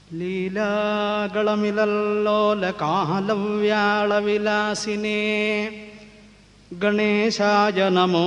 ലീലാകളമിലല്ലോലകാലവ്യാളവിലാസിനേ ഗണേശായ നമോ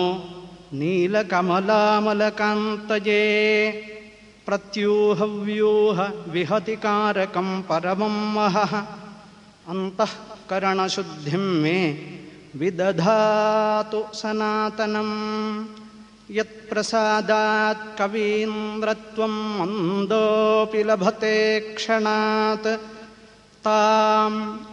നീലകമലാമലകാന്തജേ പ്രത്യൂഹവ്യൂഹ വിഹതികാരകം പരമം മഹഃ അന്തഃകരണശുദ്ധിം may വിദധാതു സനാതനം യത്പ്രസാദാത് കവീന്ദ്രത്വം മന്ദോപി ലഭത്തെ ക്ഷണാത് താം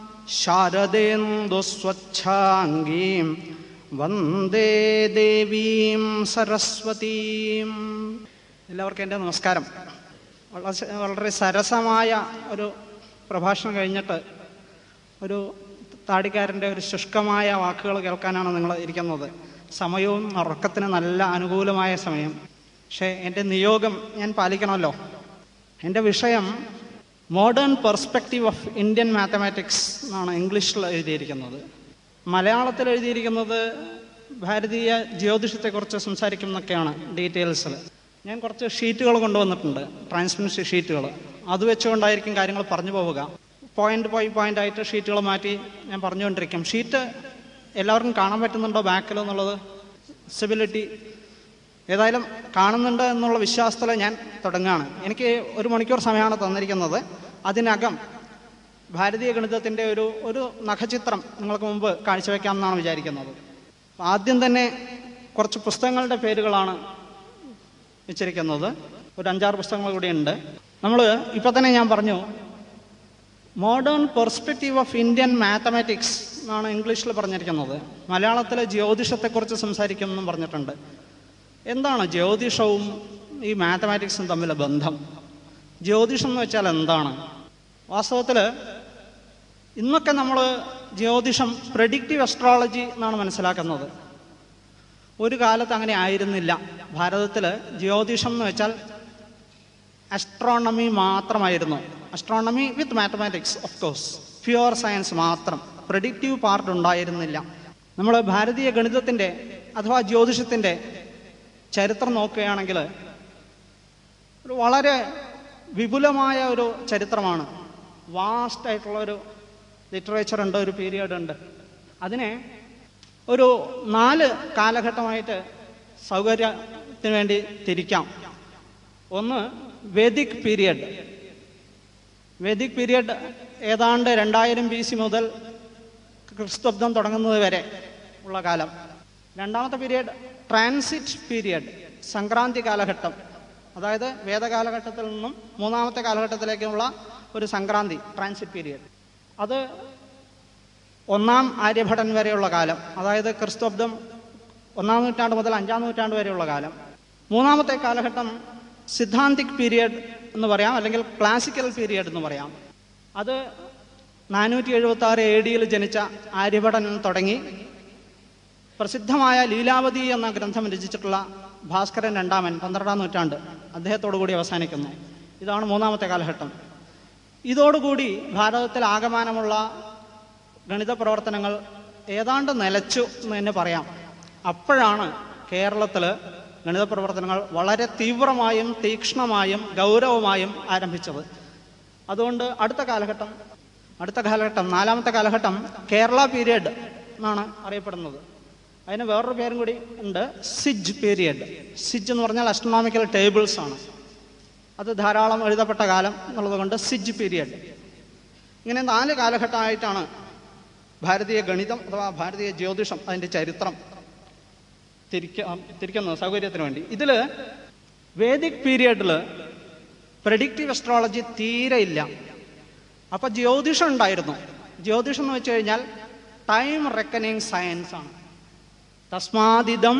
ശാരദേന്ദുസ്വച്ഛാംഗീം വന്ദേ ദേവീം സരസ്വതീം എല്ലാവർക്കും എൻ്റെ നമസ്കാരം വളരെ വളരെ സരസമായ ഒരു പ്രഭാഷണം കഴിഞ്ഞിട്ട് ഒരു താടിക്കാരൻ്റെ ഒരു ശുഷ്കമായ വാക്കുകൾ കേൾക്കാനാണ് നിങ്ങൾ ഇരിക്കുന്നത് സമയവും ഉറക്കത്തിന് നല്ല അനുകൂലമായ സമയം പക്ഷേ എൻ്റെ നിയോഗം ഞാൻ പാലിക്കണമല്ലോ എൻ്റെ വിഷയം modern perspective of Indian mathematics എന്നാണ് ഇംഗ്ലീഷിൽ എഴുതിയിരിക്കുന്നത് മലയാളത്തിൽ എഴുതിയിരിക്കുന്നത് ഭാരതീയ ജ്യോതിഷത്തെക്കുറിച്ച് സംസാരിക്കും എന്നൊക്കെയാണ് ഡീറ്റെയിൽസിൽ ഞാൻ കുറച്ച് ഷീറ്റുകൾ കൊണ്ടുവന്നിട്ടുണ്ട് ട്രാൻസ്പെറൻസി ഷീറ്റുകൾ അത് വെച്ചുകൊണ്ടായിരിക്കും കാര്യങ്ങൾ പറഞ്ഞു പോവുക പോയിന്റ് പോയി പോയിന്റ് ആയിട്ട് ഷീറ്റുകൾ മാറ്റി ഞാൻ പറഞ്ഞുകൊണ്ടിരിക്കും ഷീറ്റ് എല്ലാവർക്കും കാണാൻ പറ്റുന്നുണ്ടോ ബാക്കിൽ എന്നുള്ളത് സിബിലിറ്റി ഏതായാലും കാണുന്നുണ്ട് എന്നുള്ള വിശ്വാസത്തിൽ ഞാൻ തുടങ്ങുകയാണ് എനിക്ക് ഒരു മണിക്കൂർ സമയമാണ് തന്നിരിക്കുന്നത് അതിനകം ഭാരതീയ ഗണിതത്തിൻ്റെ ഒരു ഒരു നഖചിത്രം നിങ്ങൾക്ക് മുമ്പ് കാഴ്ചവെക്കാമെന്നാണ് വിചാരിക്കുന്നത് ആദ്യം തന്നെ കുറച്ച് പുസ്തകങ്ങളുടെ പേരുകളാണ് വെച്ചിരിക്കുന്നത് ഒരു അഞ്ചാറ് പുസ്തകങ്ങൾ കൂടി ഉണ്ട് നമ്മൾ ഇപ്പം തന്നെ ഞാൻ പറഞ്ഞു modern perspective of Indian mathematics എന്നാണ് ഇംഗ്ലീഷിൽ പറഞ്ഞിരിക്കുന്നത് മലയാളത്തിലെ ജ്യോതിഷത്തെക്കുറിച്ച് സംസാരിക്കുമെന്നും പറഞ്ഞിട്ടുണ്ട് എന്താണ് ജ്യോതിഷവും ഈ മാത്തമാറ്റിക്സും തമ്മിലെ ബന്ധം ജ്യോതിഷം എന്ന് വെച്ചാൽ എന്താണ് വാസ്തവത്തിൽ ഇന്നൊക്കെ നമ്മൾ ജ്യോതിഷം പ്രഡിക്റ്റീവ് അസ്ട്രോളജി എന്നാണ് മനസ്സിലാക്കുന്നത് ഒരു കാലത്ത് അങ്ങനെ ആയിരുന്നില്ല ഭാരതത്തിൽ ജ്യോതിഷം എന്ന് വെച്ചാൽ അസ്ട്രോണമി മാത്രമായിരുന്നു astronomy with mathematics of course pure science മാത്രം പ്രഡിക്റ്റീവ് പാർട്ട് ഉണ്ടായിരുന്നില്ല നമ്മൾ ഭാരതീയ ഗണിതത്തിൻ്റെ അഥവാ ജ്യോതിഷത്തിൻ്റെ ചരിത്രം നോക്കുകയാണെങ്കിൽ ഒരു വളരെ വിപുലമായ ഒരു ചരിത്രമാണ് വാസ്റ്റ് ആയിട്ടുള്ള ഒരു ലിറ്ററേച്ചർ ഉണ്ട് ഒരു പീരിയഡ് ഉണ്ട് അതിനെ ഒരു നാല് കാലഘട്ടമായിട്ട് സൗകര്യത്തിന് വേണ്ടി തിരിക്കാം ഒന്ന് വേദിക് പീരിയഡ് വേദിക് പീരിയഡ് ഏതാണ്ട് രണ്ടായിരം ബി സി മുതൽ ക്രിസ്തുബ്ദം തുടങ്ങുന്നത് വരെ ഉള്ള കാലം രണ്ടാമത്തെ പീരിയഡ് ട്രാൻസിറ്റ് പീരിയഡ് സംക്രാന്തി കാലഘട്ടം അതായത് വേദകാലഘട്ടത്തിൽ നിന്നും മൂന്നാമത്തെ കാലഘട്ടത്തിലേക്കുള്ള ഒരു സംക്രാന്തി ട്രാൻസിറ്റ് പീരിയഡ് അത് ഒന്നാം ആര്യഭടൻ വരെയുള്ള കാലം അതായത് ക്രിസ്തുബ്ദം ഒന്നാം നൂറ്റാണ്ട് മുതൽ അഞ്ചാം നൂറ്റാണ്ട് വരെയുള്ള കാലം മൂന്നാമത്തെ കാലഘട്ടം സിദ്ധാന്തിക് പീരിയഡ് എന്ന് പറയാം അല്ലെങ്കിൽ ക്ലാസിക്കൽ പീരിയഡ് എന്ന് പറയാം അത് നാനൂറ്റി എഴുപത്തി ആറ് എ ഡിയിൽ ജനിച്ച ആര്യഭടൻ തുടങ്ങി പ്രസിദ്ധമായ ലീലാവതി എന്ന ഗ്രന്ഥം രചിച്ചിട്ടുള്ള ഭാസ്കരൻ രണ്ടാമൻ പന്ത്രണ്ടാം നൂറ്റാണ്ട് അദ്ദേഹത്തോടു കൂടി അവസാനിക്കുന്നു ഇതാണ് മൂന്നാമത്തെ കാലഘട്ടം ഇതോടുകൂടി ഭാരതത്തിൽ ആകമാനമുള്ള ഗണിത പ്രവർത്തനങ്ങൾ ഏതാണ്ട് നിലച്ചു എന്ന് തന്നെ പറയാം അപ്പോഴാണ് കേരളത്തിൽ ഗണിത പ്രവർത്തനങ്ങൾ വളരെ തീവ്രമായും തീക്ഷ്ണമായും ഗൗരവമായും ആരംഭിച്ചത് അതുകൊണ്ട് അടുത്ത കാലഘട്ടം അടുത്ത കാലഘട്ടം നാലാമത്തെ കാലഘട്ടം കേരള പീരിയഡ് എന്നാണ് അറിയപ്പെടുന്നത് അതിന് വേറൊരു പേരും കൂടി ഉണ്ട് സിജ് പീരിയഡ് സിജ് എന്ന് പറഞ്ഞാൽ അസ്ട്രോണോമിക്കൽ ടേബിൾസ് ആണ് അത് ധാരാളം എഴുതപ്പെട്ട കാലം എന്നുള്ളത് കൊണ്ട് സിജ് പീരിയഡ് ഇങ്ങനെ നാല് കാലഘട്ടമായിട്ടാണ് ഭാരതീയ ഗണിതം അഥവാ ഭാരതീയ ജ്യോതിഷം അതിൻ്റെ ചരിത്രം തിരിക്ക തിരിക്കുന്നത് സൗകര്യത്തിന് വേണ്ടി ഇതിൽ വേദിക് പീരിയഡിൽ പ്രഡിക്റ്റീവ് അസ്ട്രോളജി തീരെ ഇല്ല അപ്പം ജ്യോതിഷം ഉണ്ടായിരുന്നു ജ്യോതിഷം എന്ന് വെച്ച് കഴിഞ്ഞാൽ ടൈം റെക്കനിങ് സയൻസ് ആണ് തസ്മാദിതം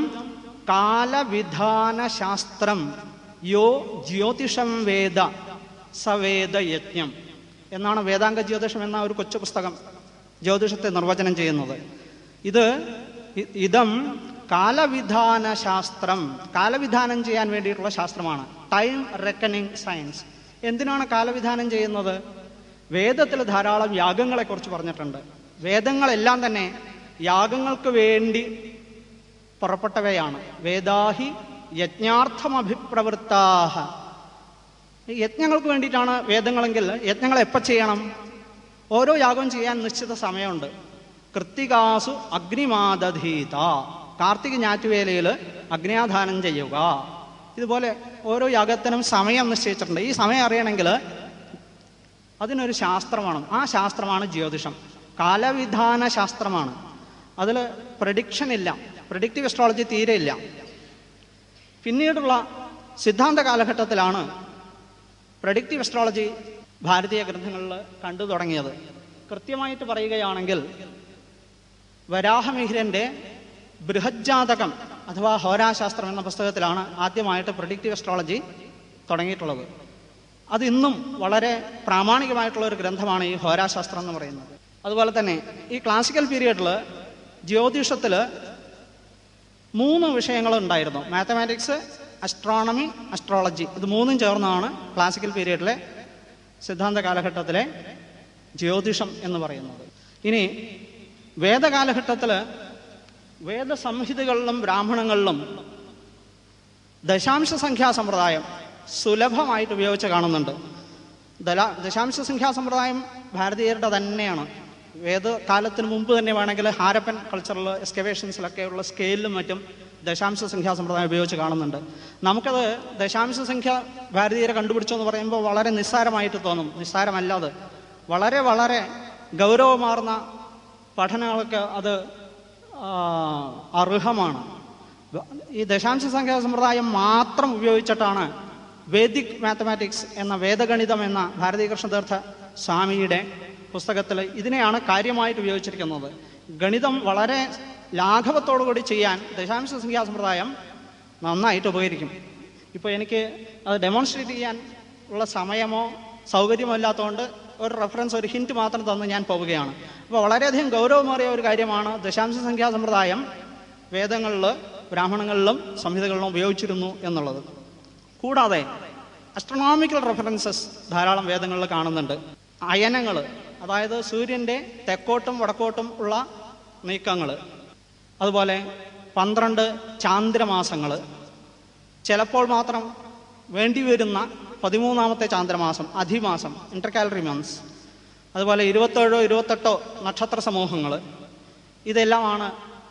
കാലവിധാന ശാസ്ത്രം യോ ജ്യോതിഷം വേദ സവേദ യജ്ഞം എന്നാണ് വേദാംഗ ജ്യോതിഷം എന്ന ഒരു കൊച്ചു പുസ്തകം ജ്യോതിഷത്തെ നിർവചനം ചെയ്യുന്നത് ഇത് ഇതം കാലവിധാന ശാസ്ത്രം കാലവിധാനം ചെയ്യാൻ വേണ്ടിയിട്ടുള്ള ശാസ്ത്രമാണ് ടൈം റെക്കണിങ് സയൻസ് എന്തിനാണ് കാലവിധാനം ചെയ്യുന്നത് വേദത്തിൽ ധാരാളം യാഗങ്ങളെക്കുറിച്ച് പറഞ്ഞിട്ടുണ്ട് വേദങ്ങളെല്ലാം തന്നെ യാഗങ്ങൾക്ക് വേണ്ടി പുറപ്പെട്ടവയാണ് വേദാഹി യജ്ഞാർത്ഥമഭിപ്രവൃത്താഹ ഈ യജ്ഞങ്ങൾക്ക് വേണ്ടിയിട്ടാണ് വേദങ്ങളെങ്കിൽ യജ്ഞങ്ങൾ എപ്പോൾ ചെയ്യണം ഓരോ യാഗവും ചെയ്യാൻ നിശ്ചിത സമയമുണ്ട് കൃത്തികാസു അഗ്നിമാദധീത കാർത്തിക ഞാറ്റുവേലയിൽ അഗ്നിയാധാനം ചെയ്യുക ഇതുപോലെ ഓരോ യാഗത്തിനും സമയം നിശ്ചയിച്ചിട്ടുണ്ട് ഈ സമയം അറിയണമെങ്കിൽ അതിനൊരു ശാസ്ത്രമാണ് ആ ശാസ്ത്രമാണ് ജ്യോതിഷം കാലവിധാന ശാസ്ത്രമാണ് അതിൽ പ്രഡിക്ഷൻ ഇല്ല പ്രഡിക്റ്റീവ് അസ്ട്രോളജി തീരെ ഇല്ല പിന്നീടുള്ള സിദ്ധാന്ത കാലഘട്ടത്തിലാണ് പ്രഡിക്റ്റീവ് അസ്ട്രോളജി ഭാരതീയ ഗ്രന്ഥങ്ങളിൽ കണ്ടു തുടങ്ങിയത് കൃത്യമായിട്ട് പറയുകയാണെങ്കിൽ വരാഹമിഹിരൻ്റെ ബൃഹജ്ജാതകം അഥവാ ഹോരാശാസ്ത്രം എന്ന പുസ്തകത്തിലാണ് ആദ്യമായിട്ട് പ്രഡിക്റ്റീവ് അസ്ട്രോളജി തുടങ്ങിയിട്ടുള്ളത് അത് ഇന്നും വളരെ പ്രാമാണികമായിട്ടുള്ള ഒരു ഗ്രന്ഥമാണ് ഈ ഹോരാശാസ്ത്രം എന്ന് പറയുന്നത് അതുപോലെ തന്നെ ഈ ക്ലാസിക്കൽ പീരീഡിൽ ജ്യോതിഷത്തിൽ മൂന്ന് വിഷയങ്ങളുണ്ടായിരുന്നു മാത്തമാറ്റിക്സ് അസ്ട്രോണമി അസ്ട്രോളജി ഇത് മൂന്നും ചേർന്നാണ് ക്ലാസിക്കൽ പീരീഡിലെ സിദ്ധാന്ത കാലഘട്ടത്തിലെ ജ്യോതിഷം എന്ന് പറയുന്നത് ഇനി വേദകാലഘട്ടത്തിൽ വേദസംഹിതകളിലും ബ്രാഹ്മണങ്ങളിലും ദശാംശ സംഖ്യാ സമ്പ്രദായം സുലഭമായിട്ട് ഉപയോഗിച്ച് കാണുന്നുണ്ട് ദല ദശാംശ സംഖ്യാ സമ്പ്രദായം ഭാരതീയരുടെ തന്നെയാണ് വേദകാലത്തിന് മുമ്പ് തന്നെ വേണമെങ്കിൽ ഹാരപ്പൻ കൾച്ചറൽ എക്സ്കവേഷൻസിലൊക്കെ ഉള്ള സ്കെയിലും മറ്റും ദശാംശ സംഖ്യാ സമ്പ്രദായം ഉപയോഗിച്ച് കാണുന്നുണ്ട് നമുക്കത് ദശാംശ സംഖ്യ ഭാരതീയരെ കണ്ടുപിടിച്ചു എന്ന് പറയുമ്പോൾ വളരെ നിസ്സാരമായിട്ട് തോന്നും നിസ്സാരമല്ലാതെ വളരെ വളരെ ഗൗരവമാർന്ന പഠനങ്ങൾക്ക് അത് ആ, അർഹമാണ് ഈ ദശാംശ സംഖ്യാ സമ്പ്രദായം മാത്രം ഉപയോഗിച്ചിട്ടാണ് വേദിക് മാത്തമാറ്റിക്സ് എന്ന വേദഗണിതം എന്ന ഭാരതീയ കൃഷ്ണതീർത്ഥ സ്വാമിയുടെ പുസ്തകത്തിൽ ഇതിനെയാണ് കാര്യമായിട്ട് ഉപയോഗിച്ചിരിക്കുന്നത് ഗണിതം വളരെ ലാഘവത്തോടുകൂടി ചെയ്യാൻ ദശാംശ സംഖ്യാ സമ്പ്രദായം നന്നായിട്ട് ഉപകരിക്കും ഇപ്പോൾ എനിക്ക് അത് ഡെമോൺസ്ട്രേറ്റ് ചെയ്യാൻ ഉള്ള സമയമോ സൗകര്യമോ ഇല്ലാത്തതുകൊണ്ട് ഒരു റെഫറൻസ് ഒരു ഹിൻറ്റ് മാത്രം തന്ന് ഞാൻ പോവുകയാണ് അപ്പോൾ വളരെയധികം ഗൗരവമേറിയ ഒരു കാര്യമാണ് ദശാംശ സംഖ്യാ സമ്പ്രദായം വേദങ്ങളിൽ ബ്രാഹ്മണങ്ങളിലും സംഹിതകളിലും ഉപയോഗിച്ചിരുന്നു എന്നുള്ളത് കൂടാതെ അസ്ട്രോണോമിക്കൽ റെഫറൻസസ് ധാരാളം വേദങ്ങളിൽ കാണുന്നുണ്ട് അയനങ്ങൾ അതായത് സൂര്യൻ്റെ തെക്കോട്ടും വടക്കോട്ടും ഉള്ള നീക്കങ്ങൾ അതുപോലെ പന്ത്രണ്ട് ചാന്ദ്രമാസങ്ങൾ ചിലപ്പോൾ മാത്രം വേണ്ടിവരുന്ന പതിമൂന്നാമത്തെ ചാന്ദ്രമാസം അധിമാസം ഇന്റർകാലറി മന്ത്സ് അതുപോലെ ഇരുപത്തേഴോ ഇരുപത്തെട്ടോ നക്ഷത്ര സമൂഹങ്ങൾ ഇതെല്ലാമാണ്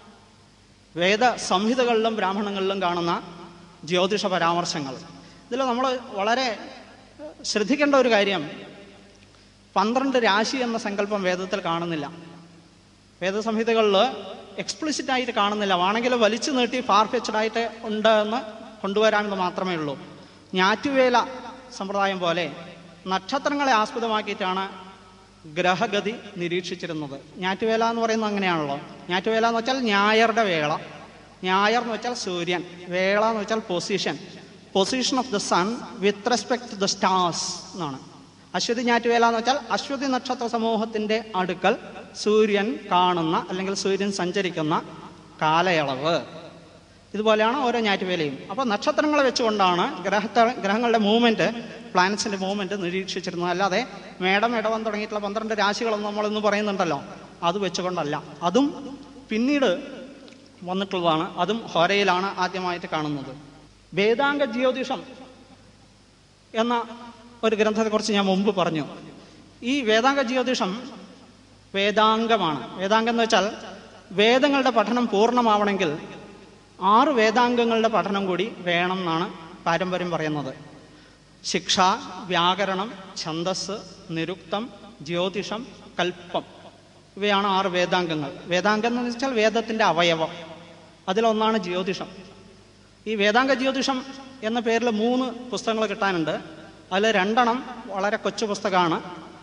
വേദ സംഹിതകളിലും ബ്രാഹ്മണങ്ങളിലും കാണുന്ന ജ്യോതിഷ പരാമർശങ്ങൾ ഇതിൽ നമ്മൾ വളരെ ശ്രദ്ധിക്കേണ്ട ഒരു കാര്യം പന്ത്രണ്ട് രാശി എന്ന സങ്കല്പം വേദത്തിൽ കാണുന്നില്ല വേദസംഹിതകളിൽ എക്സ്പ്ലിസിറ്റ് ആയിട്ട് കാണുന്നില്ല ആണെങ്കിൽ വലിച്ചു നീട്ടി ഫാർഫെച്ചഡ് ആയിട്ട് ഉണ്ട് എന്ന് കൊണ്ടുവരാമെന്ന് മാത്രമേ ഉള്ളൂ ഞാറ്റുവേല സമ്പ്രദായം പോലെ നക്ഷത്രങ്ങളെ ആസ്പദമാക്കിയിട്ടാണ് ഗ്രഹഗതി നിരീക്ഷിച്ചിരുന്നത് ഞാറ്റുവേല എന്ന് പറയുന്നത് അങ്ങനെയാണല്ലോ ഞാറ്റുവേല എന്ന് വെച്ചാൽ ഞായറുടെ വേള ഞായർ എന്ന് വെച്ചാൽ സൂര്യൻ വേള എന്ന് വെച്ചാൽ position position of the sun with respect to the stars എന്നാണ് അശ്വതി ഞാറ്റുവേല എന്ന് വെച്ചാൽ അശ്വതി നക്ഷത്ര സമൂഹത്തിന്റെ അടുക്കൽ സൂര്യൻ കാണുന്ന അല്ലെങ്കിൽ സൂര്യൻ സഞ്ചരിക്കുന്ന കാലയളവ് ഇതുപോലെയാണ് ഓരോ ഞാറ്റുവേലയും അപ്പോൾ നക്ഷത്രങ്ങളെ വെച്ചുകൊണ്ടാണ് ഗ്രഹത്തെ ഗ്രഹങ്ങളുടെ മൂവ്മെന്റ് പ്ലാനറ്റ്സിന്റെ മൂവ്മെന്റ് നിരീക്ഷിച്ചിരുന്നത് അല്ലാതെ മേടം ഇടവം തുടങ്ങിയിട്ടുള്ള പന്ത്രണ്ട് രാശികളൊന്നും നമ്മൾ ഇന്ന് പറയുന്നുണ്ടല്ലോ അത് വെച്ചുകൊണ്ടല്ല അതും പിന്നീട് വന്നിട്ടുള്ളതാണ് അതും ഹോരയിലാണ് ആദ്യമായിട്ട് കാണുന്നത് വേദാംഗ ജ്യോതിഷം എന്ന ഒരു ഗ്രന്ഥത്തെക്കുറിച്ച് ഞാൻ മുമ്പ് പറഞ്ഞു ഈ വേദാംഗ ജ്യോതിഷം വേദാംഗമാണ് വേദാംഗം എന്ന് വെച്ചാൽ വേദങ്ങളുടെ പഠനം പൂർണ്ണമാവണമെങ്കിൽ ആറ് വേദാംഗങ്ങളുടെ പഠനം കൂടി വേണം എന്നാണ് പാരമ്പര്യം പറയുന്നത് ശിക്ഷ വ്യാകരണം ഛന്ദസ് നിരുക്തം ജ്യോതിഷം കൽപ്പം ഇവയാണ് ആറ് വേദാംഗങ്ങൾ വേദാംഗം എന്ന് വെച്ചാൽ വേദത്തിൻ്റെ അവയവം അതിലൊന്നാണ് ജ്യോതിഷം ഈ വേദാംഗ ജ്യോതിഷം എന്ന പേരിൽ മൂന്ന് പുസ്തകങ്ങൾ കിട്ടാനുണ്ട് അതിൽ രണ്ടെണ്ണം വളരെ കൊച്ചു പുസ്തകമാണ്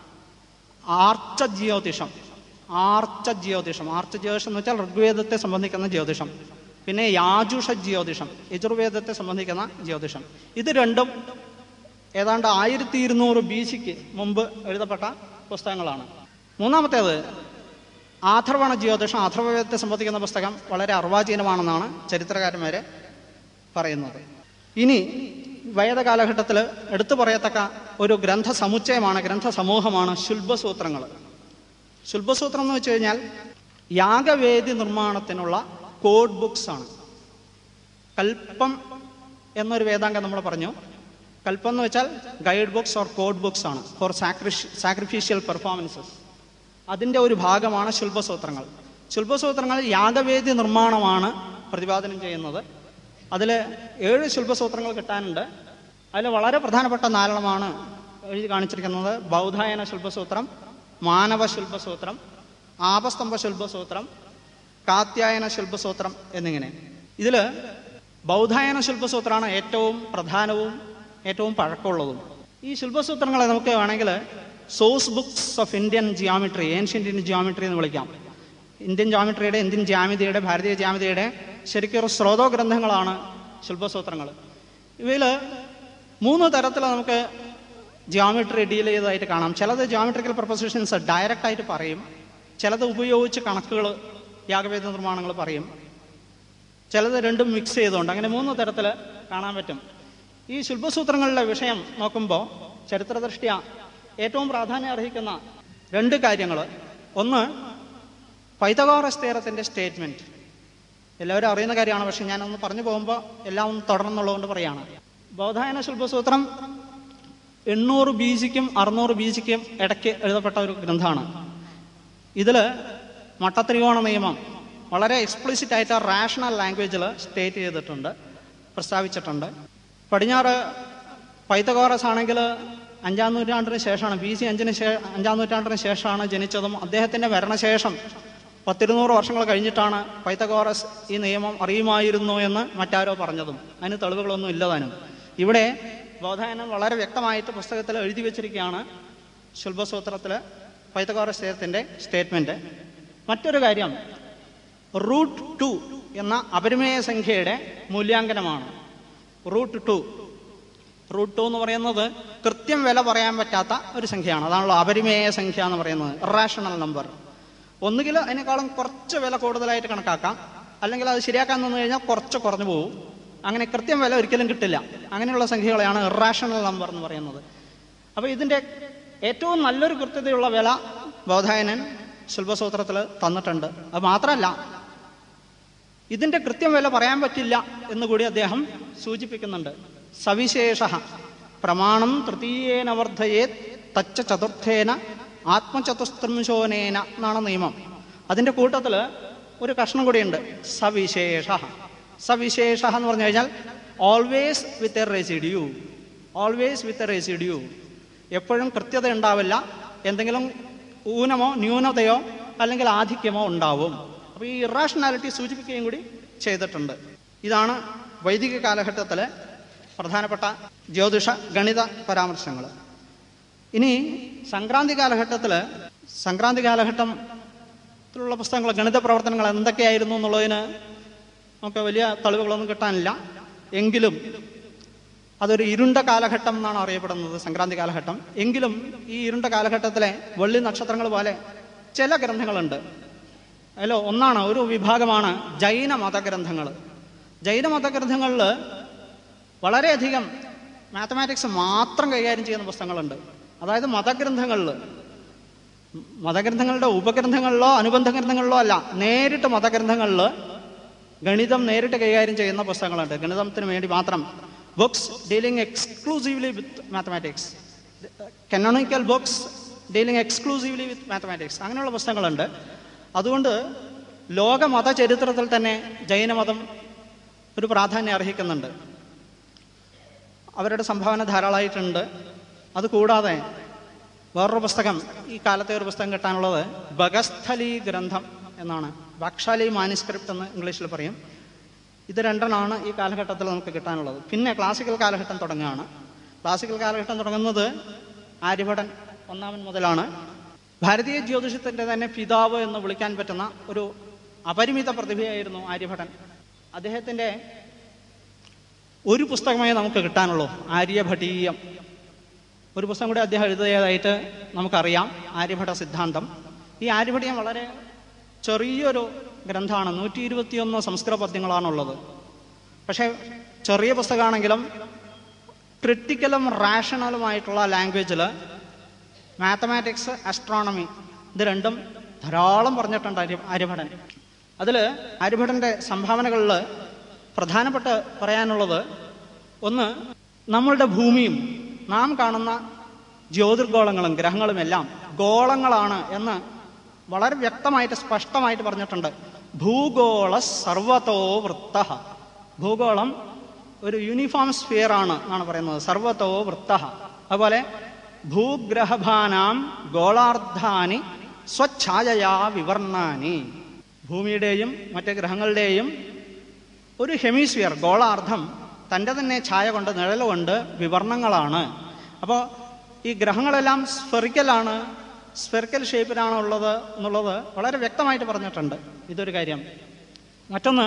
ആർച്ച ജ്യോതിഷം ആർച്ച ജ്യോതിഷം ആർച്ച ജ്യോതിഷം എന്ന് വെച്ചാൽ ഋഗ്വേദത്തെ സംബന്ധിക്കുന്ന ജ്യോതിഷം പിന്നെ യാജുഷ ജ്യോതിഷം യജുർവേദത്തെ സംബന്ധിക്കുന്ന ജ്യോതിഷം ഇത് രണ്ടും ഏതാണ്ട് ആയിരത്തി ഇരുന്നൂറ് ബി സിക്ക് മുമ്പ് എഴുതപ്പെട്ട പുസ്തകങ്ങളാണ് മൂന്നാമത്തേത് ആഥർവണ ജ്യോതിഷം ആഥർവവേദത്തെ സംബന്ധിക്കുന്ന പുസ്തകം വളരെ അർവാചീനമാണെന്നാണ് ചരിത്രകാരന്മാര് പറയുന്നത് ഇനി വേദകാലഘട്ടത്തിൽ എടുത്തു പറയത്തക്ക ഒരു ഗ്രന്ഥ സമുച്ചയമാണ് ഗ്രന്ഥ സമൂഹമാണ് ശുൽഭസൂത്രങ്ങൾ ശുൽഭസൂത്രം എന്ന് വെച്ച് കഴിഞ്ഞാൽ യാഗവേദി നിർമ്മാണത്തിനുള്ള കോഡ് ബുക്സ് ആണ് കൽപ്പം എന്നൊരു വേദാംഗം നമ്മൾ പറഞ്ഞു കൽപ്പം എന്ന് വെച്ചാൽ guide books or code books ആണ് ഫോർ സാക്രിഫീഷ്യൽ പെർഫോമൻസസ് അതിൻ്റെ ഒരു ഭാഗമാണ് ശില്പസൂത്രങ്ങൾ ശില്പസൂത്രങ്ങൾ യാഗവേദി നിർമ്മാണമാണ് പ്രതിപാദനം ചെയ്യുന്നത് അതിൽ ഏഴ് ശില്പസൂത്രങ്ങൾ കിട്ടാനുണ്ട് അതിൽ വളരെ പ്രധാനപ്പെട്ട നാലെണ്ണമാണ് എഴുതി കാണിച്ചിരിക്കുന്നത് ബൗധായന ശില്പസൂത്രം മാനവ ശില്പസൂത്രം ആപസ്തംഭ ശില്പസൂത്രം കാത്യായന ശില്പസൂത്രം എന്നിങ്ങനെ ഇതിൽ ബൗധായന ശില്പസൂത്രമാണ് ഏറ്റവും പ്രധാനവും ഏറ്റവും പഴക്കമുള്ളതും ഈ ശില്പസൂത്രങ്ങളെ നമുക്ക് വേണമെങ്കിൽ source books of Indian geometry ancient Indian geometry എന്ന് വിളിക്കാം ഇന്ത്യൻ ജോമെട്രിയുടെ ഇന്ത്യൻ ജ്യാമിതിയുടെ ഭാരതീയ ജ്യാമിതിയുടെ ശരിക്കും ഒരു സ്രോതോ ഗ്രന്ഥങ്ങളാണ് ശില്പസൂത്രങ്ങൾ ഇവയിൽ മൂന്ന് തരത്തിൽ നമുക്ക് ജിയോമെട്രി ഡീൽ ചെയ്തതായിട്ട് കാണാം ചിലത് ജിയോമെട്രിക്കൽ പ്രൊപ്പോസിഷൻസ് ഡയറക്റ്റ് ആയിട്ട് പറയും ചിലത് ഉപയോഗിച്ച് കണക്കുകൾ യാഗവേദ നിർമ്മാണങ്ങൾ പറയും ചിലത് രണ്ടും മിക്സ് ചെയ്തുകൊണ്ട് അങ്ങനെ മൂന്ന് തരത്തിൽ കാണാൻ പറ്റും ഈ ശില്പസൂത്രങ്ങളുടെ വിഷയം നോക്കുമ്പോൾ ചരിത്രദൃഷ്ട്യ ഏറ്റവും പ്രാധാന്യം അർഹിക്കുന്ന രണ്ട് കാര്യങ്ങൾ ഒന്ന് പൈതഗോറസ് തീരത്തിൻ്റെ സ്റ്റേറ്റ്മെൻറ്റ് എല്ലാവരും അറിയുന്ന കാര്യമാണ് പക്ഷെ ഞാനൊന്ന് പറഞ്ഞു പോകുമ്പോൾ എല്ലാം ഒന്ന് തുടർന്നുള്ളതുകൊണ്ട് പറയാണ് ബൗധായന ശില്പസൂത്രം എണ്ണൂറ് ബി ജിക്കും അറുന്നൂറ് ബി ജിക്കും ഇടയ്ക്ക് എഴുതപ്പെട്ട ഒരു ഗ്രന്ഥമാണ് ഇതിൽ മട്ടത്രികോണ നിയമം വളരെ എക്സ്പ്ലിസിറ്റ് ആയിട്ട് റാഷണൽ ലാംഗ്വേജിൽ സ്റ്റേറ്റ് ചെയ്തിട്ടുണ്ട് പ്രസ്താവിച്ചിട്ടുണ്ട് പടിഞ്ഞാറ് പൈത്തഗോറസ് ആണെങ്കിൽ അഞ്ചാം നൂറ്റാണ്ടിന് ശേഷമാണ് ബി സി അഞ്ചിന് ശേ അഞ്ചാം നൂറ്റാണ്ടിന് ശേഷമാണ് ജനിച്ചതും അദ്ദേഹത്തിൻ്റെ മരണശേഷം പത്തിരുന്നൂറ് വർഷങ്ങൾ കഴിഞ്ഞിട്ടാണ് പൈത്തഗോറസ് ഈ നിയമം അറിയുമായിരുന്നു എന്ന് മറ്റാരോ പറഞ്ഞതും അതിന് തെളിവുകളൊന്നും ഇല്ലതാനും ഇവിടെ ബോധായനം വളരെ വ്യക്തമായിട്ട് പുസ്തകത്തിൽ എഴുതി വെച്ചിരിക്കുകയാണ് ശില്പസൂത്രത്തിൽ പൈത്തഗോറസ് തീരത്തിൻ്റെ സ്റ്റേറ്റ്മെൻറ്റ് മറ്റൊരു കാര്യം റൂട്ട് ടു എന്ന അപരിമേയ സംഖ്യയുടെ മൂല്യാങ്കനമാണ് റൂട്ട് ടു റൂട്ട് ടു എന്ന് പറയുന്നത് കൃത്യം വില പറയാൻ പറ്റാത്ത ഒരു സംഖ്യയാണ് അതാണല്ലോ അപരിമേയ സംഖ്യ എന്ന് പറയുന്നത് ഇറാഷണൽ നമ്പർ ഒന്നുകിൽ അതിനേക്കാളും കുറച്ച് വില കൂടുതലായിട്ട് കണക്കാക്കാം അല്ലെങ്കിൽ അത് ശരിയാക്കാൻ നിന്ന് കഴിഞ്ഞാൽ കുറച്ച് കുറഞ്ഞു പോകും അങ്ങനെ കൃത്യം വില ഒരിക്കലും കിട്ടില്ല അങ്ങനെയുള്ള സംഖ്യകളെയാണ് ഇറാഷണൽ നമ്പർ എന്ന് പറയുന്നത് അപ്പോൾ ഇതിൻ്റെ ഏറ്റവും നല്ലൊരു കൃത്യതയുള്ള വില ബോധായനൻ ശില്പസൂത്രത്തിൽ തന്നിട്ടുണ്ട് അത് മാത്രമല്ല ഇതിന്റെ കൃത്യം വില പറയാൻ പറ്റില്ല എന്ന് കൂടി അദ്ദേഹം സൂചിപ്പിക്കുന്നുണ്ട് സവിശേഷ പ്രമാണം തൃതീയേന വർദ്ധയേ തച്ച ചതുർത്ഥേന ആത്മചതുസ്ത്രിംശോനേന എന്നാണ് നിയമം അതിന്റെ കൂട്ടത്തിൽ ഒരു കഷ്ണം കൂടിയുണ്ട് സവിശേഷ സവിശേഷ എന്ന് പറഞ്ഞു കഴിഞ്ഞാൽ always with a residue always with a residue എപ്പോഴും കൃത്യത ഉണ്ടാവില്ല എന്തെങ്കിലും ഊനമോ ന്യൂനതയോ അല്ലെങ്കിൽ ആധിക്യമോ ഉണ്ടാവും അപ്പോൾ ഈ ഇറാഷണാലിറ്റി സൂചിപ്പിക്കുകയും കൂടി ചെയ്തിട്ടുണ്ട് ഇതാണ് വൈദിക കാലഘട്ടത്തിലെ പ്രധാനപ്പെട്ട ജ്യോതിഷ ഗണിത പരാമർശങ്ങൾ ഇനി സംക്രാന്തി കാലഘട്ടത്തിൽ സംക്രാന്തി കാലഘട്ടത്തിലുള്ള പുസ്തകങ്ങൾ ഗണിത പ്രവർത്തനങ്ങൾ എന്തൊക്കെയായിരുന്നു എന്നുള്ളതിന് നമുക്ക് വലിയ തെളിവുകളൊന്നും കിട്ടാനില്ല എങ്കിലും അതൊരു ഇരുണ്ട കാലഘട്ടം എന്നാണ് അറിയപ്പെടുന്നത് സംക്രാന്തി കാലഘട്ടം എങ്കിലും ഈ ഇരുണ്ട കാലഘട്ടത്തിലെ വെള്ളി നക്ഷത്രങ്ങൾ പോലെ ചില ഗ്രന്ഥങ്ങളുണ്ട് അതിൽ ഒന്നാണ് ഒരു വിഭാഗമാണ് ജൈന മതഗ്രന്ഥങ്ങൾ ജൈന മതഗ്രന്ഥങ്ങളിൽ വളരെയധികം മാത്തമാറ്റിക്സ് മാത്രം കൈകാര്യം ചെയ്യുന്ന പുസ്തകങ്ങളുണ്ട് അതായത് മതഗ്രന്ഥങ്ങളിൽ മതഗ്രന്ഥങ്ങളുടെ ഉപഗ്രന്ഥങ്ങളിലോ അനുബന്ധ ഗ്രന്ഥങ്ങളിലോ അല്ല നേരിട്ട് മതഗ്രന്ഥങ്ങളിൽ ഗണിതം നേരിട്ട് കൈകാര്യം ചെയ്യുന്ന പുസ്തകങ്ങളുണ്ട് ഗണിതത്തിന് വേണ്ടി മാത്രം books dealing exclusively with mathematics canonical books dealing exclusively with mathematics അങ്ങനെയുള്ള പുസ്തകങ്ങളുണ്ട് അതുകൊണ്ട് ലോക മതചരിത്രത്തിൽ തന്നെ ജൈനമതം ഒരു പ്രാധാന്യം അർഹിക്കുന്നുണ്ട് അവരുടെ സംഭാവന ധാരാളമായിട്ടുണ്ട് അതുകൂടാതെ വേറൊരു പുസ്തകം ഈ കാലത്തെ ഒരു പുസ്തകം കിട്ടാനുള്ളത് ബഗസ്ഥലി ഗ്രന്ഥം എന്നാണ് ബാക്ഷാലി മാനിസ്ക്രിപ്റ്റ് എന്ന് ഇംഗ്ലീഷിൽ പറയും ഇത് രണ്ടെണ്ണമാണ് ഈ കാലഘട്ടത്തിൽ നമുക്ക് കിട്ടാനുള്ളത് പിന്നെ ക്ലാസിക്കൽ കാലഘട്ടം തുടങ്ങുകയാണ് ക്ലാസിക്കൽ കാലഘട്ടം തുടങ്ങുന്നത് ആര്യഭടൻ ഒന്നാമൻ മുതലാണ് ഭാരതീയ ജ്യോതിഷത്തിൻ്റെ തന്നെ പിതാവ് എന്ന് വിളിക്കാൻ പറ്റുന്ന ഒരു അപരിമിത പ്രതിഭയായിരുന്നു ആര്യഭടൻ അദ്ദേഹത്തിൻ്റെ ഒരു പുസ്തകമേ നമുക്ക് കിട്ടാനുള്ളൂ ആര്യഭടീയം ഒരു പുസ്തകം കൂടി അദ്ദേഹം എഴുതിയതായിട്ട് നമുക്കറിയാം ആര്യഭട സിദ്ധാന്തം ഈ ആര്യഭടീയം വളരെ ചെറിയൊരു ഗ്രന്ഥമാണ് നൂറ്റി ഇരുപത്തിയൊന്ന് സംസ്കൃത പദ്യങ്ങളാണുള്ളത് പക്ഷേ ചെറിയ പുസ്തകമാണെങ്കിലും ക്രിട്ടിക്കലും റാഷണലുമായിട്ടുള്ള ലാംഗ്വേജിൽ മാത്തമാറ്റിക്സ് ആസ്ട്രോണമി ഇത് രണ്ടും ധാരാളം പറഞ്ഞിട്ടുണ്ട് ആര്യ ആര്യഭടൻ അതിൽ ആര്യഭടൻ്റെ സംഭാവനകളിൽ പ്രധാനപ്പെട്ട് പറയാനുള്ളത് ഒന്ന് നമ്മളുടെ ഭൂമിയും നാം കാണുന്ന ജ്യോതിർഗോളങ്ങളും ഗ്രഹങ്ങളും എല്ലാം ഗോളങ്ങളാണ് എന്ന് വളരെ വ്യക്തമായിട്ട് സ്പഷ്ടമായിട്ട് പറഞ്ഞിട്ടുണ്ട് ഭൂഗോള സർവതോ വൃത്ത ഭൂഗോളം ഒരു യൂണിഫോം സ്ഫിയർ ആണ് എന്നാണ് പറയുന്നത് സർവതോ വൃത്ത അതുപോലെ ഭൂഗ്രഹഭാനാം ഗോളാർദ്ധാനി സ്വച്ഛായയാ വിവർണാനി ഭൂമിയുടെയും മറ്റ് ഗ്രഹങ്ങളുടെയും ഒരു ഹെമിസ്ഫിയർ ഗോളാർദ്ധം തൻ്റെ തന്നെ ഛായ കൊണ്ട് നിഴൽ കൊണ്ട് വിവർണങ്ങളാണ് അപ്പോൾ ഈ ഗ്രഹങ്ങളെല്ലാം സ്ഫെറിക്കലാണ് സ്ഫെറിക്കൽ ഷേപ്പിലാണ് ഉള്ളത് എന്നുള്ളത് വളരെ വ്യക്തമായിട്ട് പറഞ്ഞിട്ടുണ്ട് ഇതൊരു കാര്യം മറ്റൊന്ന്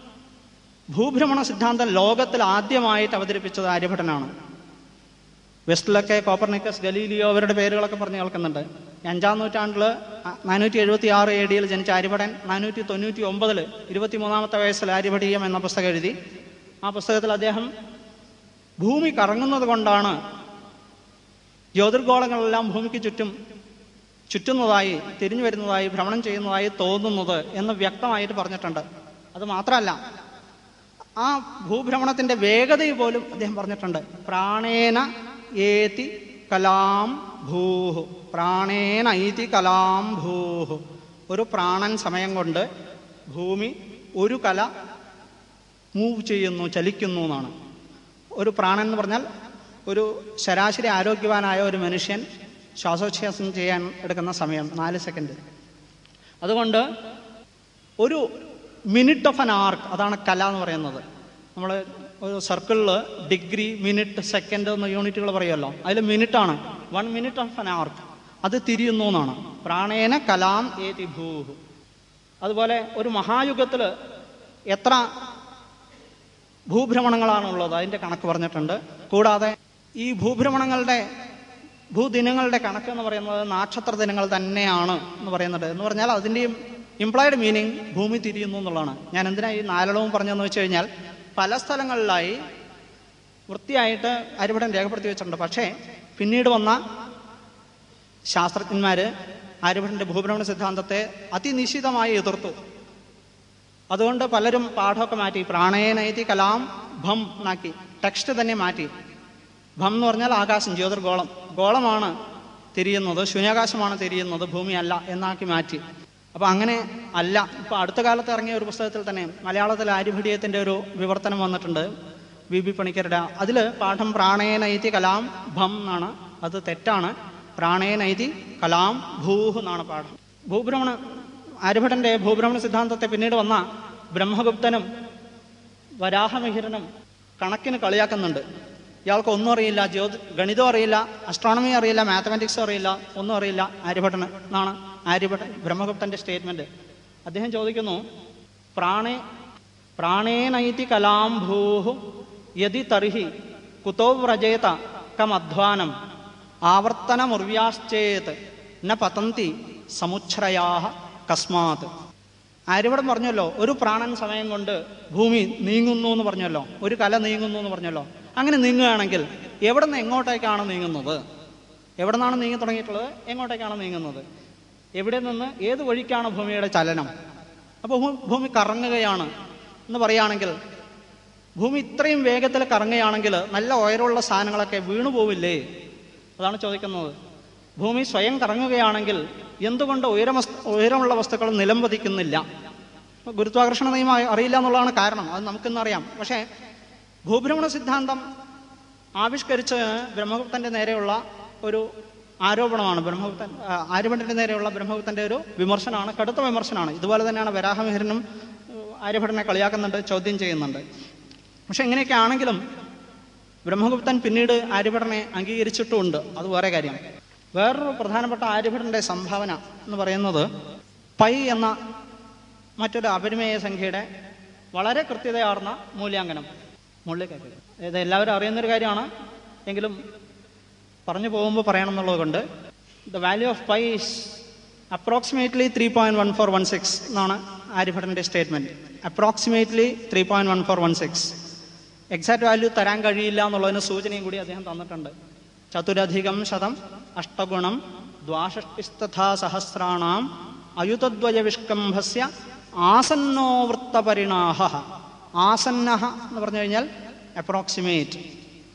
ഭൂഭ്രമണ സിദ്ധാന്തം ലോകത്തിൽ ആദ്യമായിട്ട് അവതരിപ്പിച്ചത് ആര്യഭട്ടനാണ് വെസ്റ്റിലൊക്കെ കോപ്പർനിക്കസ് ഗലീലിയോ അവരുടെ പേരുകളൊക്കെ പറഞ്ഞു കേൾക്കുന്നുണ്ട് അഞ്ചാം നൂറ്റാണ്ടിൽ നാനൂറ്റി എഴുപത്തി ആറ് എ ഡിയിൽ ജനിച്ച ആര്യഭടൻ നാനൂറ്റി തൊണ്ണൂറ്റി ഒമ്പതിൽ ഇരുപത്തിമൂന്നാമത്തെ വയസ്സിൽ ആര്യഭടീയം എന്ന പുസ്തകം എഴുതി ആ പുസ്തകത്തിൽ അദ്ദേഹം ഭൂമി കറങ്ങുന്നത് കൊണ്ടാണ് ജ്യോതിർഗോളങ്ങളെല്ലാം ഭൂമിക്ക് ചുറ്റും ചുറ്റുന്നതായി തിരിഞ്ഞു വരുന്നതായി ഭ്രമണം ചെയ്യുന്നതായി തോന്നുന്നത് എന്ന് വ്യക്തമായിട്ട് പറഞ്ഞിട്ടുണ്ട് അത് മാത്രമല്ല ആ ഭൂഭ്രമണത്തിന്റെ വേഗതയിൽ പോലും അദ്ദേഹം പറഞ്ഞിട്ടുണ്ട് പ്രാണേന ഏതി കലാം ഭൂഹു പ്രാണേന ഐതി കലാം ഭൂഹു ഒരു പ്രാണൻ സമയം കൊണ്ട് ഭൂമി ഒരു കല മൂവ് ചെയ്യുന്നു ചലിക്കുന്നു എന്നാണ് ഒരു പ്രാണൻ എന്ന് പറഞ്ഞാൽ ഒരു ശരാശരി ആരോഗ്യവാനായ ഒരു മനുഷ്യൻ ശ്വാസോച്ഛ്വാസം ചെയ്യാൻ എടുക്കുന്ന സമയം നാല് സെക്കൻഡ് അതുകൊണ്ട് ഒരു മിനിറ്റ് ഓഫ് അൻ ആർക്ക് അതാണ് കല എന്ന് പറയുന്നത് നമ്മൾ ഒരു സർക്കിളിൽ ഡിഗ്രി മിനിറ്റ് സെക്കൻഡ് എന്ന യൂണിറ്റുകൾ പറയുമല്ലോ അതിൽ മിനിറ്റാണ് വൺ മിനിറ്റ് ഓഫ് അൻ ആർക്ക് അത് തിരിയുന്നു എന്നാണ് പ്രാണേന കലാം ഏതി ഭൂഹു അതുപോലെ ഒരു മഹായുഗത്തിൽ എത്ര ഭൂഭ്രമണങ്ങളാണുള്ളത് അതിൻ്റെ കണക്ക് പറഞ്ഞിട്ടുണ്ട് കൂടാതെ ഈ ഭൂഭ്രമണങ്ങളുടെ ഭൂദിനങ്ങളുടെ കണക്ക് എന്ന് പറയുന്നത് നക്ഷത്ര ദിനങ്ങൾ തന്നെയാണ് എന്ന് പറയുന്നുണ്ട് എന്ന് പറഞ്ഞാൽ അതിൻ്റെയും ഇംപ്ലോയിഡ് മീനിങ് ഭൂമി തിരിയുന്നു എന്നുള്ളതാണ് ഞാൻ എന്തിനാ ഈ നാലളവും പറഞ്ഞതെന്ന് വെച്ച് കഴിഞ്ഞാൽ പല സ്ഥലങ്ങളിലായി വൃത്തിയായിട്ട് അരിപടം രേഖപ്പെടുത്തി വെച്ചിട്ടുണ്ട് പക്ഷേ പിന്നീട് വന്ന ശാസ്ത്രജ്ഞന്മാർ ആര്യഭട്ടൻ്റെ ഭൂഭ്രമണ സിദ്ധാന്തത്തെ അതിനിശ്ചിതമായി എതിർത്തു അതുകൊണ്ട് പലരും പാഠമൊക്കെ മാറ്റി പ്രാണേനൈതി കലാം ഭം എന്നാക്കി ടെക്സ്റ്റ് തന്നെ മാറ്റി ഭം എന്ന് പറഞ്ഞാൽ ആകാശം ജ്യോതിർഗോളം ഗോളമാണ് തിരിയുന്നത് ശൂന്യാകാശമാണ് തിരിയുന്നത് ഭൂമിയല്ല എന്നാക്കി മാറ്റി അപ്പോൾ അങ്ങനെ അല്ല ഇപ്പോൾ അടുത്ത കാലത്ത് ഇറങ്ങിയ ഒരു പുസ്തകത്തിൽ തന്നെ മലയാളത്തിൽ ആര്യഭടീയത്തിൻ്റെ ഒരു വിവർത്തനം വന്നിട്ടുണ്ട് വി ബി പണിക്കരുടെ അതിൽ പാഠം പ്രാണേനൈതി കലാം ഭം എന്നാണ് അത് തെറ്റാണ് പ്രാണേനൈതി കലാം ഭൂഹ് എന്നാണ് പാഠം ഭൂഭ്രമണ ആര്യഭട്ടൻ്റെ ഭൂഭ്രമണ സിദ്ധാന്തത്തെ പിന്നീട് വന്ന ബ്രഹ്മഗുപ്തനും വരാഹമിഹിരനും കണക്കിന് കളിയാക്കുന്നുണ്ട് ഇയാൾക്ക് ഒന്നും അറിയില്ല ജ്യോതി ഗണിതം അറിയില്ല അസ്ട്രോണമി അറിയില്ല മാത്തമാറ്റിക്സും അറിയില്ല ഒന്നും അറിയില്ല ആര്യഭട്ടന് എന്നാണ് ആര്യഭട്ടൻ ബ്രഹ്മഗുപ്തന്റെ സ്റ്റേറ്റ്മെന്റ് അദ്ദേഹം ചോദിക്കുന്നു പ്രാണേ പ്രാണേനൈതി കലാം ഭൂഹു യതി തർഹി കുതോ വ്രജേത കമധ്വാനം ആവർത്തനമുർവ്യാശ്ചേത് ന പതന്തി സമുച്ഛ്രയാ കസ്മാത് ആര്യവടം പറഞ്ഞല്ലോ ഒരു പ്രാണൻ സമയം കൊണ്ട് ഭൂമി നീങ്ങുന്നു എന്ന് പറഞ്ഞല്ലോ ഒരു കല നീങ്ങുന്നു എന്ന് പറഞ്ഞല്ലോ അങ്ങനെ നീങ്ങുകയാണെങ്കിൽ എവിടെ നിന്ന് എങ്ങോട്ടേക്കാണ് നീങ്ങുന്നത് എവിടെ നിന്നാണ് നീങ്ങി തുടങ്ങിയിട്ടുള്ളത് എങ്ങോട്ടേക്കാണ് നീങ്ങുന്നത് എവിടെ നിന്ന് ഏത് വഴിക്കാണ് ഭൂമിയുടെ ചലനം അപ്പോൾ ഭൂ- ഭൂമി കറങ്ങുകയാണ് എന്ന് പറയുകയാണെങ്കിൽ ഭൂമി ഇത്രയും വേഗത്തിൽ കറങ്ങുകയാണെങ്കിൽ നല്ല ഉയരമുള്ള സാധനങ്ങളൊക്കെ വീണു പോവില്ലേ അതാണ് ചോദിക്കുന്നത് ഭൂമി സ്വയം കറങ്ങുകയാണെങ്കിൽ എന്തുകൊണ്ട് ഉയരം ഉയരമുള്ള വസ്തുക്കൾ നിലംപതിക്കുന്നില്ല ഇപ്പൊ ഗുരുത്വാകർഷണ നിയമം അറിയില്ല എന്നുള്ളതാണ് കാരണം അത് നമുക്കിന്നറിയാം പക്ഷേ ഭൂഭ്രമണ സിദ്ധാന്തം ആവിഷ്കരിച്ച് ബ്രഹ്മഗുപ്തന്റെ നേരെയുള്ള ഒരു ആരോപണമാണ് ബ്രഹ്മഗുപ്തൻ ആ, ആര്യഭട്ടന്റെ നേരെയുള്ള ബ്രഹ്മഗുപ്തന്റെ ഒരു വിമർശനമാണ് കടുത്ത വിമർശനമാണ് ഇതുപോലെ തന്നെയാണ് വരാഹമിഹിരനും ഏഹ്, ആര്യഭട്ടനെ കളിയാക്കുന്നുണ്ട് ചോദ്യം ചെയ്യുന്നുണ്ട് പക്ഷെ ഇങ്ങനെയൊക്കെ ആണെങ്കിലും ബ്രഹ്മഗുപ്തൻ പിന്നീട് ആര്യഭട്ടനെ അംഗീകരിച്ചിട്ടുമുണ്ട് അത് വേറെ കാര്യം വേറൊരു പ്രധാനപ്പെട്ട ആര്യഭട്ടന്റെ സംഭാവന എന്ന് പറയുന്നത് പൈ എന്ന മറ്റൊരു അപരിമേയ സംഖ്യയുടെ വളരെ കൃത്യതയാർന്ന മൂല്യാങ്കനം മുകളിലേക്ക് ഇത് എല്ലാവരും അറിയുന്നൊരു കാര്യമാണ് എങ്കിലും പറഞ്ഞു പോകുമ്പോൾ പറയണം എന്നുള്ളത് കൊണ്ട് the value of pi is approximately three point one four one six എന്നാണ് ആര്യഭട്ടൻ്റെ statement approximately three point one four one six exact value തരാൻ കഴിയില്ല എന്നുള്ളതിന് സൂചനയും കൂടി അദ്ദേഹം തന്നിട്ടുണ്ട് ചതുരധികം ശതം അഷ്ടഗുണം ദ്വാഷഷ്ടിസ്തഥാ സഹസ്രാണാം അയുതദ്വയ വിഷ്കംഭസ്യ ആസന്നോ വൃത്തപരിണാഹ ആസന്ന എന്ന് പറഞ്ഞു കഴിഞ്ഞാൽ അപ്രോക്സിമേറ്റ്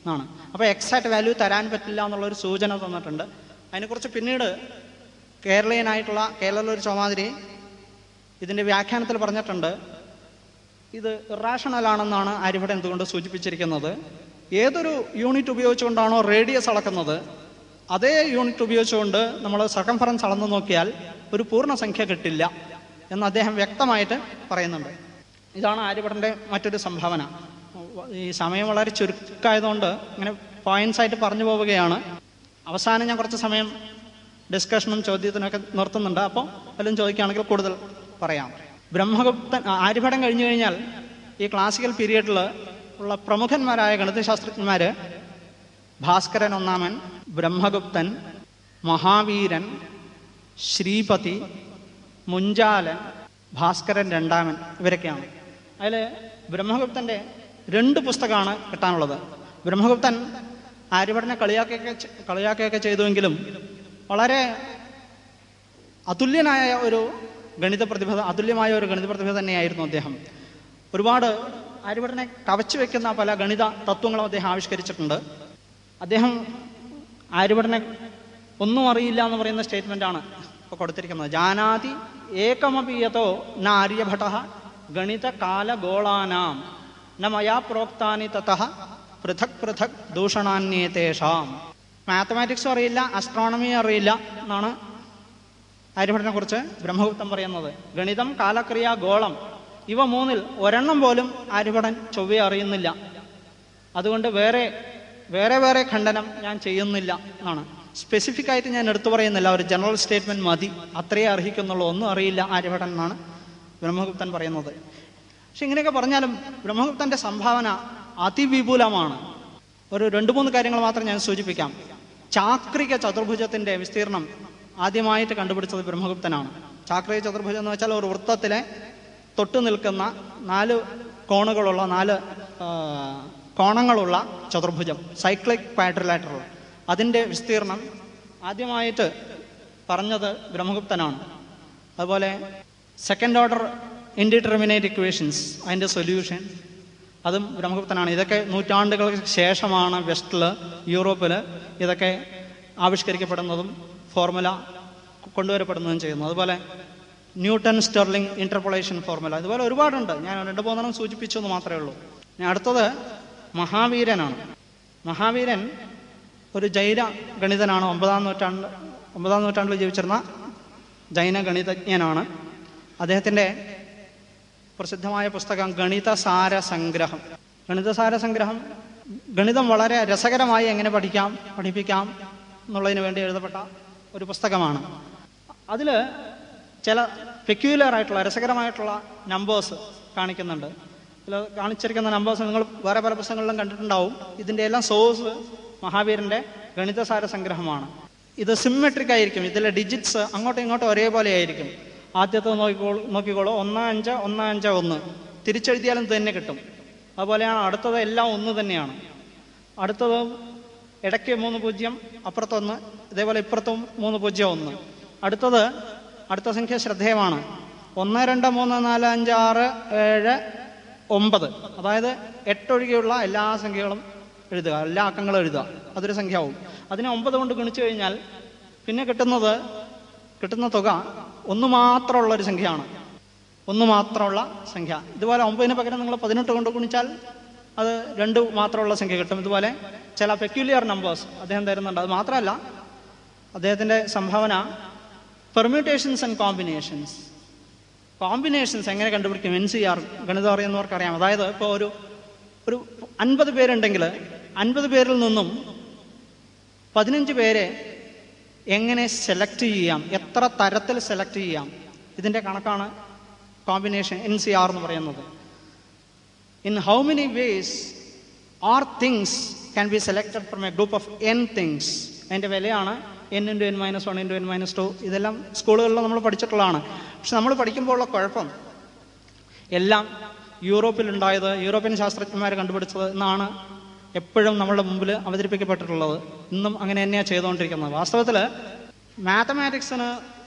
എന്നാണ് അപ്പോൾ എക്സാക്ട് വാല്യൂ തരാൻ പറ്റില്ല എന്നുള്ളൊരു സൂചന തന്നിട്ടുണ്ട് അതിനെക്കുറിച്ച് പിന്നീട് കേരളീയനായിട്ടുള്ള കേരളത്തിലെ ഒരു ചോമാതിരി ഇതിൻ്റെ വ്യാഖ്യാനത്തിൽ പറഞ്ഞിട്ടുണ്ട് ഇത് ഇറാഷണൽ ആണെന്നാണ് ആര്യഭടൻ എന്തുകൊണ്ട് സൂചിപ്പിച്ചിരിക്കുന്നത് ഏതൊരു യൂണിറ്റ് ഉപയോഗിച്ചുകൊണ്ടാണോ റേഡിയസ് അളക്കുന്നത് അതേ യൂണിറ്റ് ഉപയോഗിച്ചുകൊണ്ട് നമ്മൾ സർക്കംഫറൻസ് അളന്നു നോക്കിയാൽ ഒരു പൂർണ്ണസംഖ്യ കിട്ടില്ല എന്ന് അദ്ദേഹം വ്യക്തമായിട്ട് പറയുന്നുണ്ട് ഇതാണ് ആര്യഭടൻ്റെ മറ്റൊരു സംഭാവന ഈ സമയം വളരെ ചുരുക്കമായതുകൊണ്ട് ഇങ്ങനെ പോയിന്റ്സ് ആയിട്ട് പറഞ്ഞു പോവുകയാണ് അവസാനം ഞാൻ കുറച്ച് സമയം ഡിസ്കഷനും ചോദ്യത്തിനൊക്കെ നിർത്തുന്നുണ്ട് അപ്പോൾ വല്ലതും ചോദിക്കുകയാണെങ്കിൽ കൂടുതൽ പറയാം ബ്രഹ്മഗുപ്തൻ ആ, ആര്യഭടൻ കഴിഞ്ഞു കഴിഞ്ഞാൽ ഈ ക്ലാസിക്കൽ പീരീഡിൽ ഉള്ള പ്രമുഖന്മാരായ ഗണിതശാസ്ത്രജ്ഞന്മാർ ഭാസ്കരൻ ഒന്നാമൻ ബ്രഹ്മഗുപ്തൻ മഹാവീരൻ ശ്രീപതി മുഞ്ചാലൻ ഭാസ്കരൻ രണ്ടാമൻ ഇവരൊക്കെയാണ് അതിൽ ബ്രഹ്മഗുപ്തൻ്റെ രണ്ട് പുസ്തകമാണ് കിട്ടാനുള്ളത് ബ്രഹ്മഗുപ്തൻ ആര്യഭടനെ കളിയാക്കുകയൊക്കെ ചെ- കളിയാക്കുകയൊക്കെ ചെയ്തുവെങ്കിലും വളരെ അതുല്യനായ ഒരു ഗണിത പ്രതിഭ അതുല്യമായ ഒരു ഗണിത പ്രതിഭ തന്നെയായിരുന്നു അദ്ദേഹം ഒരുപാട് ആര്യഭടനെ കവച്ചു വെക്കുന്ന പല ഗണിത തത്വങ്ങളും അദ്ദേഹം ആവിഷ്കരിച്ചിട്ടുണ്ട് അദ്ദേഹം ആര്യഭടനെ ഒന്നും അറിയില്ല എന്ന് പറയുന്ന സ്റ്റേറ്റ്മെൻ്റ് ആണ് ഇപ്പോൾ കൊടുത്തിരിക്കുന്നത് ജാനാതി ഏകമപീയതോ ന ആര്യഭട ഗണിത കാലഗോളാനാം ന മയാ പ്രോക്താനി തതഃ പൃഥക് പൃഥക് ദൂഷണാന്യേതേഷാം മാത്തമാറ്റിക്സും അറിയില്ല അസ്ട്രോണമിയും അറിയില്ല എന്നാണ് ആര്യഭടനെ കുറിച്ച് ബ്രഹ്മഗുപ്തൻ പറയുന്നത് ഗണിതം കാലക്രിയ ഗോളം ഇവ മൂന്നിൽ ഒരെണ്ണം പോലും ആര്യഭടൻ ചൊവ്വയെ അറിയുന്നില്ല അതുകൊണ്ട് വേറെ വേറെ വേറെ ഖണ്ഡനം ഞാൻ ചെയ്യുന്നില്ല എന്നാണ് സ്പെസിഫിക് ആയിട്ട് ഞാൻ എടുത്തു പറയുന്നില്ല ഒരു ജനറൽ സ്റ്റേറ്റ്മെന്റ് മതി അത്രയേ അർഹിക്കുന്നുള്ളൂ ഒന്നും അറിയില്ല ആര്യഭടൻ എന്നാണ് ബ്രഹ്മഗുപ്തൻ പറയുന്നത് പക്ഷെ ഇങ്ങനെയൊക്കെ പറഞ്ഞാലും ബ്രഹ്മഗുപ്തന്റെ സംഭാവന അതിവിപുലമാണ് ഒരു രണ്ട് മൂന്ന് കാര്യങ്ങൾ മാത്രം ഞാൻ സൂചിപ്പിക്കാം ചാക്രിക ചതുർഭുജത്തിന്റെ വിസ്തീർണം ആദ്യമായിട്ട് കണ്ടുപിടിച്ചത് ബ്രഹ്മഗുപ്തനാണ് ചാക്രിക ചതുർഭുജം എന്ന് വെച്ചാൽ ഒരു വൃത്തത്തിലെ തൊട്ടു നിൽക്കുന്ന നാല് കോണുകളുള്ള നാല് ആ, കോണങ്ങളുള്ള ചതുർഭുജം സൈക്ലിക് പാട്രിലാറ്ററൽ അതിൻ്റെ വിസ്തീർണം ആദ്യമായിട്ട് പറഞ്ഞത് ബ്രഹ്മഗുപ്തനാണ് അതുപോലെ സെക്കൻഡ് ഓർഡർ ഇൻഡിറ്റർമിനേറ്റ് ഇക്വേഷൻസ് അതിൻ്റെ സൊല്യൂഷൻ അതും ബ്രഹ്മഗുപ്തനാണ് ഇതൊക്കെ നൂറ്റാണ്ടുകൾക്ക് ശേഷമാണ് വെസ്റ്റിൽ യൂറോപ്പിൽ ഇതൊക്കെ ആവിഷ്കരിക്കപ്പെടുന്നതും ഫോർമുല കൊണ്ടുവരപ്പെടുന്നതും ചെയ്യുന്നു അതുപോലെ ന്യൂട്ടൺ സ്റ്റെർലിംഗ് ഇന്റർപൊളേഷൻ ഫോർമുല ഇതുപോലെ ഒരുപാടുണ്ട് ഞാൻ രണ്ട് മൂന്നെണ്ണം സൂചിപ്പിച്ചു എന്ന് മാത്രമേ ഉള്ളൂ ഇനി അടുത്തത് മഹാവീരനാണ് മഹാവീരൻ ഒരു ജൈന ഗണിതനാണ് ഒമ്പതാം നൂറ്റാണ്ട് ഒമ്പതാം നൂറ്റാണ്ടിൽ ജീവിച്ചിരുന്ന ജൈന ഗണിതജ്ഞനാണ് അദ്ദേഹത്തിൻ്റെ പ്രസിദ്ധമായ പുസ്തകം ഗണിതസാര സംഗ്രഹം ഗണിതസാര സംഗ്രഹം ഗണിതം വളരെ രസകരമായി എങ്ങനെ പഠിക്കാം പഠിപ്പിക്കാം എന്നുള്ളതിന് വേണ്ടി എഴുതപ്പെട്ട ഒരു പുസ്തകമാണ് അതിൽ ചില പെക്യുലർ ആയിട്ടുള്ള രസകരമായിട്ടുള്ള നമ്പേഴ്സ് കാണിക്കുന്നുണ്ട് ഇതിൽ കാണിച്ചിരിക്കുന്ന നമ്പേഴ്സ് നിങ്ങൾ വേറെ പല പുസ്തകങ്ങളിലും കണ്ടിട്ടുണ്ടാവും ഇതിൻ്റെ എല്ലാം സോഴ്സ് മഹാവീരൻ്റെ ഗണിതസാര സംഗ്രഹമാണ് ഇത് സിമ്മെട്രിക് ആയിരിക്കും ഇതിലെ ഡിജിറ്റ്സ് അങ്ങോട്ടും ഇങ്ങോട്ടും ഒരേപോലെ ആയിരിക്കും ആദ്യത്തെ നോക്കിക്കോളൂ നോക്കിക്കോളൂ ഒന്ന് അഞ്ച് ഒന്ന് അഞ്ച് ഒന്ന് തിരിച്ചെഴുതിയാലും ഇത് തന്നെ കിട്ടും അതുപോലെയാണ് അടുത്തത് എല്ലാം ഒന്ന് തന്നെയാണ് അടുത്തത് ഇടയ്ക്ക് മൂന്ന് പൂജ്യം അപ്പുറത്തൊന്ന് ഇതേപോലെ ഇപ്പുറത്തും മൂന്ന് പൂജ്യം ഒന്ന് അടുത്തത് അടുത്ത സംഖ്യ ശ്രദ്ധേയമാണ് ഒന്ന് രണ്ട് മൂന്ന് നാല് അഞ്ച് ആറ് ഏഴ് ഒമ്പത് അതായത് എട്ടൊഴികെയുള്ള എല്ലാ സംഖ്യകളും എഴുതുക എല്ലാ അക്കങ്ങളും എഴുതുക അതൊരു സംഖ്യ ആവും അതിനെ ഒമ്പത് കൊണ്ട് ഗുണിച്ചു കഴിഞ്ഞാൽ പിന്നെ കിട്ടുന്നത് കിട്ടുന്ന തുക ഒന്ന് മാത്രമുള്ള ഒരു സംഖ്യയാണ് ഒന്ന് മാത്രമുള്ള സംഖ്യ ഇതുപോലെ ഒമ്പതിന് പകരം നിങ്ങൾ പതിനെട്ട് കൊണ്ട് ഗുണിച്ചാൽ അത് രണ്ട് മാത്രമുള്ള സംഖ്യ കിട്ടും ഇതുപോലെ ചില പെക്യുലിയർ നമ്പേഴ്സ് അദ്ദേഹം തരുന്നുണ്ട് അത് മാത്രമല്ല അദ്ദേഹത്തിൻ്റെ സംഭാവന പെർമ്യൂട്ടേഷൻസ് ആൻഡ് കോമ്പിനേഷൻസ് കോമ്പിനേഷൻസ് എങ്ങനെ കണ്ടുപിടിക്കും എൻ സി ആർ ഗണിതം അറിയുന്നവർക്ക് അറിയാം അതായത് ഇപ്പോൾ ഒരു ഒരു അൻപത് പേരുണ്ടെങ്കിൽ അൻപത് പേരിൽ നിന്നും പതിനഞ്ച് പേരെ എങ്ങനെ സെലക്ട് ചെയ്യാം എത്ര തരത്തിൽ സെലക്ട് ചെയ്യാം ഇതിൻ്റെ കണക്കാണ് കോമ്പിനേഷൻ എൻ സി ആർ എന്ന് പറയുന്നത് in how many ways r things can be selected from a group of n things അതിൻ്റെ വിലയാണ് n into n minus one into n minus two ഇതെല്ലാം സ്കൂളുകളിൽ നമ്മൾ പഠിച്ചിട്ടുള്ളതാണ് പക്ഷെ നമ്മൾ പഠിക്കുമ്പോൾ ഉള്ള കുഴപ്പം എല്ലാം യൂറോപ്പിലുണ്ടായത് യൂറോപ്യൻ ശാസ്ത്രജ്ഞന്മാർ കണ്ടുപിടിച്ചത് എന്നാണ് എപ്പോഴും നമ്മുടെ മുമ്പിൽ അവതരിപ്പിക്കപ്പെട്ടിട്ടുള്ളത് ഇന്നും അങ്ങനെ തന്നെയാണ് ചെയ്തുകൊണ്ടിരിക്കുന്നത് വാസ്തവത്തിൽ മാത്തമാറ്റിക്സിന്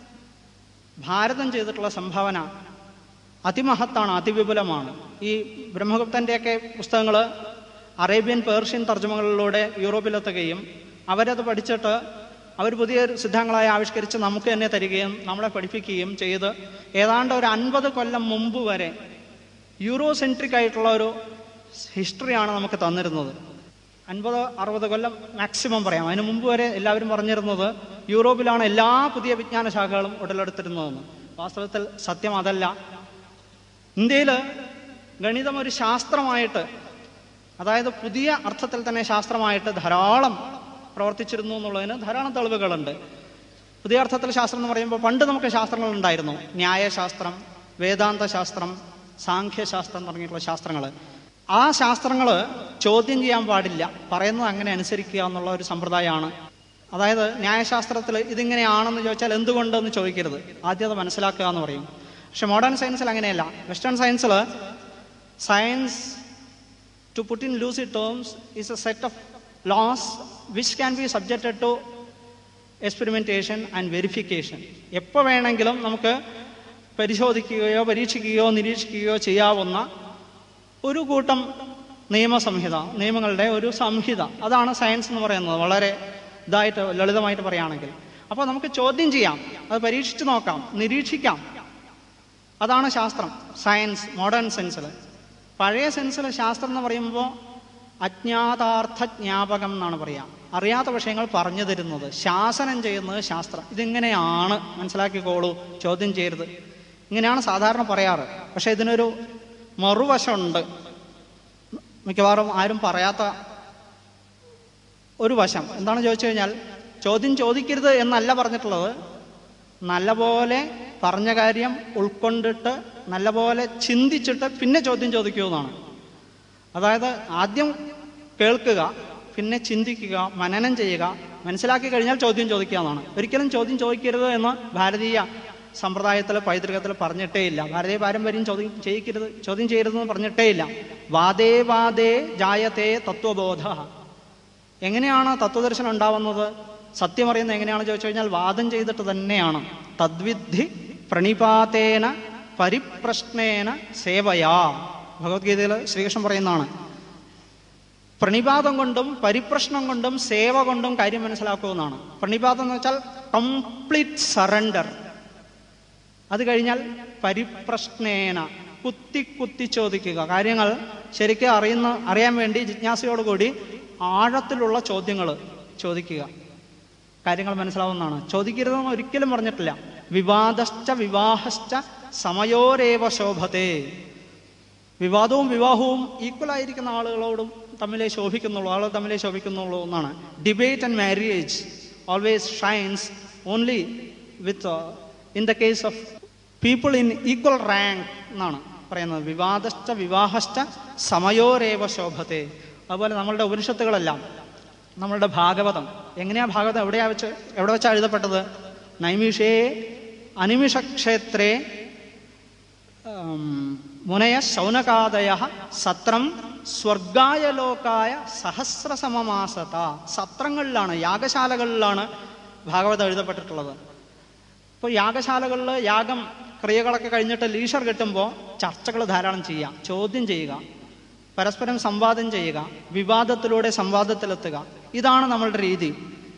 ഭാരതം ചെയ്തിട്ടുള്ള സംഭാവന അതിമഹത്താണ് അതിവിപുലമാണ് ഈ ബ്രഹ്മഗുപ്തൻ്റെയൊക്കെ പുസ്തകങ്ങൾ അറേബ്യൻ പേർഷ്യൻ തർജ്ജമകളിലൂടെ യൂറോപ്പിലെത്തുകയും അവരത് പഠിച്ചിട്ട് അവർ പുതിയ സിദ്ധാന്തങ്ങളായി ആവിഷ്കരിച്ച് നമുക്ക് തന്നെ തരികയും നമ്മളെ പഠിപ്പിക്കുകയും ചെയ്ത് ഏതാണ്ട് ഒരു അൻപത് കൊല്ലം മുമ്പ് വരെ യൂറോ സെൻട്രിക് ആയിട്ടുള്ള ഒരു ഹിസ്റ്ററിയാണ് നമുക്ക് തന്നിരുന്നത് അൻപത് അറുപത് കൊല്ലം മാക്സിമം പറയാം അതിന് മുമ്പ് വരെ എല്ലാവരും പറഞ്ഞിരുന്നത് യൂറോപ്പിലാണ് എല്ലാ പുതിയ വിജ്ഞാന ശാഖകളും ഉടലെടുത്തിരുന്നതെന്ന് വാസ്തവത്തിൽ സത്യം അതല്ല ഇന്ത്യയിൽ ഗണിതം ഒരു ശാസ്ത്രമായിട്ട് അതായത് പുതിയ അർത്ഥത്തിൽ തന്നെ ശാസ്ത്രമായിട്ട് ധാരാളം പ്രവർത്തിച്ചിരുന്നു എന്നുള്ളതിന് ധാരാളം തെളിവുകളുണ്ട് പുതിയ അർത്ഥത്തിൽ ശാസ്ത്രം എന്ന് പറയുമ്പോൾ പണ്ട് നമുക്ക് ശാസ്ത്രങ്ങൾ ഉണ്ടായിരുന്നു ന്യായശാസ്ത്രം വേദാന്ത ശാസ്ത്രം സാഖ്യശാസ്ത്രം തുടങ്ങിയിട്ടുള്ള ശാസ്ത്രങ്ങൾ ആ ശാസ്ത്രങ്ങൾ ചോദ്യം ചെയ്യാൻ പാടില്ല പറയുന്നത് അങ്ങനെ അനുസരിക്കുക എന്നുള്ള ഒരു സമ്പ്രദായമാണ് അതായത് ന്യായശാസ്ത്രത്തിൽ ഇതിങ്ങനെയാണെന്ന് ചോദിച്ചാൽ എന്തുകൊണ്ടെന്ന് ചോദിക്കരുത് ആദ്യം അത് മനസ്സിലാക്കുക എന്ന് പറയും പക്ഷെ മോഡേൺ സയൻസിൽ അങ്ങനെയല്ല വെസ്റ്റേൺ സയൻസിൽ science to put in lucid terms is a set of laws which can be subjected to experimentation and verification എപ്പോൾ വേണമെങ്കിലും നമുക്ക് പരിശോധിക്കുകയോ പരീക്ഷിക്കുകയോ നിരീക്ഷിക്കുകയോ ചെയ്യാവുന്ന ഒരു കൂട്ടം നിയമസംഹിത നിയമങ്ങളുടെ ഒരു സംഹിത അതാണ് സയൻസ് എന്ന് പറയുന്നത് വളരെ ഇതായിട്ട് ലളിതമായിട്ട് പറയുകയാണെങ്കിൽ അപ്പോൾ നമുക്ക് ചോദ്യം ചെയ്യാം അത് പരീക്ഷിച്ച് നോക്കാം നിരീക്ഷിക്കാം അതാണ് ശാസ്ത്രം സയൻസ് മോഡേൺ സെൻസിൽ പഴയ സെൻസിൽ ശാസ്ത്രം എന്ന് പറയുമ്പോൾ അജ്ഞാതാർത്ഥ ജ്ഞാപകം എന്നാണ് പറയുക അറിയാത്ത വിഷയങ്ങൾ പറഞ്ഞു തരുന്നത് ശാസനം ചെയ്യുന്നത് ശാസ്ത്രം ഇതിങ്ങനെയാണ് മനസ്സിലാക്കിക്കോളൂ ചോദ്യം ചെയ്യരുത് ഇങ്ങനെയാണ് സാധാരണ പറയാറ് പക്ഷെ ഇതിനൊരു മറുവശമുണ്ട് മിക്കവാറും ആരും പറയാത്ത ഒരു വശം എന്താണെന്ന് ചോദിച്ചു കഴിഞ്ഞാൽ ചോദ്യം ചോദിക്കരുത് എന്നല്ല പറഞ്ഞിട്ടുള്ളത് നല്ലപോലെ പറഞ്ഞ കാര്യം ഉൾക്കൊണ്ടിട്ട് നല്ലപോലെ ചിന്തിച്ചിട്ട് പിന്നെ ചോദ്യം ചോദിക്കൂ എന്നാണ് അതായത് ആദ്യം കേൾക്കുക പിന്നെ ചിന്തിക്കുക മനനം ചെയ്യുക മനസ്സിലാക്കി കഴിഞ്ഞാൽ ചോദ്യം ചോദിക്കുക എന്നാണ് ഒരിക്കലും ചോദ്യം ചോദിക്കരുത് എന്ന് ഭാരതീയ സമ്പ്രദായത്തിൽ പൈതൃകത്തിൽ പറഞ്ഞിട്ടേ ഇല്ല ഭാരതീയ പാരമ്പര്യം ചോദ്യം ചെയ്യിക്കരുത് ചോദ്യം ചെയ്യരുതെന്ന് പറഞ്ഞിട്ടേ ഇല്ല വാദേ വാദേ ജായത്തെ തത്വബോധ എങ്ങനെയാണ് തത്വദർശനം ഉണ്ടാവുന്നത് സത്യം അറിയുന്നത് എങ്ങനെയാണെന്ന് ചോദിച്ചു കഴിഞ്ഞാൽ വാദം ചെയ്തിട്ട് തന്നെയാണ് തദ്വിദ്ധി പ്രണിപാതേന പരിപ്രശ്നേന സേവയാ ഭഗവത്ഗീതയിൽ ശ്രീകൃഷ്ണൻ പറയുന്നതാണ് പ്രണിപാതം കൊണ്ടും പരിപ്രശ്നം കൊണ്ടും സേവ കൊണ്ടും കാര്യം മനസ്സിലാക്കുമെന്നാണ് പ്രണിപാതം എന്ന് വെച്ചാൽ കംപ്ലീറ്റ് സറണ്ടർ അത് കഴിഞ്ഞാൽ പരിപ്രശ്നേന കുത്തി കുത്തി ചോദിക്കുക കാര്യങ്ങൾ ശരിക്കും അറിയുന്ന അറിയാൻ വേണ്ടി ജിജ്ഞാസയോടുകൂടി ആഴത്തിലുള്ള ചോദ്യങ്ങൾ ചോദിക്കുക കാര്യങ്ങൾ മനസ്സിലാവുന്നതാണ് ചോദിക്കരുതെന്ന് ഒരിക്കലും പറഞ്ഞിട്ടില്ല വിവാദശ്ച വിവാഹശ്ച സമയോരേവ ശോഭത്തെ വിവാദവും വിവാഹവും ഈക്വൽ ആയിരിക്കുന്ന ആളുകളോടും തമ്മിലേ ശോഭിക്കുന്നുള്ളൂ ആളുകൾ തമ്മിലേ ശോഭിക്കുന്നുള്ളൂ എന്നാണ് debate and marriage always shines only with in the case of people in equal rank എന്നാണ് പറയുന്നത് വിവാദശ്ച വിവാഹശ്ച സമയോരേവ ശോഭത്തെ അതുപോലെ നമ്മളുടെ ഉപനിഷത്തുകളെല്ലാം നമ്മളുടെ ഭാഗവതം എങ്ങനെയാ ഭാഗവതം എവിടെയാ വെച്ച് എവിടെ വെച്ചാണ് എഴുതപ്പെട്ടത് നൈമിഷേ അനിമിഷക്ഷേത്രേ ഉം, മുനയ ശൗനകാദയ സത്രം സ്വർഗായ ലോകായ സഹസ്രസമമാസത സത്രങ്ങളിലാണ് യാഗശാലകളിലാണ് ഭാഗവതം എഴുതപ്പെട്ടിട്ടുള്ളത് ഇപ്പോൾ യാഗശാലകളിൽ യാഗം ക്രിയകളൊക്കെ കഴിഞ്ഞിട്ട് ലീഷർ കിട്ടുമ്പോൾ ചർച്ചകൾ ധാരാളം ചെയ്യാം ചോദ്യം ചെയ്യുക പരസ്പരം സംവാദം ചെയ്യുക വിവാദത്തിലൂടെ സംവാദത്തിലെത്തുക ഇതാണ് നമ്മളുടെ രീതി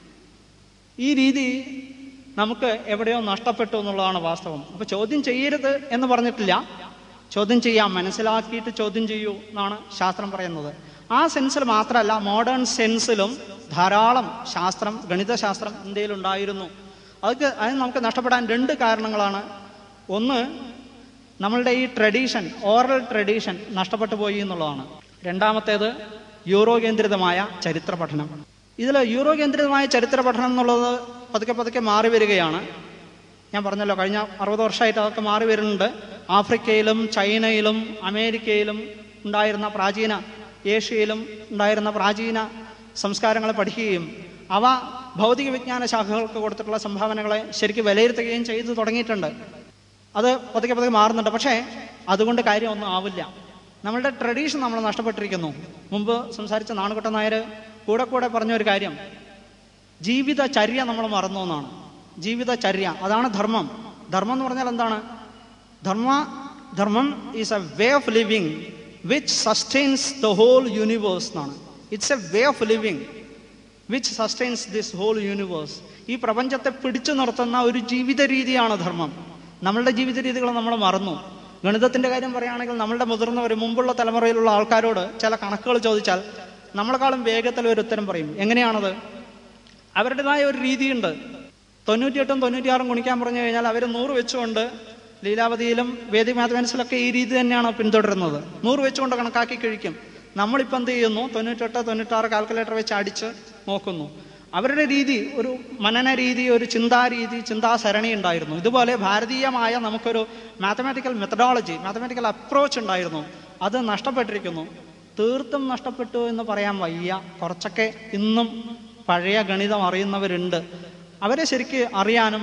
ഈ രീതി നമുക്ക് എവിടെയോ നഷ്ടപ്പെട്ടു എന്നുള്ളതാണ് വാസ്തവം അപ്പൊ ചോദ്യം ചെയ്യരുത് എന്ന് പറഞ്ഞിട്ടില്ല ചോദ്യം ചെയ്യാം മനസ്സിലാക്കിയിട്ട് ചോദ്യം ചെയ്യൂ എന്നാണ് ശാസ്ത്രം പറയുന്നത് ആ സെൻസിൽ മാത്രമല്ല മോഡേൺ സെൻസിലും ധാരാളം ശാസ്ത്രം ഗണിതശാസ്ത്രം ഇന്ത്യയിൽ ഉണ്ടായിരുന്നു അതൊക്കെ അതിന് നമുക്ക് നഷ്ടപ്പെടാൻ രണ്ട് കാരണങ്ങളാണ് ഒന്ന് നമ്മളുടെ ഈ ട്രഡീഷൻ ഓറൽ ട്രഡീഷൻ നഷ്ടപ്പെട്ടു പോയി എന്നുള്ളതാണ് രണ്ടാമത്തേത് യൂറോ കേന്ദ്രിതമായ ചരിത്ര പഠനം ഇതിൽ യൂറോ കേന്ദ്രിതമായ ചരിത്ര പഠനം എന്നുള്ളത് പതുക്കെ പതുക്കെ മാറി വരികയാണ് ഞാൻ പറഞ്ഞല്ലോ കഴിഞ്ഞ അറുപത് വർഷമായിട്ട് അതൊക്കെ മാറി വരുന്നുണ്ട് ആഫ്രിക്കയിലും ചൈനയിലും അമേരിക്കയിലും ഉണ്ടായിരുന്ന പ്രാചീന ഏഷ്യയിലും ഉണ്ടായിരുന്ന പ്രാചീന സംസ്കാരങ്ങളെ പഠിക്കുകയും അവ ഭൗതിക വിജ്ഞാന ശാഖകൾക്ക് കൊടുത്തിട്ടുള്ള സംഭാവനകളെ ശരിക്കും വിലയിരുത്തുകയും ചെയ്തു തുടങ്ങിയിട്ടുണ്ട് അത് പതുക്കെ പതുക്കെ മാറുന്നുണ്ട് പക്ഷേ അതുകൊണ്ട് കാര്യമൊന്നും ആവില്ല നമ്മളുടെ ട്രഡീഷൻ നമ്മൾ നഷ്ടപ്പെട്ടിരിക്കുന്നു മുമ്പ് സംസാരിച്ച നാണുകുട്ടൻ നായർ കൂടെ കൂടെ പറഞ്ഞ ഒരു കാര്യം ജീവിതചര്യ നമ്മൾ മറന്നു എന്നാണ് ജീവിതചര്യ അതാണ് ധർമ്മം ധർമ്മം എന്ന് പറഞ്ഞാൽ എന്താണ് dharma dharma is a way of living which sustains the whole universe എന്നാണ് it's a way of living which sustains this whole universe ഈ പ്രപഞ്ചത്തെ പിടിച്ചു നിർത്തുന്ന ഒരു ജീവിത രീതിയാണ് ധർമ്മം നമ്മളുടെ ജീവിത രീതികൾ നമ്മൾ മറന്നു ഗണിതത്തിന്റെ കാര്യം പറയുകയാണെങ്കിൽ നമ്മളുടെ മുതിർന്നവർ മുമ്പുള്ള തലമുറയിലുള്ള ആൾക്കാരോട് ചില കണക്കുകൾ ചോദിച്ചാൽ നമ്മളെക്കാളും വേഗത്തിൽ ഒരു ഉത്തരം പറയും എങ്ങനെയാണത് അവരുടേതായ ഒരു രീതിയുണ്ട് തൊണ്ണൂറ്റിയെട്ടും തൊണ്ണൂറ്റിയാറും ഗുണിക്കാൻ പറഞ്ഞു കഴിഞ്ഞാൽ അവർ നൂറ് വെച്ചുകൊണ്ട് ലീലാവതിയിലും വേദിക മാത്തമാറ്റിക്സിലൊക്കെ ഈ രീതി തന്നെയാണ് പിന്തുടരുന്നത് നൂറ് വെച്ചുകൊണ്ട് കണക്കാക്കി കഴിക്കും നമ്മളിപ്പോൾ എന്ത് ചെയ്യുന്നു തൊണ്ണൂറ്റെട്ട് തൊണ്ണൂറ്റാറ് കാൽക്കുലേറ്റർ വെച്ച് അടിച്ച് നോക്കുന്നു അവരുടെ രീതി ഒരു മനന രീതി ഒരു ചിന്താ രീതി ചിന്താസരണി ഉണ്ടായിരുന്നു ഇതുപോലെ ഭാരതീയമായ നമുക്കൊരു മാത്തമാറ്റിക്കൽ മെത്തഡോളജി മാത്തമാറ്റിക്കൽ അപ്രോച്ച് ഉണ്ടായിരുന്നു അത് നഷ്ടപ്പെട്ടിരിക്കുന്നു തീർത്തും നഷ്ടപ്പെട്ടു എന്ന് പറയാൻ വയ്യ കുറച്ചൊക്കെ ഇന്നും പഴയ ഗണിതം അറിയുന്നവരുണ്ട് അവരെ ശരിക്ക് അറിയാനും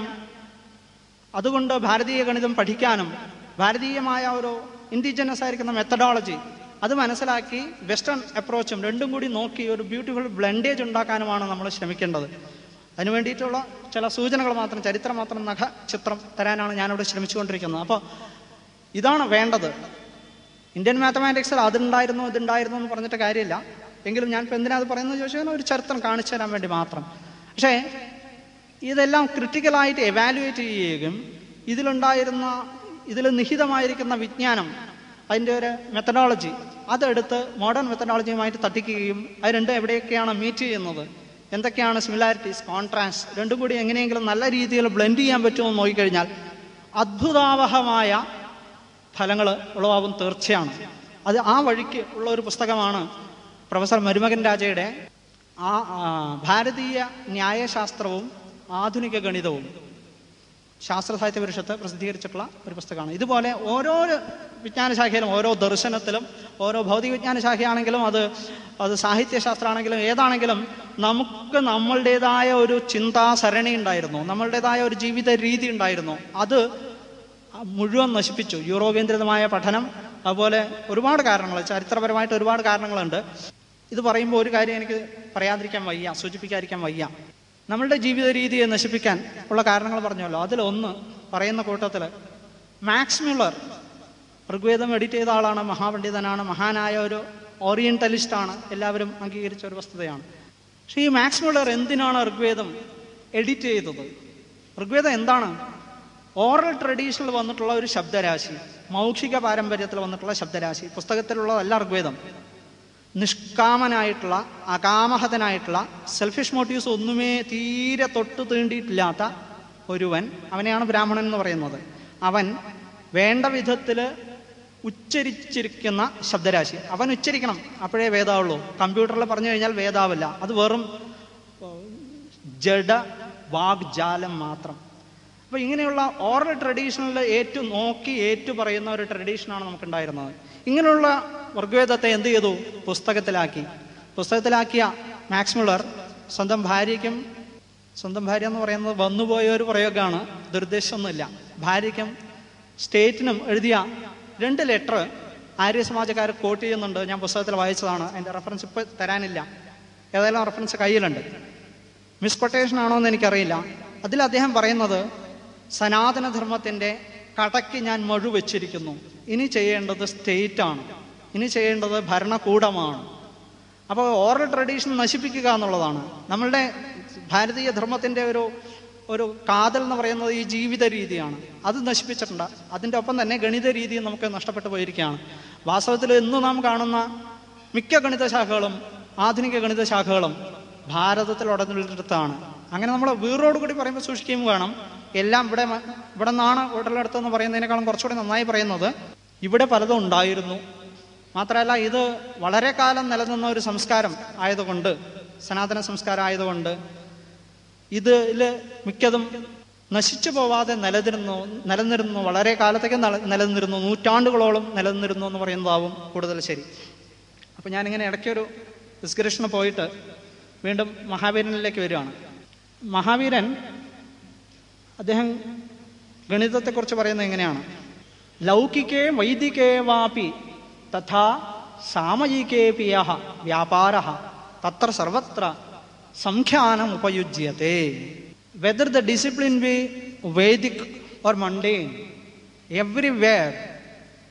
അതുകൊണ്ട് ഭാരതീയ ഗണിതം പഠിക്കാനും ഭാരതീയമായ ഒരു ഇൻഡിജിനസ് ആയിരിക്കുന്ന മെത്തഡോളജി അത് മനസ്സിലാക്കി വെസ്റ്റേൺ അപ്രോച്ചും രണ്ടും കൂടി നോക്കി ഒരു ബ്യൂട്ടിഫുൾ ബ്ലെൻഡേജ് ഉണ്ടാക്കാനുമാണ് നമ്മൾ ശ്രമിക്കേണ്ടത് അതിനു വേണ്ടിയിട്ടുള്ള ചില സൂചനകൾ മാത്രം ചരിത്രം മാത്രം നഖ ചിത്രം തരാനാണ് ഞാനിവിടെ ശ്രമിച്ചുകൊണ്ടിരിക്കുന്നത് അപ്പോൾ ഇതാണ് വേണ്ടത് ഇന്ത്യൻ മാത്തമാറ്റിക്സിൽ അതുണ്ടായിരുന്നു ഇതുണ്ടായിരുന്നു എന്ന് പറഞ്ഞിട്ട് കാര്യമില്ല എങ്കിലും ഞാൻ ഇപ്പം എന്തിനാ അത് പറയുന്നത് ചോദിച്ചാൽ ഒരു ചരിത്രം കാണിച്ചു തരാൻ വേണ്ടി മാത്രം പക്ഷേ ഇതെല്ലാം ക്രിട്ടിക്കലായിട്ട് എവാലുവേറ്റ് ചെയ്യുകയും ഇതിലുണ്ടായിരുന്ന ഇതിൽ നിഹിതമായിരിക്കുന്ന വിജ്ഞാനം അതിൻ്റെ ഒരു മെത്തഡോളജി അതെടുത്ത് മോഡേൺ മെത്തഡോളജിയുമായിട്ട് തട്ടിക്കുകയും അത് രണ്ടും എവിടെയൊക്കെയാണ് മീറ്റ് ചെയ്യുന്നത് എന്തൊക്കെയാണ് സിമിലാരിറ്റീസ് കോൺട്രാസ്റ്റ് രണ്ടും കൂടി എങ്ങനെയെങ്കിലും നല്ല രീതിയിൽ ബ്ലെൻഡ് ചെയ്യാൻ പറ്റുമോ എന്ന് നോക്കിക്കഴിഞ്ഞാൽ അത്ഭുതാവഹമായ ഫലങ്ങൾ ഉളവാകും തീർച്ചയാണ് അത് ആ വഴിക്ക് ഉള്ള ഒരു പുസ്തകമാണ് പ്രൊഫസർ മരുമകൻ രാജയുടെ ആ ആ, ഭാരതീയ ന്യായശാസ്ത്രവും ആധുനിക ഗണിതവും ശാസ്ത്ര സാഹിത്യ പരിഷത്ത് പ്രസിദ്ധീകരിച്ചിട്ടുള്ള ഒരു പുസ്തകമാണ് ഇതുപോലെ ഓരോ വിജ്ഞാന ശാഖയിലും ഓരോ ദർശനത്തിലും ഓരോ ഭൗതിക വിജ്ഞാന ശാഖയാണെങ്കിലും അത് അത് സാഹിത്യശാസ്ത്രമാണെങ്കിലും ഏതാണെങ്കിലും നമുക്ക് നമ്മളുടേതായ ഒരു ചിന്താസരണി ഉണ്ടായിരുന്നു നമ്മളുടേതായ ഒരു ജീവിത രീതി ഉണ്ടായിരുന്നു അത് മുഴുവൻ നശിപ്പിച്ചു യൂറോ കേന്ദ്രിതമായ പഠനം അതുപോലെ ഒരുപാട് കാരണങ്ങൾ ചരിത്രപരമായിട്ട് ഒരുപാട് കാരണങ്ങളുണ്ട് ഇത് പറയുമ്പോൾ ഒരു കാര്യം എനിക്ക് പറയാതിരിക്കാൻ വയ്യ സൂചിപ്പിക്കാതിരിക്കാൻ വയ്യ നമ്മളുടെ ജീവിത രീതിയെ നശിപ്പിക്കാൻ ഉള്ള കാരണങ്ങൾ പറഞ്ഞല്ലോ അതിലൊന്ന് പറയുന്ന കൂട്ടത്തിൽ മാക്സ് മ്യുള്ളർ ഋഗ്വേദം എഡിറ്റ് ചെയ്ത ആളാണ് മഹാപണ്ഡിതനാണ് മഹാനായ ഒരു ഓറിയന്റലിസ്റ്റ് ആണ് എല്ലാവരും അംഗീകരിച്ച ഒരു വസ്തുതയാണ് പക്ഷേ ഈ മാക്സ് മ്യുള്ളർ എന്തിനാണ് ഋഗ്വേദം എഡിറ്റ് ചെയ്തത് ഋഗ്വേദം എന്താണ് ഓറൽ ട്രഡീഷനിൽ വന്നിട്ടുള്ള ഒരു ശബ്ദരാശി മൗഖിക പാരമ്പര്യത്തിൽ വന്നിട്ടുള്ള ശബ്ദരാശി പുസ്തകത്തിലുള്ളതല്ല ഋഗ്വേദം നിഷ്കാമനായിട്ടുള്ള അകാമഹതനായിട്ടുള്ള സെൽഫിഷ് മോട്ടീവ്സ് ഒന്നുമേ തീരെ തൊട്ട് തീണ്ടിയിട്ടില്ലാത്ത ഒരുവൻ അവനെയാണ് ബ്രാഹ്മണൻ എന്ന് പറയുന്നത് അവൻ വേണ്ട വിധത്തിൽ ഉച്ചരിച്ചിരിക്കുന്ന ശബ്ദരാശി അവൻ ഉച്ചരിക്കണം അപ്പോഴേ വേദാവുള്ളൂ കമ്പ്യൂട്ടറിൽ പറഞ്ഞു കഴിഞ്ഞാൽ വേദാവില്ല അത് വെറും ജഡ വാഗ്ജാലം മാത്രം അപ്പൊ ഇങ്ങനെയുള്ള ഓറൽ ട്രഡീഷനിൽ ഏറ്റു നോക്കി ഏറ്റു പറയുന്ന ഒരു ട്രഡീഷനാണ് നമുക്കുണ്ടായിരുന്നത് ഇങ്ങനെയുള്ള ഋഗ്വേദത്തെ എന്ത് ചെയ്തു പുസ്തകത്തിലാക്കി പുസ്തകത്തിലാക്കിയ മാക്സ് മുള്ളർ സ്വന്തം ഭാര്യയ്ക്കും സ്വന്തം ഭാര്യ എന്ന് പറയുന്നത് വന്നുപോയ ഒരു പ്രയോഗമാണ് ദുരുദ്ദേശമൊന്നുമില്ല ഭാര്യയ്ക്കും സ്റ്റേറ്റിനും എഴുതിയ രണ്ട് ലെറ്റർ ആര്യ സമാജക്കാർ കോട്ട് ചെയ്യുന്നുണ്ട് ഞാൻ പുസ്തകത്തിൽ വായിച്ചതാണ് അതിൻ്റെ റെഫറൻസ് ഇപ്പോൾ തരാനില്ല ഏതായാലും റെഫറൻസ് കയ്യിലുണ്ട് മിസ്കൊട്ടേഷൻ ആണോ എന്ന് എനിക്കറിയില്ല അതിൽ അദ്ദേഹം പറയുന്നത് സനാതനധർമ്മത്തിൻ്റെ കടയ്ക്ക് ഞാൻ മഴു വെച്ചിരിക്കുന്നു ഇനി ചെയ്യേണ്ടത് സ്റ്റേറ്റ് ആണ് ഇനി ചെയ്യേണ്ടത് ഭരണകൂടമാണ് അപ്പോൾ ഓറൽ ട്രഡീഷൻ നശിപ്പിക്കുക എന്നുള്ളതാണ് നമ്മളുടെ ഭാരതീയ ധർമ്മത്തിൻ്റെ ഒരു ഒരു കാതൽ എന്ന് പറയുന്നത് ഈ ജീവിത രീതിയാണ് അത് നശിപ്പിച്ചിട്ടുണ്ട് അതിൻ്റെ ഒപ്പം തന്നെ ഗണിത രീതി നമുക്ക് നഷ്ടപ്പെട്ടു പോയിരിക്കുകയാണ് വാസ്തവത്തിൽ ഇന്ന് നാം കാണുന്ന മിക്ക ഗണിത ശാഖകളും ആധുനിക ഗണിത ശാഖകളും ഭാരതത്തിൽ ഉടനെടുത്താണ് അങ്ങനെ നമ്മൾ വീറോട് കൂടി പറയുമ്പോൾ സൂക്ഷിക്കുകയും വേണം എല്ലാം ഇവിടെ മ- ഇവിടെ നിന്നാണ് ഉടലെടുത്തെന്ന് പറയുന്നതിനേക്കാളും കുറച്ചുകൂടി നന്നായി പറയുന്നത് ഇവിടെ പലതും ഉണ്ടായിരുന്നു മാത്രമല്ല ഇത് വളരെ കാലം നിലനിന്ന ഒരു സംസ്കാരം ആയതുകൊണ്ട് സനാതന സംസ്കാരം ആയതുകൊണ്ട് ഇതിൽ മിക്കതും നശിച്ചു പോവാതെ നിലനിരുന്നു നിലനിരുന്നു വളരെ കാലത്തേക്ക് നില- നിലനിന്നിരുന്നു നൂറ്റാണ്ടുകളോളം നിലനിന്നിരുന്നു എന്ന് പറയുന്നതാവും കൂടുതൽ ശരി അപ്പം ഞാനിങ്ങനെ ഇടയ്ക്കൊരു ഡിസ്കഷന് പോയിട്ട് വീണ്ടും മഹാവീരനിലേക്ക് വരികയാണ് മഹാവീരൻ അദ്ദേഹം ഗണിതത്തെക്കുറിച്ച് പറയുന്നത് എങ്ങനെയാണ് ലൗകികേ വൈദികേ വാപി തഥാ സാമയികേപി യഹ വ്യാപാര തത്ര സർവത്ര സംഖ്യാനം ഉപയുജ്യത്തെ whether the discipline be Vedic or mundane everywhere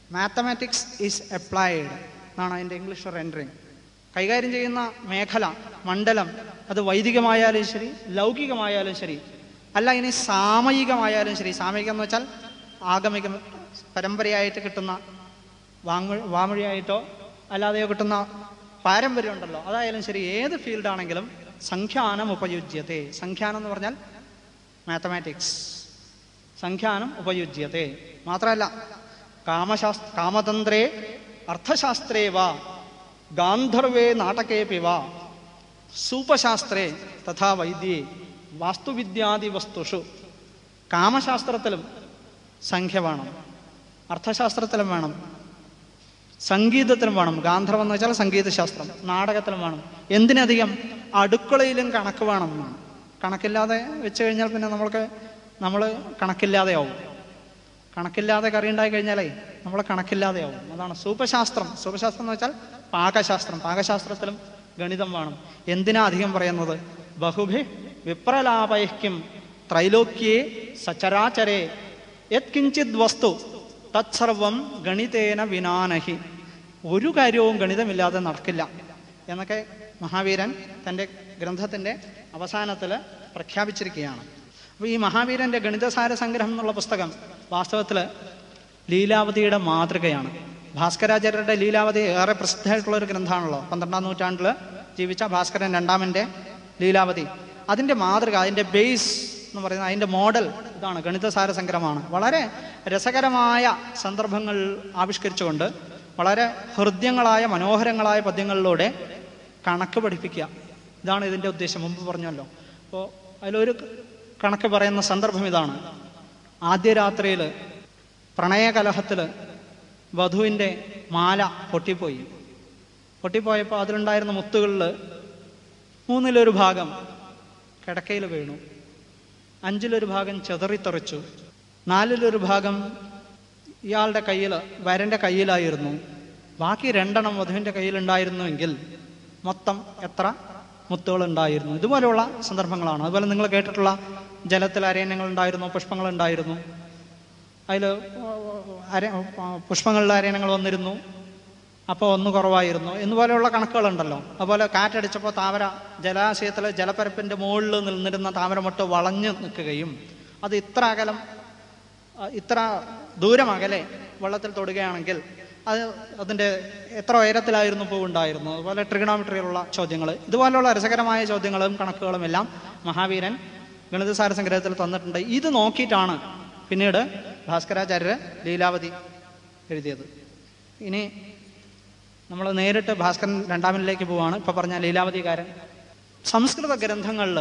mathematics is applied എന്നാണ് അതിൻ്റെ ഇംഗ്ലീഷ് റെൻഡറിങ് കൈകാര്യം ചെയ്യുന്ന മേഖല മണ്ഡലം അത് വൈദികമായാലും ശരി ലൗകികമായാലും ശരി അല്ല ഇനി സാമയികമായാലും ശരി സാമയികം എന്ന് വെച്ചാൽ ആഗമിക പരമ്പരയായിട്ട് കിട്ടുന്ന വാങ്മൊഴി വാമൊഴിയായിട്ടോ അല്ലാതെയോ കിട്ടുന്ന പാരമ്പര്യം ഉണ്ടല്ലോ അതായാലും ശരി ഏത് ഫീൽഡാണെങ്കിലും സംഖ്യാനം ഉപയുജ്യത്തെ സംഖ്യാനം എന്ന് പറഞ്ഞാൽ മാത്തമാറ്റിക്സ് സംഖ്യാനം ഉപയുജ്യത്തെ മാത്രമല്ല കാമശാസ് കാമതന്ത്രേ അർത്ഥശാസ്ത്രേ വാ ഗാന്ധർവേ നാടകേപി വാ സൂപശാസ്ത്രേ തഥാ വൈദ്യേ വാസ്തുവിദ്യാദി വസ്തുഷു കാമശാസ്ത്രത്തിലും സംഖ്യ വേണം അർത്ഥശാസ്ത്രത്തിലും വേണം സംഗീതത്തിലും വേണം ഗാന്ധർവം എന്ന് വെച്ചാൽ സംഗീതശാസ്ത്രം നാടകത്തിലും വേണം എന്തിനധികം അടുക്കളയിലും കണക്ക് വേണം എന്നാണ് കണക്കില്ലാതെ വെച്ച് കഴിഞ്ഞാൽ പിന്നെ നമ്മൾക്ക് നമ്മൾ കണക്കില്ലാതെയാവും കണക്കില്ലാതെ കറി ഉണ്ടായി കഴിഞ്ഞാലേ നമ്മൾ കണക്കില്ലാതെയാവും അതാണ് സൂപശാസ്ത്രം സൂപശാസ്ത്രം എന്ന് വെച്ചാൽ പാകശാസ്ത്രം പാകശാസ്ത്രത്തിലും ഗണിതം വേണം എന്തിനാ അധികം പറയുന്നത് ബഹുഭി വിപ്രലാപൈക്യം ത്രൈലോക്യേ സചരാചരേ യത്കിഞ്ചിത് വസ്തു തത്സർവം ഗണിതേന വിനാനഹി ഒരു കാര്യവും ഗണിതമില്ലാതെ നടക്കില്ല എന്നൊക്കെ മഹാവീരൻ തൻ്റെ ഗ്രന്ഥത്തിൻ്റെ അവസാനത്തിൽ പ്രഖ്യാപിച്ചിരിക്കുകയാണ് അപ്പോൾ ഈ മഹാവീരൻ്റെ ഗണിതസാര സംഗ്രഹം എന്നുള്ള പുസ്തകം വാസ്തവത്തിൽ ലീലാവതിയുടെ മാതൃകയാണ് ഭാസ്കരാചാര്യരുടെ ലീലാവതി ഏറെ പ്രസിദ്ധമായിട്ടുള്ള ഒരു ഗ്രന്ഥമാണല്ലോ പന്ത്രണ്ടാം നൂറ്റാണ്ടിൽ ജീവിച്ച ഭാസ്കരൻ രണ്ടാമൻ്റെ ലീലാവതി അതിൻ്റെ മാതൃക അതിൻ്റെ ബേസ് എന്ന് പറയുന്നത് അതിൻ്റെ മോഡൽ ഇതാണ് ഗണിതസാര സംഗ്രഹമാണ് വളരെ രസകരമായ സന്ദർഭങ്ങൾ ആവിഷ്കരിച്ചുകൊണ്ട് വളരെ ഹൃദ്യങ്ങളായ മനോഹരങ്ങളായ പദ്യങ്ങളിലൂടെ കണക്ക് പഠിപ്പിക്കുക ഇതാണ് ഇതിൻ്റെ ഉദ്ദേശം മുമ്പ് പറഞ്ഞല്ലോ അപ്പോൾ അതിലൊരു കണക്ക് പറയുന്ന സന്ദർഭം ഇതാണ് ആദ്യ രാത്രിയിൽ പ്രണയകലഹത്തിൽ വധുവിൻ്റെ മാല പൊട്ടിപ്പോയി പൊട്ടിപ്പോയപ്പോൾ അതിലുണ്ടായിരുന്ന മുത്തുകളിൽ മൂന്നിലൊരു ഭാഗം കിടക്കയിൽ വീണു അഞ്ചിലൊരു ഭാഗം ചെതറിത്തെറിച്ചു നാലിലൊരു ഭാഗം ഇയാളുടെ കയ്യിൽ വരൻ്റെ കയ്യിലായിരുന്നു ബാക്കി രണ്ടെണ്ണം വധുവിൻ്റെ കയ്യിലുണ്ടായിരുന്നുവെങ്കിൽ മൊത്തം എത്ര മുത്തുകൾ ഉണ്ടായിരുന്നു ഇതുപോലെയുള്ള സന്ദർഭങ്ങളാണ് അതുപോലെ നിങ്ങൾ കേട്ടിട്ടുള്ള ജലത്തിൽ അരയന്യങ്ങൾ ഉണ്ടായിരുന്നു പുഷ്പങ്ങൾ ഉണ്ടായിരുന്നു അതിൽ അര പുഷ്പങ്ങളിൽ അരയണങ്ങൾ വന്നിരുന്നു അപ്പോൾ ഒന്ന് കുറവായിരുന്നു എന്നുപോലെയുള്ള കണക്കുകളുണ്ടല്ലോ അതുപോലെ കാറ്റടിച്ചപ്പോൾ താമര ജലാശയത്തിൽ ജലപ്പരപ്പിൻ്റെ മുകളിൽ നിന്നിരുന്ന താമരമൊട്ട് വളഞ്ഞു നിൽക്കുകയും അത് ഇത്ര അകലം ആ, ഇത്ര ദൂരം അകലെ വെള്ളത്തിൽ തൊടുകയാണെങ്കിൽ അത് അതിൻ്റെ എത്ര ഉയരത്തിലായിരുന്നു പൂ ഉണ്ടായിരുന്നു അതുപോലെ ട്രിഗണോമെട്രിയിലുള്ള ചോദ്യങ്ങൾ ഇതുപോലെയുള്ള രസകരമായ ചോദ്യങ്ങളും കണക്കുകളും എല്ലാം മഹാവീരൻ ഗണിതസാര സംഗ്രഹത്തിൽ തന്നിട്ടുണ്ട് ഇത് നോക്കിയിട്ടാണ് പിന്നീട് ഭാസ്കരാചാര്യർ ലീലാവതി എഴുതിയത് ഇനി നമ്മൾ നേരിട്ട് ഭാസ്കരൻ രണ്ടാമനിലേക്ക് പോവാണ് ഇപ്പൊ പറഞ്ഞ ലീലാവതികാരൻ സംസ്കൃത ഗ്രന്ഥങ്ങളിൽ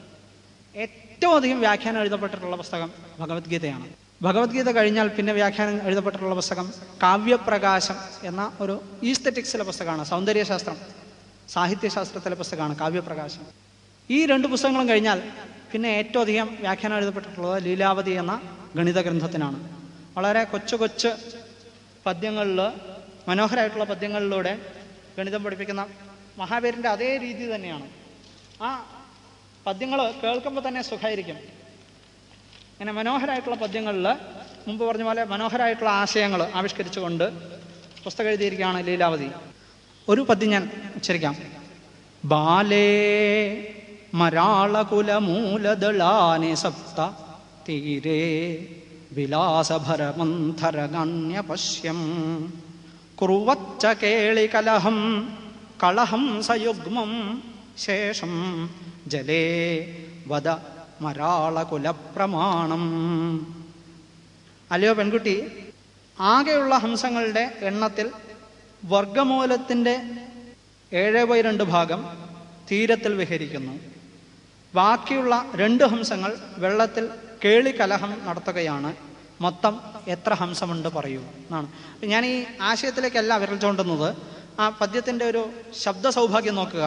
ഏറ്റവും അധികം വ്യാഖ്യാനം എഴുതപ്പെട്ടിട്ടുള്ള പുസ്തകം ഭഗവത്ഗീതയാണ് ഭഗവത്ഗീത കഴിഞ്ഞാൽ പിന്നെ വ്യാഖ്യാനം എഴുതപ്പെട്ടിട്ടുള്ള പുസ്തകം കാവ്യപ്രകാശം എന്ന ഒരു ഈസ്തറ്റിക്സിലെ പുസ്തകമാണ് സൗന്ദര്യശാസ്ത്രം സാഹിത്യശാസ്ത്രത്തിലെ പുസ്തകമാണ് കാവ്യപ്രകാശം ഈ രണ്ട് പുസ്തകങ്ങളും കഴിഞ്ഞാൽ പിന്നെ ഏറ്റവും അധികം വ്യാഖ്യാനം എഴുതപ്പെട്ടിട്ടുള്ളത് ലീലാവതി എന്ന ഗണിത ഗ്രന്ഥത്തിനാണ് വളരെ കൊച്ചു കൊച്ചു പദ്യങ്ങളിൽ മനോഹരമായിട്ടുള്ള പദ്യങ്ങളിലൂടെ ഗണിതം പഠിപ്പിക്കുന്ന മഹാവീരൻ്റെ അതേ രീതി തന്നെയാണ് ആ പദ്യങ്ങൾ കേൾക്കുമ്പോൾ തന്നെ സുഖമായിരിക്കും അങ്ങനെ മനോഹരമായിട്ടുള്ള പദ്യങ്ങളിൽ മുമ്പ് പറഞ്ഞ പോലെ മനോഹരമായിട്ടുള്ള ആശയങ്ങൾ ആവിഷ്കരിച്ചുകൊണ്ട് പുസ്തകം എഴുതിയിരിക്കുകയാണ് ലീലാവതി ഒരു പദ്യം ഞാൻ ഉച്ചരിക്കാം ബാലേ മരാളകുലമൂലദളാനി സപ്ത തീരേ വിലാസഭരമന്ധരഗണ്യ പശ്യം കുറുവച്ച കേളികലഹം കളഹം സയുഗ്മം ശേഷം ജലേ വദ മരാളകുലപ്രമാണം അല്ലയോ പെൺകുട്ടി ആകെയുള്ള ഹംസങ്ങളുടെ എണ്ണത്തിൽ വർഗമൂലത്തിൻ്റെ ഏഴ് ബൈ രണ്ട് ഭാഗം തീരത്തിൽ വിഹരിക്കുന്നു ബാക്കിയുള്ള രണ്ട് ഹംസങ്ങൾ വെള്ളത്തിൽ കേളികലഹം നടത്തുകയാണ് മൊത്തം എത്ര ഹംസമുണ്ട് പറയൂ എന്നാണ് അപ്പൊ ഞാൻ ഈ ആശയത്തിലേക്കല്ല വിരൽ ചൂണ്ടുന്നത് ആ പദ്യത്തിൻ്റെ ഒരു ശബ്ദ സൗഭാഗ്യം നോക്കുക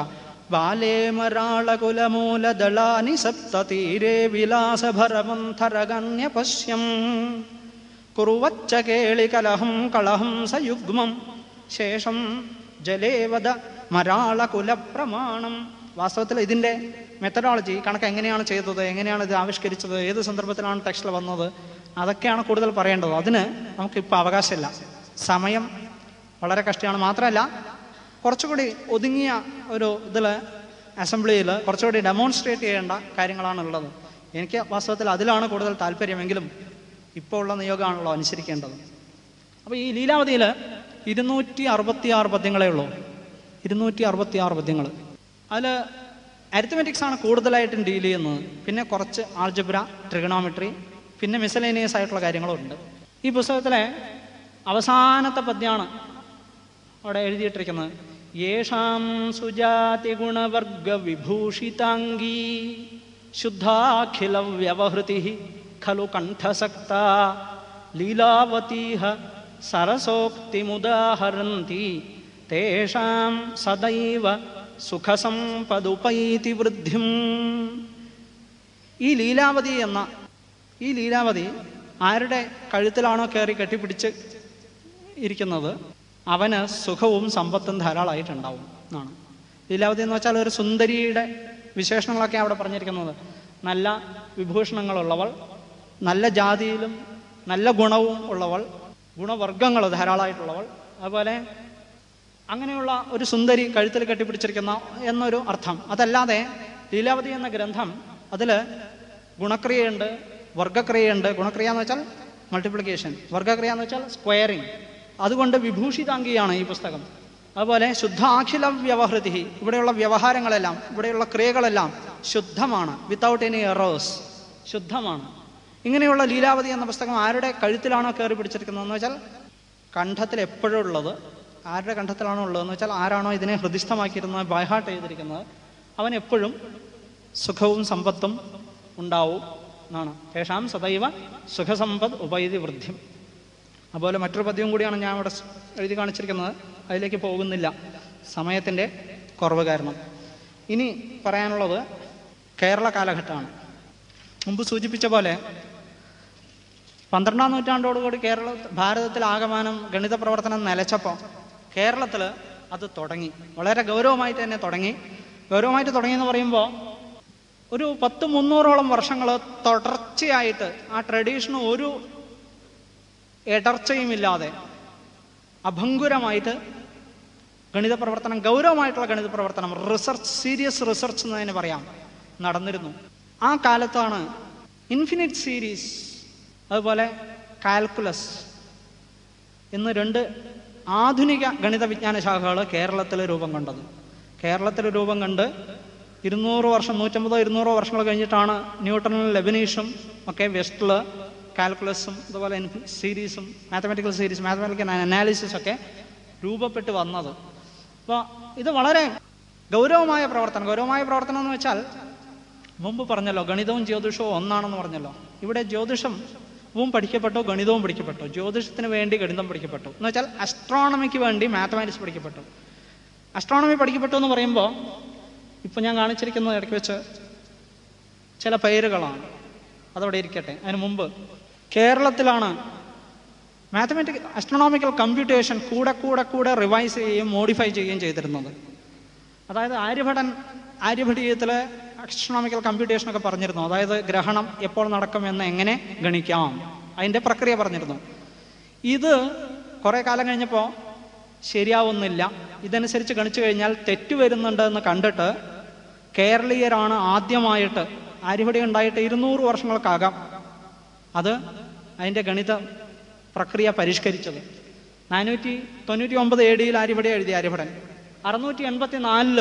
ബാലേമരാളകുലമൂലദളാനി സപ്തതീരേ വിലാസഭരമന്ധരഗണ്യ പശ്യം കുറുവച്ച കേളികലഹം കളഹം സയുഗ്മം ശേഷം ജലേവത മരാളകുലപ്രമാണം വാസ്തവത്തിൽ ഇതിൻ്റെ മെത്തഡോളജി കണക്ക് എങ്ങനെയാണ് ചെയ്തത് എങ്ങനെയാണ് ഇത് ആവിഷ്കരിച്ചത് ഏത് സന്ദർഭത്തിലാണ് ടെക്സ്റ്റിൽ വന്നത് അതൊക്കെയാണ് കൂടുതൽ പറയേണ്ടത് അതിന് നമുക്കിപ്പോൾ അവകാശമില്ല സമയം വളരെ കഷ്ടമാണ് മാത്രമല്ല കുറച്ചുകൂടി ഒതുങ്ങിയ ഒരു ഇതിൽ അസംബ്ലിയിൽ കുറച്ചുകൂടി ഡെമോൺസ്ട്രേറ്റ് ചെയ്യേണ്ട കാര്യങ്ങളാണ് ഉള്ളത് എനിക്ക് വാസ്തവത്തിൽ അതിലാണ് കൂടുതൽ താല്പര്യമെങ്കിലും ഇപ്പോൾ ഉള്ള നിയോഗമാണല്ലോ അനുസരിക്കേണ്ടത് അപ്പോൾ ഈ ലീലാവതിയിൽ ഇരുന്നൂറ്റി അറുപത്തി ആറ് പദ്യങ്ങളേ ഉള്ളൂ ഇരുന്നൂറ്റി അറുപത്തി ആറ് പദ്യങ്ങൾ അതിൽ അരിത്തമെറ്റിക്സ് ആണ് കൂടുതലായിട്ടും ഡീൽ ചെയ്യുന്നത് പിന്നെ കുറച്ച് ആൾജബ്ര ട്രിഗണോമെട്രി പിന്നെ മിസലേനിയസ് ആയിട്ടുള്ള കാര്യങ്ങളും ഉണ്ട് ഈ പുസ്തകത്തിലെ അവസാനത്തെ പദ്യമാണ് അവിടെ എഴുതിയിട്ടിരിക്കുന്നത് യേഷാം സുജാതി ഗുണവർഗ വിഭൂഷിതാംഗീ ശുദ്ധാഖില വ്യവഹൃതി ഖലു കണ്ഠസക്ത ലീലാവതീഹ സരസോക്തിമുദാഹരന്തി തേഷാം സദൈവ സുഖസമ്പദുപൈതി വൃദ്ധിം ഈ ലീലാവതി എന്ന ഈ ലീലാവതി ആരുടെ കഴുത്തിലാണോ കയറി കെട്ടിപ്പിടിച്ച് ഇരിക്കുന്നത് അവന് സുഖവും സമ്പത്തും ധാരാളമായിട്ടുണ്ടാവും എന്നാണ് ലീലാവതി എന്ന് വെച്ചാൽ ഒരു സുന്ദരിയുടെ വിശേഷണങ്ങളൊക്കെ അവിടെ പറഞ്ഞിരിക്കുന്നത് നല്ല വിഭൂഷണങ്ങളുള്ളവൾ നല്ല ജാതിയിലും നല്ല ഗുണവും ഉള്ളവൾ ഗുണവർഗങ്ങൾ ധാരാളമായിട്ടുള്ളവൾ അതുപോലെ അങ്ങനെയുള്ള ഒരു സുന്ദരി കഴുത്തിൽ കെട്ടിപ്പിടിച്ചിരിക്കുന്ന എന്നൊരു അർത്ഥം അതല്ലാതെ ലീലാവതി എന്ന ഗ്രന്ഥം അതിൽ ഗുണക്രിയയുണ്ട് വർഗക്രിയയുണ്ട് ഗുണക്രിയ എന്ന് വെച്ചാൽ മൾട്ടിപ്ലിക്കേഷൻ വർഗക്രിയ എന്ന് വെച്ചാൽ സ്ക്വയറിങ് അതുകൊണ്ട് വിഭൂഷിതാംഗിയാണ് ഈ പുസ്തകം അതുപോലെ ശുദ്ധാഖില വ്യവഹൃതി ഇവിടെയുള്ള വ്യവഹാരങ്ങളെല്ലാം ഇവിടെയുള്ള ക്രിയകളെല്ലാം ശുദ്ധമാണ് വിത്തൗട്ട് എനി എറേഴ്സ് ശുദ്ധമാണ് ഇങ്ങനെയുള്ള ലീലാവതി എന്ന പുസ്തകം ആരുടെ കഴുത്തിലാണോ കയറി പിടിച്ചിരിക്കുന്നതെന്ന് വെച്ചാൽ കണ്ഠത്തിൽ എപ്പോഴും ഉള്ളത് ആരുടെ കണ്ഠത്തിലാണോ ഉള്ളതെന്ന് വെച്ചാൽ ആരാണോ ഇതിനെ ഹൃദിസ്ഥമാക്കിയിരുന്നത് ബൈഹാർട്ട് ചെയ്തിരിക്കുന്നത് അവൻ എപ്പോഴും സുഖവും സമ്പത്തും ഉണ്ടാവും എന്നാണ് തേഷാം സദൈവ സുഖസമ്പദ് ഉപൈതി വൃദ്ധിം അതുപോലെ മറ്റൊരു പദ്യവും കൂടിയാണ് ഞാൻ ഇവിടെ എഴുതി കാണിച്ചിരിക്കുന്നത് അതിലേക്ക് പോകുന്നില്ല സമയത്തിൻ്റെ കുറവ് കാരണം ഇനി പറയാനുള്ളത് കേരള കാലഘട്ടമാണ് മുമ്പ് സൂചിപ്പിച്ച പോലെ പന്ത്രണ്ടാം നൂറ്റാണ്ടോടുകൂടി കേരള ഭാരതത്തിൽ ആകമാനം ഗണിത പ്രവർത്തനം നിലച്ചപ്പോൾ കേരളത്തിൽ അത് തുടങ്ങി വളരെ ഗൗരവമായിട്ട് തന്നെ തുടങ്ങി ഗൗരവമായിട്ട് തുടങ്ങി എന്ന് പറയുമ്പോൾ ഒരു പത്ത് മുന്നൂറോളം വർഷങ്ങൾ തുടർച്ചയായിട്ട് ആ ട്രഡീഷന് ഒരു ഇടർച്ചയുമില്ലാതെ അഭങ്കുരമായിട്ട് ഗണിത പ്രവർത്തനം ഗൗരവമായിട്ടുള്ള ഗണിത പ്രവർത്തനം റിസർച്ച് സീരിയസ് റിസർച്ച് എന്ന് തന്നെ പറയാം നടന്നിരുന്നു ആ കാലത്താണ് ഇൻഫിനിറ്റ് സീരീസ് അതുപോലെ കാൽക്കുലസ് എന്ന് രണ്ട് ആധുനിക ഗണിത വിജ്ഞാന ശാഖകൾ കേരളത്തിൽ രൂപം കൊണ്ടത് കേരളത്തിൽ രൂപം കണ്ട് ഇരുന്നൂറ് വർഷം നൂറ്റമ്പതോ ഇരുന്നൂറോ വർഷങ്ങൾ കഴിഞ്ഞിട്ടാണ് ന്യൂട്ടണും ലെബനീഷും ഒക്കെ വെസ്റ്റിൽ കാൽക്കുലസും അതുപോലെ സീരീസും മാത്തമാറ്റിക്കൽ സീരീസ് മാത്തമാറ്റിക്കൽ അനാലിസിസ് ഒക്കെ രൂപപ്പെട്ട് വന്നത് അപ്പോൾ ഇത് വളരെ ഗൗരവമായ പ്രവർത്തനം ഗൗരവമായ പ്രവർത്തനം എന്ന് വെച്ചാൽ മുമ്പ് പറഞ്ഞല്ലോ ഗണിതവും ജ്യോതിഷവും ഒന്നാണെന്ന് പറഞ്ഞല്ലോ ഇവിടെ ജ്യോതിഷവും പഠിക്കപ്പെട്ടു ഗണിതവും പഠിക്കപ്പെട്ടു ജ്യോതിഷത്തിന് വേണ്ടി ഗണിതം പഠിക്കപ്പെട്ടു എന്ന് വെച്ചാൽ അസ്ട്രോണമിക്ക് വേണ്ടി മാത്തമാറ്റിക്സ് പഠിക്കപ്പെട്ടു അസ്ട്രോണമി പഠിക്കപ്പെട്ടു എന്ന് പറയുമ്പോൾ ഇപ്പം ഞാൻ കാണിച്ചിരിക്കുന്നത് ഇടയ്ക്ക് വെച്ച് ചില പേരുകളാണ് അതവിടെ ഇരിക്കട്ടെ അതിന് മുമ്പ് കേരളത്തിലാണ് മാത്തമാറ്റിക് അസ്ട്രോണോമിക്കൽ കമ്പ്യൂട്ടേഷൻ കൂടെ കൂടെ കൂടെ റിവൈസ് ചെയ്യുകയും മോഡിഫൈ ചെയ്യുകയും ചെയ്തിരുന്നത് അതായത് ആര്യഭടൻ ആര്യഭടീയത്തിലെ അസ്ട്രോണോമിക്കൽ കമ്പ്യൂട്ടേഷൻ ഒക്കെ പറഞ്ഞിരുന്നു അതായത് ഗ്രഹണം എപ്പോൾ നടക്കുമെന്ന് എങ്ങനെ ഗണിക്കാം അതിൻ്റെ പ്രക്രിയ പറഞ്ഞിരുന്നു ഇത് കുറേ കാലം കഴിഞ്ഞപ്പോൾ ശരിയാവുന്നില്ല ഇതനുസരിച്ച് ഗണിച്ചു കഴിഞ്ഞാൽ തെറ്റ് വരുന്നുണ്ട് എന്ന് കണ്ടിട്ട് കേരളീയരാണ് ആദ്യമായിട്ട് ആര്യഭടി ഉണ്ടായിട്ട് ഇരുന്നൂറ് വർഷങ്ങൾക്കകം അത് അതിൻ്റെ ഗണിത പ്രക്രിയ പരിഷ്കരിച്ചത് നാനൂറ്റി തൊണ്ണൂറ്റി ഒമ്പത് എ ഡിയിൽ ആര്യഭടി എഴുതി ആര്യഭടൻ അറുന്നൂറ്റി എൺപത്തി നാലില്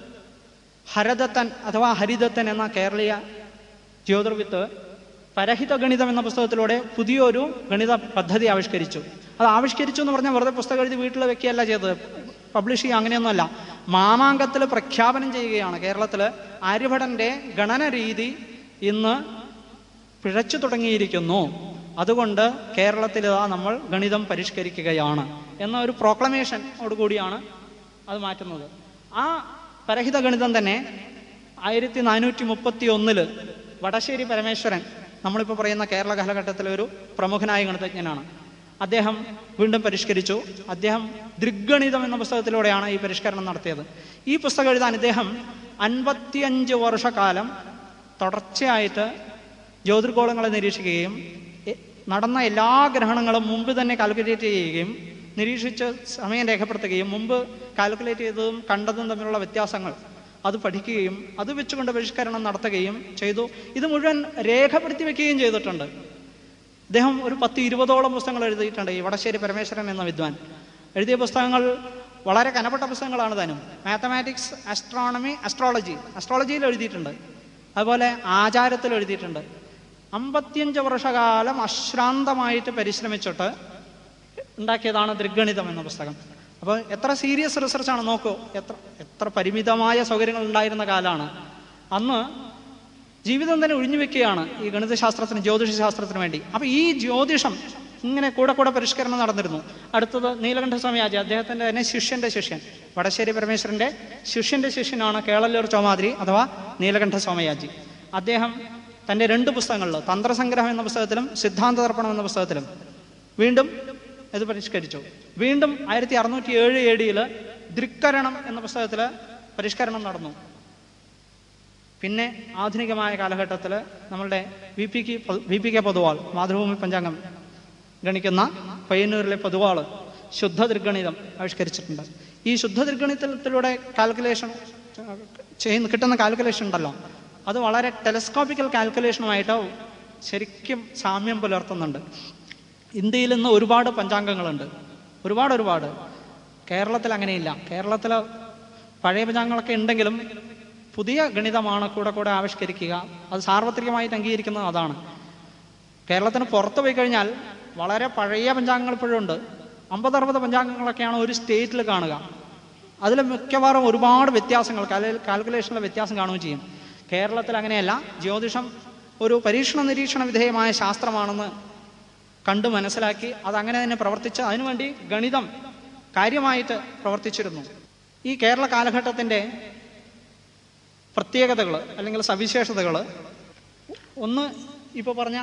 ഹരദത്തൻ അഥവാ ഹരിദത്തൻ എന്ന കേരളീയ ജ്യോതിർവിത്ത് പരഹിത ഗണിതം എന്ന പുസ്തകത്തിലൂടെ പുതിയൊരു ഗണിത പദ്ധതി ആവിഷ്കരിച്ചു അത് ആവിഷ്കരിച്ചു എന്ന് പറഞ്ഞാൽ വെറുതെ പുസ്തകം എഴുതി വീട്ടിൽ വെക്കുകയല്ല ചെയ്തത് പബ്ലിഷ് ചെയ്യുക അങ്ങനെയൊന്നുമല്ല മാമാങ്കത്തിൽ പ്രഖ്യാപനം ചെയ്യുകയാണ് കേരളത്തിൽ ആര്യഭടന്റെ ഗണന രീതി ഇന്ന് പിഴച്ചു തുടങ്ങിയിരിക്കുന്നു അതുകൊണ്ട് കേരളത്തിൽ ഇതാ നമ്മൾ ഗണിതം പരിഷ്കരിക്കുകയാണ് എന്ന ഒരു പ്രോക്ലമേഷനോട് കൂടിയാണ് അത് മാറ്റുന്നത് ആ പരഹിത ഗണിതം തന്നെ ആയിരത്തി നാനൂറ്റി മുപ്പത്തി ഒന്നില് വടശ്ശേരി പരമേശ്വരൻ നമ്മളിപ്പോൾ പറയുന്ന കേരള കാലഘട്ടത്തിലെ ഒരു പ്രമുഖനായ ഗണിതജ്ഞനാണ് അദ്ദേഹം വീണ്ടും പരിഷ്കരിച്ചു അദ്ദേഹം ദൃഗണിതം എന്ന പുസ്തകത്തിലൂടെയാണ് ഈ പരിഷ്കരണം നടത്തിയത് ഈ പുസ്തകം എഴുതാൻ ഇദ്ദേഹം അൻപത്തിയഞ്ച് വർഷക്കാലം തുടർച്ചയായിട്ട് ജ്യോതിർഗോളങ്ങളെ നിരീക്ഷിക്കുകയും എ- നടന്ന എല്ലാ ഗ്രഹണങ്ങളും മുമ്പ് തന്നെ കാൽക്കുലേറ്റ് ചെയ്യുകയും നിരീക്ഷിച്ച് സമയം രേഖപ്പെടുത്തുകയും മുമ്പ് കാൽക്കുലേറ്റ് ചെയ്തതും കണ്ടതും തമ്മിലുള്ള വ്യത്യാസങ്ങൾ അത് പഠിക്കുകയും അത് വെച്ചുകൊണ്ട് പരിഷ്കരണം നടത്തുകയും ചെയ്തു ഇത് മുഴുവൻ രേഖപ്പെടുത്തി വെക്കുകയും ചെയ്തിട്ടുണ്ട് അദ്ദേഹം ഒരു പത്ത് ഇരുപതോളം പുസ്തകങ്ങൾ എഴുതിയിട്ടുണ്ട് ഈ വടശ്ശേരി പരമേശ്വരൻ എന്ന വിദ്വാൻ എഴുതിയ പുസ്തകങ്ങൾ വളരെ കനപ്പെട്ട പുസ്തകങ്ങളാണ് താനും മാത്തമാറ്റിക്സ് ആസ്ട്രോണമി അസ്ട്രോളജി അസ്ട്രോളജിയിൽ എഴുതിയിട്ടുണ്ട് അതുപോലെ ആചാരത്തിൽ എഴുതിയിട്ടുണ്ട് അമ്പത്തിയഞ്ച് വർഷകാലം അശ്രാന്തമായിട്ട് പരിശ്രമിച്ചിട്ട് ഉണ്ടാക്കിയതാണ് ദൃഗണിതം എന്ന പുസ്തകം അപ്പോൾ എത്ര സീരിയസ് റിസർച്ചാണ് നോക്കൂ എത്ര എത്ര പരിമിതമായ സൗകര്യങ്ങൾ ഉണ്ടായിരുന്ന കാലമാണ് അന്ന് ജീവിതം തന്നെ ഒഴിഞ്ഞു വെക്കുകയാണ് ഈ ഗണിതശാസ്ത്രത്തിന് ജ്യോതിഷ ശാസ്ത്രത്തിന് വേണ്ടി അപ്പോൾ ഈ ജ്യോതിഷം ഇങ്ങനെ കൂടെ കൂടെ പരിഷ്കരണം നടന്നിരുന്നു അടുത്തത് നീലകണ്ഠ സ്വാമിയാജി അദ്ദേഹത്തിൻ്റെ തന്നെ ശിഷ്യന്റെ ശിഷ്യൻ വടശ്ശേരി പരമേശ്വരന്റെ ശിഷ്യന്റെ ശിഷ്യനാണ് കേളല്ലൂർ ചോമാതിരി അഥവാ നീലകണ്ഠ സ്വാമിയാജി അദ്ദേഹം തൻ്റെ രണ്ട് പുസ്തകങ്ങളിൽ തന്ത്രസംഗ്രഹം എന്ന പുസ്തകത്തിലും സിദ്ധാന്ത തർപ്പണം എന്ന പുസ്തകത്തിലും വീണ്ടും ഇത് പരിഷ്കരിച്ചു വീണ്ടും ആയിരത്തി അറുന്നൂറ്റി ഏഴ് എ ഡിയിൽ ദൃക്കരണം എന്ന പുസ്തകത്തിൽ പരിഷ്കരണം നടന്നു പിന്നെ ആധുനികമായ കാലഘട്ടത്തിൽ നമ്മളുടെ V P K V P K Poduval Mathrubhumi പഞ്ചാംഗം ഗണിക്കുന്ന പയ്യന്നൂരിലെ പൊതുവാൾ ശുദ്ധ ദൃഗണിതം ആവിഷ്കരിച്ചിട്ടുണ്ട് ഈ ശുദ്ധ ദൃഗണിതത്തിലൂടെ കാൽക്കുലേഷൻ ചെയ്യുന്ന കിട്ടുന്ന കാൽക്കുലേഷൻ ഉണ്ടല്ലോ അത് വളരെ ടെലസ്കോപ്പിക്കൽ കാൽക്കുലേഷനുമായിട്ട് ശരിക്കും സാമ്യം പുലർത്തുന്നുണ്ട് ഇന്ത്യയിൽ ഇന്ന് ഒരുപാട് പഞ്ചാംഗങ്ങളുണ്ട് ഒരുപാട് ഒരുപാട് കേരളത്തിൽ അങ്ങനെയില്ല കേരളത്തിൽ പഴയ പഞ്ചാംഗങ്ങളൊക്കെ ഉണ്ടെങ്കിലും പുതിയ ഗണിതമാണ് കൂടെ കൂടെ ആവിഷ്കരിക്കുക അത് സാർവത്രികമായിട്ട് അംഗീകരിക്കുന്നത് അതാണ് കേരളത്തിന് പുറത്ത് പോയി കഴിഞ്ഞാൽ വളരെ പഴയ പഞ്ചാംഗങ്ങൾ ഇപ്പോഴും ഉണ്ട് അമ്പത് അറുപത് പഞ്ചാംഗങ്ങളൊക്കെയാണ് ഒരു സ്റ്റേറ്റിൽ കാണുക അതിൽ മിക്കവാറും ഒരുപാട് വ്യത്യാസങ്ങൾ കാൽക്കുലേഷനിലെ വ്യത്യാസം കാണുകയും ചെയ്യും കേരളത്തിൽ അങ്ങനെയല്ല ജ്യോതിഷം ഒരു പരീക്ഷണ നിരീക്ഷണ വിധേയമായ ശാസ്ത്രമാണെന്ന് കണ്ടു മനസ്സിലാക്കി അത് അങ്ങനെ തന്നെ പ്രവർത്തിച്ച് അതിനുവേണ്ടി ഗണിതം കാര്യമായിട്ട് പ്രവർത്തിച്ചിരുന്നു ഈ കേരള കാലഘട്ടത്തിൻ്റെ പ്രത്യേകതകൾ അല്ലെങ്കിൽ സവിശേഷതകൾ ഒന്ന് ഇപ്പോൾ പറഞ്ഞ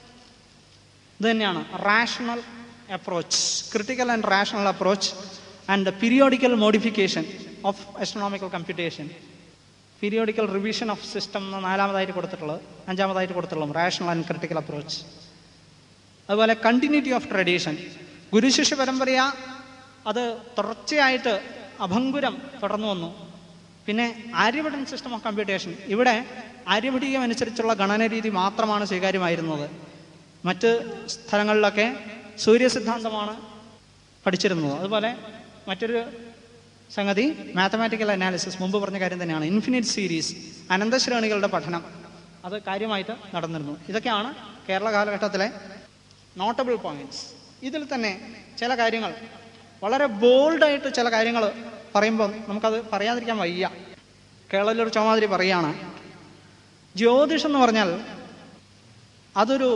ഇത് തന്നെയാണ് rational approach critical and rational approach and periodical modification of astronomical computation periodical revision of system എന്ന് നാലാമതായിട്ട് കൊടുത്തിട്ടുള്ളത് അഞ്ചാമതായിട്ട് കൊടുത്തിട്ടുള്ളത് റാഷണൽ ആൻഡ് ക്രിട്ടിക്കൽ അപ്രോച്ച് അതുപോലെ കണ്ടിന്യൂറ്റി ഓഫ് ട്രഡീഷൻ ഗുരുശിഷ്യ പരമ്പരയ അത് തുടർച്ചയായിട്ട് അഭംഗുരം തുടർന്നു വന്നു പിന്നെ ആര്യഭടൻ സിസ്റ്റം ഓഫ് കമ്പ്യൂട്ടേഷൻ ഇവിടെ ആര്യഭടീയം അനുസരിച്ചുള്ള ഗണന രീതി മാത്രമാണ് സ്വീകാര്യമായിരുന്നത് മറ്റ് സ്ഥലങ്ങളിലൊക്കെ സൂര്യസിദ്ധാന്തമാണ് പഠിച്ചിരുന്നത് അതുപോലെ മറ്റൊരു സംഗതി മാത്തമാറ്റിക്കൽ അനാലിസിസ് മുമ്പ് പറഞ്ഞ കാര്യം തന്നെയാണ് ഇൻഫിനിറ്റ് സീരീസ് അനന്തശ്രേണികളുടെ പഠനം അത് കാര്യമായിട്ട് നടന്നിരുന്നു ഇതൊക്കെയാണ് കേരള കാലഘട്ടത്തിലെ നോട്ടബിൾ പോയിന്റ്സ് ഇതിൽ തന്നെ ചില കാര്യങ്ങൾ വളരെ ബോൾഡായിട്ട് ചില കാര്യങ്ങൾ പറയുമ്പോൾ നമുക്കത് പറയാതിരിക്കാൻ വയ്യ കേരളത്തിലൊരു ചുമാതിരി പറയാണ് ജ്യോതിഷം എന്ന് പറഞ്ഞാൽ അതൊരു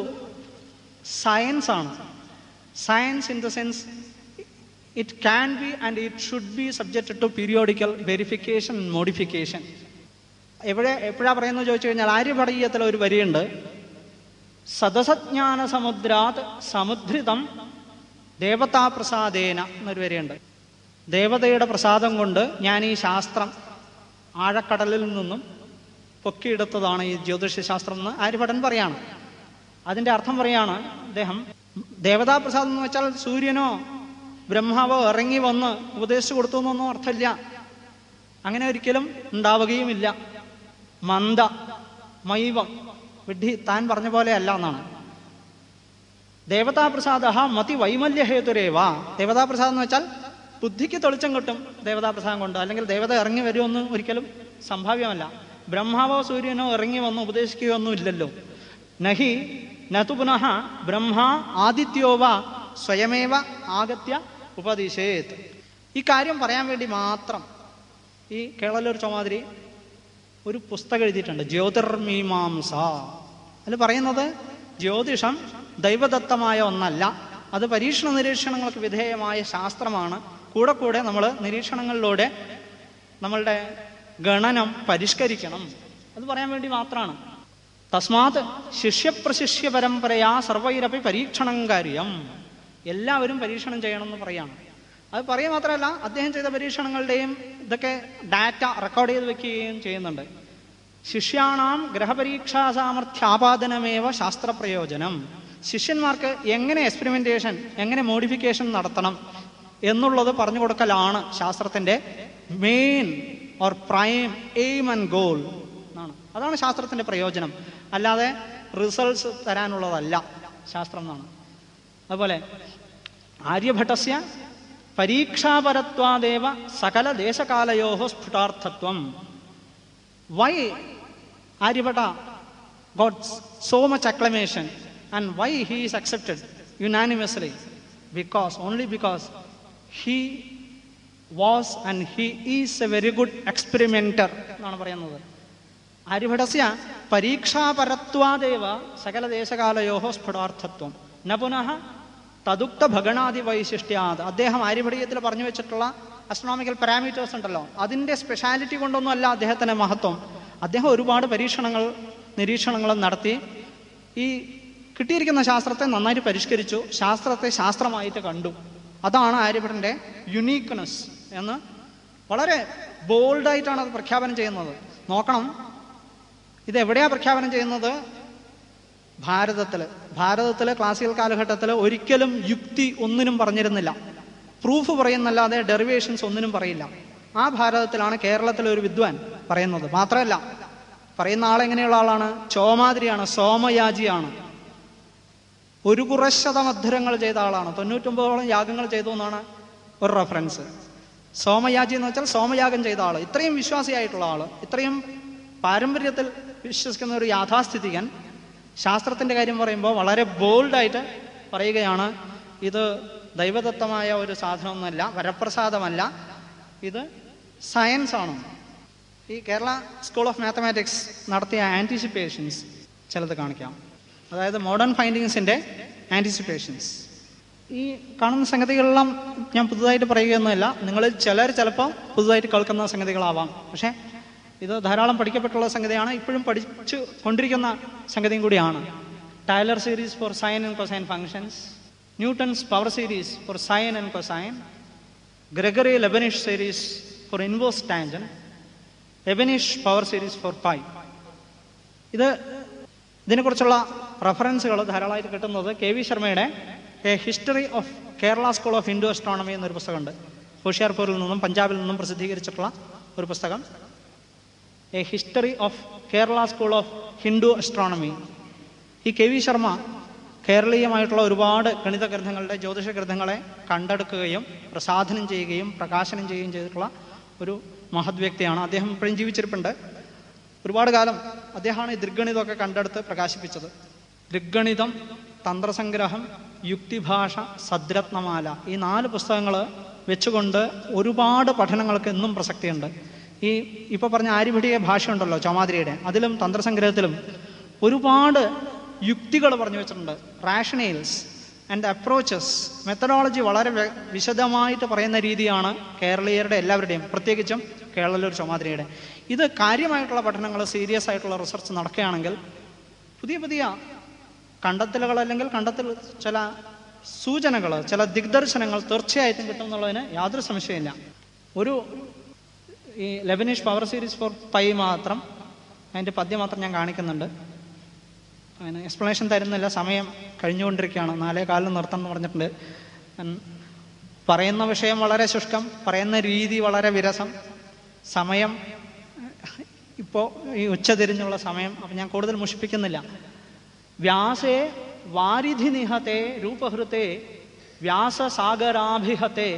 സയൻസ് ആണ് science in the sense it can be and it should be subject to periodical verification modification എവിടെ എപ്പോഴാണ് പറയുന്നത് ചോദിച്ചു കഴിഞ്ഞാൽ ആര്യപടീയത്തിൽ ഒരു വരിയുണ്ട് സദസജ്ഞാന സമുദ്രാത് സമുദ്രിതം ദേവതാപ്രസാദേന എന്നൊരു വരിയുണ്ട് ദേവതയുടെ പ്രസാദം കൊണ്ട് ഞാൻ ഈ ശാസ്ത്രം ആഴക്കടലിൽ നിന്നും പൊക്കിയെടുത്തതാണ് ഈ ജ്യോതിഷശാസ്ത്രം എന്ന് ആര്യഭടൻ പറയാണ് അതിൻ്റെ അർത്ഥം പറയാണ് അദ്ദേഹം ദേവതാപ്രസാദം എന്ന് വെച്ചാൽ സൂര്യനോ ബ്രഹ്മാവോ ഇറങ്ങി വന്ന് ഉപദേശിച്ചു കൊടുത്തു എന്നൊന്നും അർത്ഥമില്ല അങ്ങനെ ഒരിക്കലും ഉണ്ടാവുകയുമില്ല മന്ദ മൈവം വിഡ്ഢി താൻ പറഞ്ഞ പോലെ അല്ല എന്നാണ് ദേവതാപ്രസാദ മതി വൈമല്യഹേതുരേവ ദേവതാപ്രസാദം എന്ന് വെച്ചാൽ ബുദ്ധിക്ക് തെളിച്ചം കിട്ടും ദേവതാപ്രസാദം കൊണ്ട് അല്ലെങ്കിൽ ദേവത ഇറങ്ങി വരുമെന്ന് ഒരിക്കലും സംഭാവ്യമല്ല ബ്രഹ്മാവോ സൂര്യനോ ഇറങ്ങി വന്ന് ഉപദേശിക്കുകയോ ഒന്നും ഇല്ലല്ലോ നഹി നതു പുനഃ ബ്രഹ്മ ആദിത്യോവ സ്വയമേവ ആഗത്യ ഉപദിശേത് ഈ കാര്യം പറയാൻ വേണ്ടി മാത്രം ഈ കേളലൂർ ചൗമാതിരി ഒരു പുസ്തകം എഴുതിയിട്ടുണ്ട് ജ്യോതിർമീമാംസ അതിൽ പറയുന്നത് ജ്യോതിഷം ദൈവദത്തമായ ഒന്നല്ല അത് പരീക്ഷണ നിരീക്ഷണങ്ങൾക്ക് വിധേയമായ ശാസ്ത്രമാണ് കൂടെ കൂടെ നമ്മൾ നിരീക്ഷണങ്ങളിലൂടെ നമ്മളുടെ ഗണനം പരിഷ്കരിക്കണം അത് പറയാൻ വേണ്ടി മാത്രമാണ് തസ്മാത് ശിഷ്യപ്രശിഷ്യ പരമ്പരയാ സർവൈരപ്പി പരീക്ഷണം കാര്യം എല്ലാവരും പരീക്ഷണം ചെയ്യണമെന്ന് പറയാണ് അത് പറയുക മാത്രമല്ല അദ്ദേഹം ചെയ്ത പരീക്ഷണങ്ങളുടെയും ഇതൊക്കെ ഡാറ്റ റെക്കോർഡ് ചെയ്ത് വെക്കുകയും ചെയ്യുന്നുണ്ട് ശിഷ്യാണാം ഗ്രഹപരീക്ഷാ സാമർഥ്യാപാദനമേവ ശാസ്ത്രപ്രയോജനം ശിഷ്യന്മാർക്ക് എങ്ങനെ എക്സ്പെരിമെന്റേഷൻ എങ്ങനെ മോഡിഫിക്കേഷൻ നടത്തണം എന്നുള്ളത് പറഞ്ഞു കൊടുക്കലാണ് ശാസ്ത്രത്തിൻ്റെ main or prime aim and goal എന്നാണ് അതാണ് ശാസ്ത്രത്തിൻ്റെ പ്രയോജനം അല്ലാതെ റിസൾട്ട്സ് തരാനുള്ളതല്ല ശാസ്ത്രം എന്നാണ് അതുപോലെ ആര്യഭട്ടസ്യ പരീക്ഷാപരത്വാദേവ സകല ദേശകാലയോ സ്ഫുടാർത്ഥത്വം why Aryabhata got so much acclamation and why he is accepted unanimously because only because he was and he is a very good experimenter എന്നാണ് പറയുന്നത് ആര്യഭടസ്യ പരീക്ഷാപരത്വാദേവ സകല ദേശകാലയോ സ്ഫുടാർത്ഥത്വം ന പുനഃ തദുക്ത ഭഗണാദി വൈശിഷ്ട്യാത് അദ്ദേഹം ആര്യഭടീയത്തിൽ പറഞ്ഞു വെച്ചിട്ടുള്ള അസ്ട്രോണോമിക്കൽ പാരാമീറ്റേഴ്സ് ഉണ്ടല്ലോ അതിൻ്റെ സ്പെഷ്യാലിറ്റി കൊണ്ടൊന്നും അല്ല അദ്ദേഹത്തിൻ്റെ മഹത്വം അദ്ദേഹം ഒരുപാട് പരീക്ഷണങ്ങൾ നിരീക്ഷണങ്ങളും നടത്തി ഈ കിട്ടിയിരിക്കുന്ന ശാസ്ത്രത്തെ നന്നായിട്ട് പരിഷ്കരിച്ചു ശാസ്ത്രത്തെ ശാസ്ത്രമായിട്ട് കണ്ടു അതാണ് ആര്യഭടൻ്റെ യുണീക്ക്നെസ് എന്ന് വളരെ ബോൾഡായിട്ടാണ് അത് പ്രഖ്യാപനം ചെയ്യുന്നത് നോക്കണം ഇത് എവിടെയാ പ്രഖ്യാപനം ചെയ്യുന്നത് ഭാരതത്തിൽ ഭാരതത്തിൽ ക്ലാസിക്കൽ കാലഘട്ടത്തിൽ ഒരിക്കലും യുക്തി ഒന്നിനും പറഞ്ഞിരുന്നില്ല പ്രൂഫ് പറയുന്നല്ലാതെ ഡെറിവേഷൻസ് ഒന്നിനും പറയില്ല ആ ഭാരതത്തിലാണ് കേരളത്തിലെ ഒരു വിദ്വാൻ പറയുന്നത് മാത്രമല്ല പറയുന്ന ആളെങ്ങനെയുള്ള ആളാണ് ചോമാതിരിയാണ് സോമയാജിയാണ് ഒരു കുറശതമധുരങ്ങൾ ചെയ്ത ആളാണ് തൊണ്ണൂറ്റൊമ്പതോളം യാഗങ്ങൾ ചെയ്തു എന്നാണ് ഒരു റെഫറൻസ് സോമയാജി എന്ന് വെച്ചാൽ സോമയാഗം ചെയ്ത ആൾ ഇത്രയും വിശ്വാസിയായിട്ടുള്ള ആൾ ഇത്രയും പാരമ്പര്യത്തിൽ വിശ്വസിക്കുന്ന ഒരു യാഥാസ്ഥിതികൻ ശാസ്ത്രത്തിൻ്റെ കാര്യം പറയുമ്പോൾ വളരെ ബോൾഡായിട്ട് പറയുകയാണ് ഇത് ദൈവദത്തമായ ഒരു സാധനമൊന്നുമല്ല വരപ്രസാദമല്ല ഇത് സയൻസ് ആണ് ഈ കേരള സ്കൂൾ ഓഫ് മാത്തമാറ്റിക്സ് നടത്തിയ ആൻറ്റിസിപ്പേഷൻസ് ചിലത് കാണിക്കാം അതായത് മോഡേൺ ഫൈൻഡിങ്സിൻ്റെ ആൻറ്റിസിപ്പേഷൻസ് ഈ കാണുന്ന സംഗതികളെല്ലാം ഞാൻ പുതുതായിട്ട് പറയുകയൊന്നുമില്ല നിങ്ങളിൽ ചിലർ ചിലപ്പോൾ പുതുതായിട്ട് കേൾക്കുന്ന സംഗതികളാവാം പക്ഷേ ഇത് ധാരാളം പഠിക്കപ്പെട്ടുള്ള സംഗതിയാണ് ഇപ്പോഴും പഠിച്ചു കൊണ്ടിരിക്കുന്ന സംഗതിയും കൂടിയാണ് Taylor series for sine and cosine functions Newton's power series for sine and cosine Gregory Leibniz series for inverse tangent Leibniz power series for pi ഇത് ഇതിനെക്കുറിച്ചുള്ള റെഫറൻസുകൾ ധാരാളമായിട്ട് കിട്ടുന്നത് കെ വി ശർമ്മയുടെ a history of Kerala school of Indo astronomy എന്നൊരു പുസ്തകമുണ്ട് ഹോഷിയാർപൂരിൽ നിന്നും പഞ്ചാബിൽ നിന്നും പ്രസിദ്ധീകരിച്ചിട്ടുള്ള ഒരു പുസ്തകം a history of Kerala school of Hindu astronomy ഈ കെ വി ശർമ്മ കേരളീയമായിട്ടുള്ള ഒരുപാട് ഗണിത ഗ്രന്ഥങ്ങളുടെ ജ്യോതിഷ ഗ്രന്ഥങ്ങളെ കണ്ടെടുക്കുകയും പ്രസാധനം ചെയ്യുകയും പ്രകാശനം ചെയ്യുകയും ചെയ്തിട്ടുള്ള ഒരു മഹത് വ്യക്തിയാണ് അദ്ദേഹം ഇപ്പോഴും ജീവിച്ചിരിപ്പുണ്ട് ഒരുപാട് കാലം അദ്ദേഹമാണ് ഈ ദൃഗണിതമൊക്കെ കണ്ടെടുത്ത് പ്രകാശിപ്പിച്ചത് ദൃഗണിതം തന്ത്രസംഗ്രഹം യുക്തിഭാഷ സദ്രത്നമാല ഈ നാല് പുസ്തകങ്ങൾ വെച്ചുകൊണ്ട് ഒരുപാട് പഠനങ്ങൾക്ക് ഇന്നും പ്രസക്തിയുണ്ട് ഈ ഇപ്പോൾ പറഞ്ഞ ആര്യഭടിയ ഭാഷയുണ്ടല്ലോ ചോമാതിരിയുടെ അതിലും തന്ത്രസംഗ്രഹത്തിലും ഒരുപാട് യുക്തികൾ പറഞ്ഞു വെച്ചിട്ടുണ്ട് റാഷണേൽസ് ആൻഡ് അപ്രോച്ചസ് മെത്തഡോളജി വളരെ വ്യ- വിശദമായിട്ട് പറയുന്ന രീതിയാണ് കേരളീയരുടെ എല്ലാവരുടെയും പ്രത്യേകിച്ചും കേരളൂർ ചോമാതിരിയുടെ ഇത് കാര്യമായിട്ടുള്ള പഠനങ്ങൾ സീരിയസ് ആയിട്ടുള്ള റിസർച്ച് നടക്കുകയാണെങ്കിൽ പുതിയ പുതിയ കണ്ടെത്തലുകൾ അല്ലെങ്കിൽ കണ്ടെത്തൽ ചില സൂചനകൾ ചില ദിഗ്ദർശനങ്ങൾ തീർച്ചയായിട്ടും കിട്ടും എന്നുള്ളതിന് യാതൊരു സംശയമില്ല ഒരു ഈ Leibniz power series for pi മാത്രം അതിൻ്റെ പദ്യം മാത്രം ഞാൻ കാണിക്കുന്നുണ്ട് അതിന് എക്സ്പ്ലനേഷൻ തരുന്നില്ല സമയം കഴിഞ്ഞുകൊണ്ടിരിക്കുകയാണ് നാലേ കാലിൽ നിർത്തം എന്ന് പറഞ്ഞിട്ടുണ്ട് ഞാൻ പറയുന്ന വിഷയം വളരെ ശുഷ്കം പറയുന്ന രീതി വളരെ വിരസം സമയം ഇപ്പോൾ ഈ ഉച്ചതിരിഞ്ഞുള്ള സമയം അപ്പം ഞാൻ കൂടുതൽ മുഷിപ്പിക്കുന്നില്ല വ്യാസേ വാരിധി നിഹത്തെ രൂപഹൃത്തെ വ്യാസസാഗരാഭിഹത്തെ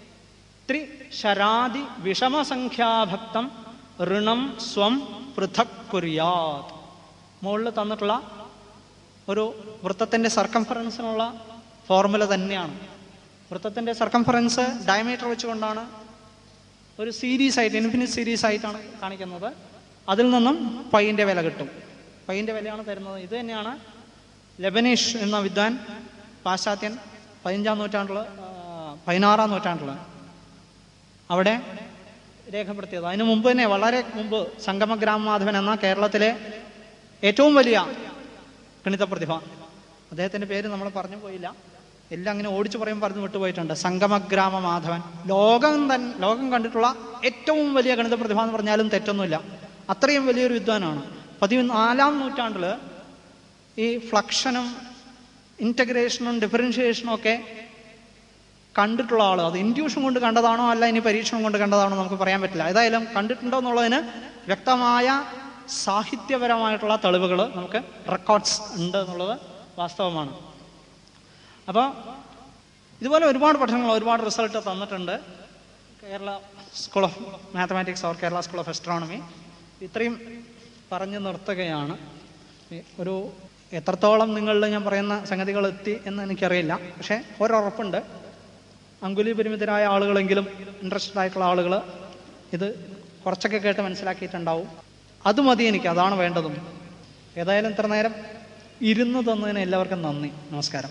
ത്രിശരാദി വിഷമസംഖ്യാഭക്തം ഋണം സ്വം പൃഥക് കുര്യാത് മുകളിൽ തന്നിട്ടുള്ള ഒരു വൃത്തത്തിൻ്റെ സർക്കംഫറൻസിനുള്ള ഫോർമുല തന്നെയാണ് വൃത്തത്തിൻ്റെ സർക്കംഫറൻസ് ഡയമീറ്റർ വെച്ചുകൊണ്ടാണ് ഒരു സീരീസ് ആയിട്ട് ഇൻഫിനിറ്റ് സീരീസ് ആയിട്ടാണ് കാണിക്കുന്നത് അതിൽ നിന്നും പൈൻ്റെ വില കിട്ടും പൈൻ്റെ വിലയാണ് തരുന്നത് ഇത് തന്നെയാണ് ലെബനീഷ് എന്ന വിദ്വാൻ പാശ്ചാത്യൻ പതിനഞ്ചാം നൂറ്റാണ്ടിൽ ആ, പതിനാറാം നൂറ്റാണ്ടിൽ അവിടെ രേഖപ്പെടുത്തിയത് അതിനു മുമ്പ് തന്നെ വളരെ മുമ്പ് സംഗമഗ്രാമമാധവൻ എന്ന കേരളത്തിലെ ഏറ്റവും വലിയ ഗണിത പ്രതിഭ അദ്ദേഹത്തിൻ്റെ പേര് നമ്മൾ പറഞ്ഞു പോയില്ല എല്ലാം അങ്ങനെ ഓടിച്ചു പറയും പറഞ്ഞു വിട്ടുപോയിട്ടുണ്ട് സംഗമഗ്രാമ മാധവൻ ലോകം തൻ ലോകം കണ്ടിട്ടുള്ള ഏറ്റവും വലിയ ഗണിത പ്രതിഭ എന്ന് പറഞ്ഞാലും തെറ്റൊന്നുമില്ല അത്രയും വലിയൊരു വിദ്വാനാണ് പതിനാലാം നൂറ്റാണ്ടിൽ ഈ ഫ്ലക്ഷനും ഇൻറ്റഗ്രേഷനും ഡിഫറൻഷിയേഷനും ഒക്കെ കണ്ടിട്ടുള്ള ആൾ അത് ഇൻഡ്യൂഷൻ കൊണ്ട് കണ്ടതാണോ അല്ല ഇനി പരീക്ഷണം കൊണ്ട് കണ്ടതാണോ നമുക്ക് പറയാൻ പറ്റില്ല ഏതായാലും കണ്ടിട്ടുണ്ടോ എന്നുള്ളതിന് വ്യക്തമായ സാഹിത്യപരമായിട്ടുള്ള തെളിവുകൾ നമുക്ക് റെക്കോർഡ്സ് ഉണ്ട് എന്നുള്ളത് വാസ്തവമാണ് അപ്പോൾ ഇതുപോലെ ഒരുപാട് പഠനങ്ങൾ ഒരുപാട് റിസൾട്ട് തന്നിട്ടുണ്ട് Kerala school of mathematics or Kerala school of astronomy ഇത്രയും പറഞ്ഞു നിർത്തുകയാണ് ഈ ഒരു എത്രത്തോളം നിങ്ങളിൽ ഞാൻ പറയുന്ന സംഗതികൾ എത്തി എന്ന് എനിക്കറിയില്ല പക്ഷേ ഒരുറപ്പുണ്ട് അങ്കുലി പരിമിതരായ ആളുകളെങ്കിലും ഇൻട്രസ്റ്റഡ് ആയിട്ടുള്ള ആളുകൾ ഇത് കുറച്ചൊക്കെ കേട്ട് മനസ്സിലാക്കിയിട്ടുണ്ടാവും അത് മതി എനിക്ക് അതാണ് വേണ്ടതും ഏതായാലും ഇത്ര നേരം ഇരുന്ന് തന്നതിന് എല്ലാവർക്കും നന്ദി നമസ്കാരം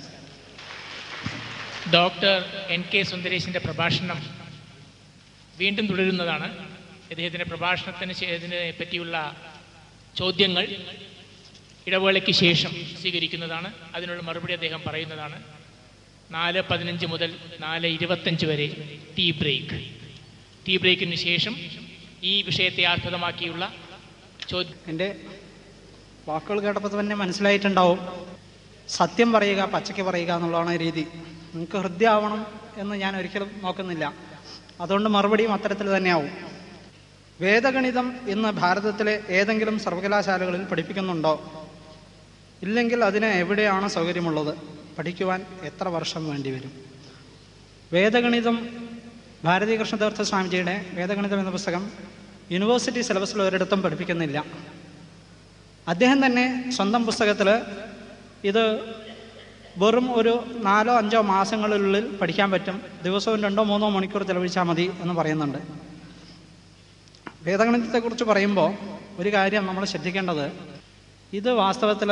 ഡോക്ടർ എൻ കെ സുന്ദരേശിൻ്റെ പ്രഭാഷണം വീണ്ടും തുടരുന്നതാണ് അദ്ദേഹത്തിൻ്റെ പ്രഭാഷണത്തിന് ശേ- ഇതിനെ പറ്റിയുള്ള ചോദ്യങ്ങൾ ഇടവേളയ്ക്ക് ശേഷം സ്വീകരിക്കുന്നതാണ് അതിനുള്ള മറുപടി അദ്ദേഹം പറയുന്നതാണ് നാല് പതിനഞ്ച് മുതൽ നാല് ഇരുപത്തഞ്ച് വരെ ടീ ബ്രേക്ക് ടീ ബ്രേക്കിന് ശേഷം ഈ വിഷയത്തെ ആസ്പദമാക്കിയുള്ള ചോദ്യം എൻ്റെ വാക്കുകൾ കേട്ടപ്പോൾ തന്നെ മനസ്സിലായിട്ടുണ്ടാവും സത്യം പറയുക പച്ചയ്ക്ക് പറയുക എന്നുള്ളതാണ് രീതി നിങ്ങൾക്ക് ഹൃദ്യമാവണം എന്ന് ഞാൻ ഒരിക്കലും നോക്കുന്നില്ല അതുകൊണ്ട് മറുപടിയും അത്തരത്തിൽ തന്നെയാവും വേദഗണിതം ഇന്ന് ഭാരതത്തിലെ ഏതെങ്കിലും സർവകലാശാലകളിൽ പഠിപ്പിക്കുന്നുണ്ടോ ഇല്ലെങ്കിൽ അതിന് എവിടെയാണ് സൗകര്യമുള്ളത് പഠിക്കുവാൻ എത്ര വർഷം വേണ്ടിവരും വേദഗണിതം ഭാരതീ കൃഷ്ണതീർത്ഥ സ്വാമിജിയുടെ വേദഗണിതം എന്ന പുസ്തകം യൂണിവേഴ്സിറ്റി സിലബസിൽ ഒരിടത്തും പഠിപ്പിക്കുന്നില്ല അദ്ദേഹം തന്നെ സ്വന്തം പുസ്തകത്തിൽ ഇത് വെറും ഒരു നാലോ അഞ്ചോ മാസങ്ങളിനുള്ളിൽ പഠിക്കാൻ പറ്റും ദിവസവും രണ്ടോ മൂന്നോ മണിക്കൂർ ചെലവഴിച്ചാൽ മതി എന്ന് പറയുന്നുണ്ട് വേദഗണിതത്തെക്കുറിച്ച് പറയുമ്പോൾ ഒരു കാര്യം നമ്മൾ ശ്രദ്ധിക്കേണ്ടത് ഇത് വാസ്തവത്തിൽ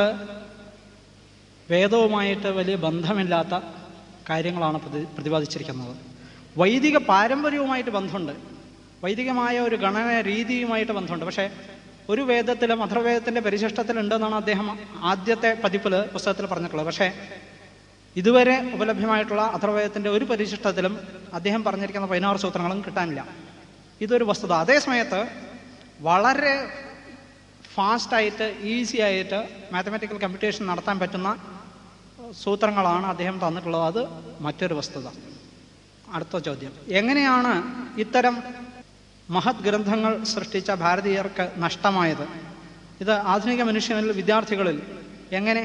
വേദവുമായിട്ട് വലിയ ബന്ധമില്ലാത്ത കാര്യങ്ങളാണ് പ്രതി പ്രതിപാദിച്ചിരിക്കുന്നത് വൈദിക പാരമ്പര്യവുമായിട്ട് ബന്ധമുണ്ട് വൈദികമായ ഒരു ഗണന രീതിയുമായിട്ട് ബന്ധമുണ്ട് പക്ഷേ ഒരു വേദത്തിലും അഥർവേദത്തിൻ്റെ പരിശിഷ്ടത്തിലുണ്ടെന്നാണ് അദ്ദേഹം ആദ്യത്തെ പതിപ്പിൽ പുസ്തകത്തിൽ പറഞ്ഞിട്ടുള്ളത് പക്ഷേ ഇതുവരെ ഉപലഭ്യമായിട്ടുള്ള അഥർവേദത്തിൻ്റെ ഒരു പരിശിഷ്ടത്തിലും അദ്ദേഹം പറഞ്ഞിരിക്കുന്ന പതിനാറ് സൂത്രങ്ങളും കിട്ടാനില്ല ഇതൊരു വസ്തുത അതേ സമയത്ത് വളരെ ഫാസ്റ്റായിട്ട് ഈസി ആയിട്ട് മാത്തമാറ്റിക്കൽ കമ്പ്യൂട്ടേഷൻ നടത്താൻ പറ്റുന്ന സൂത്രങ്ങളാണ് അദ്ദേഹം തന്നിട്ടുള്ളത് അത് മറ്റൊരു വസ്തുത അടുത്ത ചോദ്യം എങ്ങനെയാണ് ഇത്തരം മഹത് ഗ്രന്ഥങ്ങൾ സൃഷ്ടിച്ച ഭാരതീയർക്ക് നഷ്ടമായത് ഇത് ആധുനിക മനുഷ്യനിൽ വിദ്യാർത്ഥികളിൽ എങ്ങനെ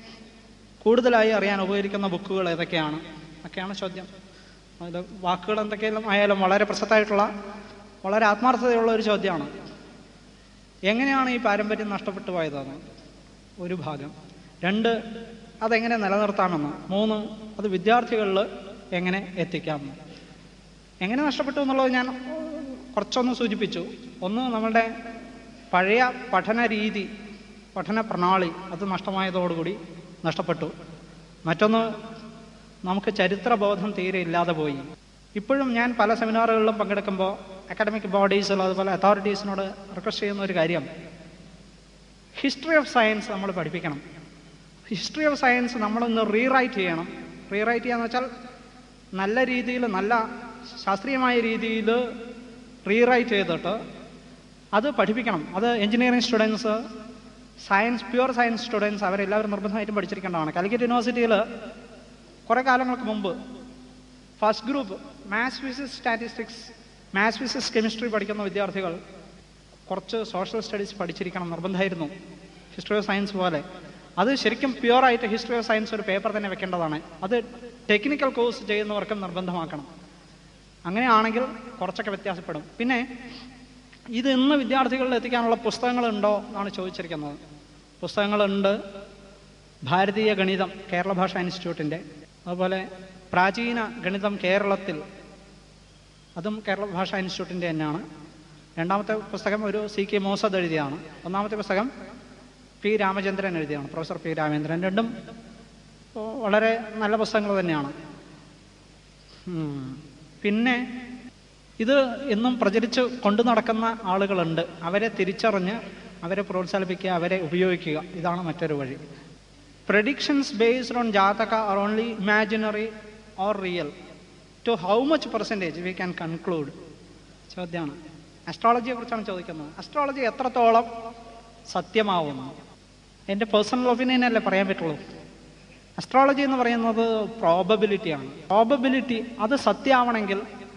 കൂടുതലായി അറിയാൻ ഉപകരിക്കുന്ന ബുക്കുകൾ ഏതൊക്കെയാണ് ഒക്കെയാണ് ചോദ്യം അതിൽ വാക്കുകൾ എന്തൊക്കെയാലും ആയാലും വളരെ പ്രസക്തമായിട്ടുള്ള വളരെ ആത്മാർത്ഥതയുള്ള ഒരു ചോദ്യമാണ് എങ്ങനെയാണ് ഈ പാരമ്പര്യം നഷ്ടപ്പെട്ടു പോയതെന്ന് ഒരു ഭാഗം രണ്ട് അതെങ്ങനെ നിലനിർത്താമെന്ന് മൂന്ന് അത് വിദ്യാർത്ഥികളിൽ എങ്ങനെ എത്തിക്കാമെന്ന് എങ്ങനെ നഷ്ടപ്പെട്ടു എന്നുള്ളത് ഞാൻ കുറച്ചൊന്ന് സൂചിപ്പിച്ചു ഒന്ന് നമ്മളുടെ പഴയ പഠന രീതി പഠന പ്രണാളി അത് നഷ്ടമായതോടുകൂടി നഷ്ടപ്പെട്ടു മറ്റൊന്ന് നമുക്ക് ചരിത്രബോധം തീരെ ഇല്ലാതെ പോയി ഇപ്പോഴും ഞാൻ പല സെമിനാറുകളിലും പങ്കെടുക്കുമ്പോൾ അക്കാഡമിക് ബോഡീസിലോ അതുപോലെ അതോറിറ്റീസിനോട് റിക്വസ്റ്റ് ചെയ്യുന്ന ഒരു കാര്യം ഹിസ്റ്ററി ഓഫ് സയൻസ് നമ്മൾ പഠിപ്പിക്കണം ഹിസ്റ്ററി ഓഫ് സയൻസ് നമ്മളൊന്ന് റീറൈറ്റ് ചെയ്യണം റീറൈറ്റ് ചെയ്യാന്ന് വെച്ചാൽ നല്ല രീതിയിൽ നല്ല ശാസ്ത്രീയമായ രീതിയിൽ റീറൈറ്റ് ചെയ്തിട്ട് അത് പഠിപ്പിക്കണം അത് engineering students science pure science students അവരെല്ലാവരും നിർബന്ധമായിട്ടും പഠിച്ചിരിക്കേണ്ടതാണ് കാലിക്കറ്റ് യൂണിവേഴ്സിറ്റിയിൽ കുറേ കാലങ്ങൾക്ക് മുമ്പ് first group maths physics statistics maths physics chemistry പഠിക്കുന്ന വിദ്യാർത്ഥികൾ കുറച്ച് സോഷ്യൽ സ്റ്റഡീസ് പഠിച്ചിരിക്കണം നിർബന്ധമായിരുന്നു ഹിസ്റ്ററി ഓഫ് സയൻസ് പോലെ അത് ശരിക്കും പ്യുവറായിട്ട് ഹിസ്റ്ററി ഓഫ് സയൻസ് ഒരു പേപ്പർ തന്നെ വെക്കേണ്ടതാണ് അത് ടെക്നിക്കൽ കോഴ്സ് ചെയ്യുന്നവർക്കും നിർബന്ധമാക്കണം അങ്ങനെയാണെങ്കിൽ കുറച്ചൊക്കെ വ്യത്യാസപ്പെടും പിന്നെ ഇത് ഇന്ന് വിദ്യാർത്ഥികളിൽ എത്തിക്കാനുള്ള പുസ്തകങ്ങളുണ്ടോ എന്നാണ് ചോദിച്ചിരിക്കുന്നത് പുസ്തകങ്ങളുണ്ട് ഭാരതീയ ഗണിതം കേരള ഭാഷാ ഇൻസ്റ്റിറ്റ്യൂട്ടിൻ്റെ അതുപോലെ പ്രാചീന ഗണിതം കേരളത്തിൽ അതും കേരള ഭാഷാ ഇൻസ്റ്റിറ്റ്യൂട്ടിൻ്റെ തന്നെയാണ് രണ്ടാമത്തെ പുസ്തകം ഒരു സി കെ മോസദ് എഴുതിയതാണ് ഒന്നാമത്തെ പുസ്തകം പി രാമചന്ദ്രൻ എഴുതിയാണ് പ്രൊഫസർ പി രാമചന്ദ്രൻ രണ്ടും ഓ, വളരെ നല്ല പുസ്തകങ്ങൾ തന്നെയാണ് ഉം. പിന്നെ ഇത് ഇന്നും പ്രചരിച്ച് കൊണ്ടു നടക്കുന്ന ആളുകളുണ്ട് അവരെ തിരിച്ചറിഞ്ഞ് അവരെ പ്രോത്സാഹിപ്പിക്കുക അവരെ ഉപയോഗിക്കുക ഇതാണ് മറ്റൊരു വഴി predictions based on jataka are only imaginary or real to how much percentage we can conclude ചോദ്യമാണ് അസ്ട്രോളജിയെ കുറിച്ചാണ് ചോദിക്കുന്നത് അസ്ട്രോളജി എത്രത്തോളം സത്യമാവുന്നു എൻ്റെ പേഴ്സണൽ ഒപ്പീനിയൻ അല്ലേ പറയാൻ പറ്റുള്ളൂ അസ്ട്രോളജി എന്ന് പറയുന്നത് പ്രോബബിലിറ്റിയാണ് പ്രോബബിലിറ്റി അത് സത്യമാവണമെങ്കിൽ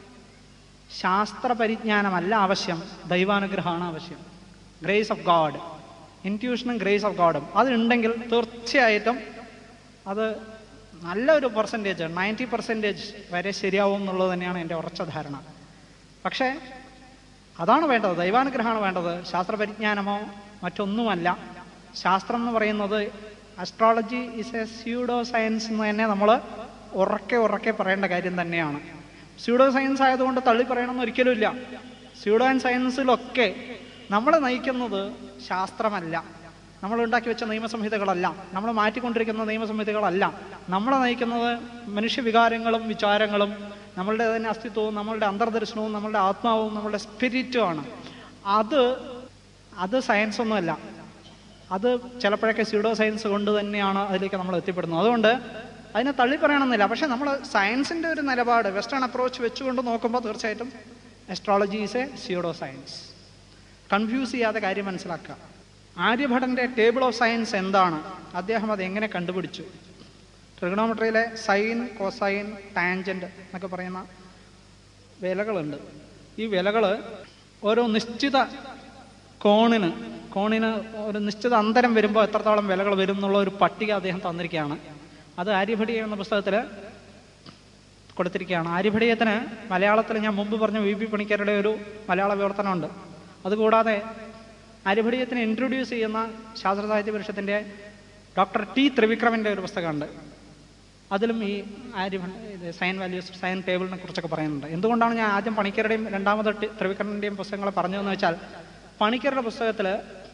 ശാസ്ത്ര പരിജ്ഞാനമല്ല ആവശ്യം ദൈവാനുഗ്രഹമാണ് ആവശ്യം ഗ്രേസ് ഓഫ് ഗാഡ് ഇൻറ്റ്യൂഷനും ഗ്രേസ് ഓഫ് ഗാഡും അതുണ്ടെങ്കിൽ തീർച്ചയായിട്ടും അത് നല്ലൊരു പെർസെൻറ്റേജ് നയൻറ്റി പെർസെൻറ്റേജ് വരെ ശരിയാവും എന്നുള്ളത് തന്നെയാണ് എൻ്റെ ഉറച്ച ധാരണ പക്ഷേ അതാണ് വേണ്ടത് ദൈവാനുഗ്രഹമാണ് വേണ്ടത് ശാസ്ത്ര പരിജ്ഞാനമോ മറ്റൊന്നുമല്ല ശാസ്ത്രം എന്ന് പറയുന്നത് astrology is a pseudo science എന്ന് തന്നെ നമ്മൾ ഉറക്കെ ഉറക്കെ പറയേണ്ട കാര്യം തന്നെയാണ് സ്യൂഡോ സയൻസ് ആയതുകൊണ്ട് തള്ളി പറയണമെന്ന് ഒരിക്കലും ഇല്ല സ്യൂഡോ ആൻഡ് സയൻസിലൊക്കെ നമ്മളെ നയിക്കുന്നത് ശാസ്ത്രമല്ല നമ്മൾ ഉണ്ടാക്കി വെച്ച നിയമസംഹിതകളല്ല നമ്മൾ മാറ്റിക്കൊണ്ടിരിക്കുന്ന നിയമസംഹിതകളല്ല നമ്മളെ നയിക്കുന്നത് മനുഷ്യവികാരങ്ങളും വിചാരങ്ങളും നമ്മളുടെ തന്നെ അസ്തിത്വവും നമ്മളുടെ അന്തർദർശനവും നമ്മളുടെ ആത്മാവും നമ്മളുടെ സ്പിരിറ്റുമാണ് അത് അത് സയൻസ് ഒന്നുമല്ല അത് ചിലപ്പോഴൊക്കെ സ്യൂഡോ സയൻസ് കൊണ്ട് തന്നെയാണ് അതിലേക്ക് നമ്മൾ എത്തിപ്പെടുന്നത് അതുകൊണ്ട് അതിനെ തള്ളി പറയണമെന്നില്ല പക്ഷെ നമ്മൾ സയൻസിൻ്റെ ഒരു നിലപാട് വെസ്റ്റേൺ അപ്രോച്ച് വെച്ചുകൊണ്ട് നോക്കുമ്പോൾ തീർച്ചയായിട്ടും astrology is a pseudo science confuse ചെയ്യാതെ കാര്യം മനസ്സിലാക്കുക ആര്യഭടൻ്റെ ടേബിൾ ഓഫ് സയൻസ് എന്താണ് അദ്ദേഹം അത് എങ്ങനെ കണ്ടുപിടിച്ചു ട്രിഗണോമെട്രിയിലെ സൈൻ കോസൈൻ ടാൻജൻറ്റ് എന്നൊക്കെ പറയുന്ന വിലകളുണ്ട് ഈ വിലകൾ ഓരോ നിശ്ചിത കോണിന് കോണിന് ഒരു നിശ്ചിത അന്തരം വരുമ്പോൾ എത്രത്തോളം വിലകൾ വരും എന്നുള്ള ഒരു പട്ടിക അദ്ദേഹം തന്നിരിക്കുകയാണ് അത് ആര്യഭടി എന്ന പുസ്തകത്തിൽ കൊടുത്തിരിക്കുകയാണ് ആര്യഭടീയത്തിന് മലയാളത്തിൽ ഞാൻ മുമ്പ് പറഞ്ഞ വി പി പണിക്കരുടെ ഒരു മലയാള വിവർത്തനമുണ്ട് അതുകൂടാതെ ആര്യഭടീയത്തിനെ ഇൻട്രൊഡ്യൂസ് ചെയ്യുന്ന ശാസ്ത്ര സാഹിത്യ പരിഷത്തിൻ്റെ ഡോക്ടർ ടി ത്രിവിക്രമിൻ്റെ ഒരു പുസ്തകമുണ്ട് അതിലും ഈ ആര്യ ഇത് സയൻ വാല്യൂസ് സയൻ ടേബിളിനെ കുറിച്ചൊക്കെ പറയുന്നുണ്ട് എന്തുകൊണ്ടാണ് ഞാൻ ആദ്യം പണിക്കരുടെയും രണ്ടാമത് ടി- ത്രിവിക്രമിൻ്റെയും പുസ്തകങ്ങൾ പറഞ്ഞതെന്ന് വെച്ചാൽ പണിക്കരുടെ പുസ്തകത്തിൽ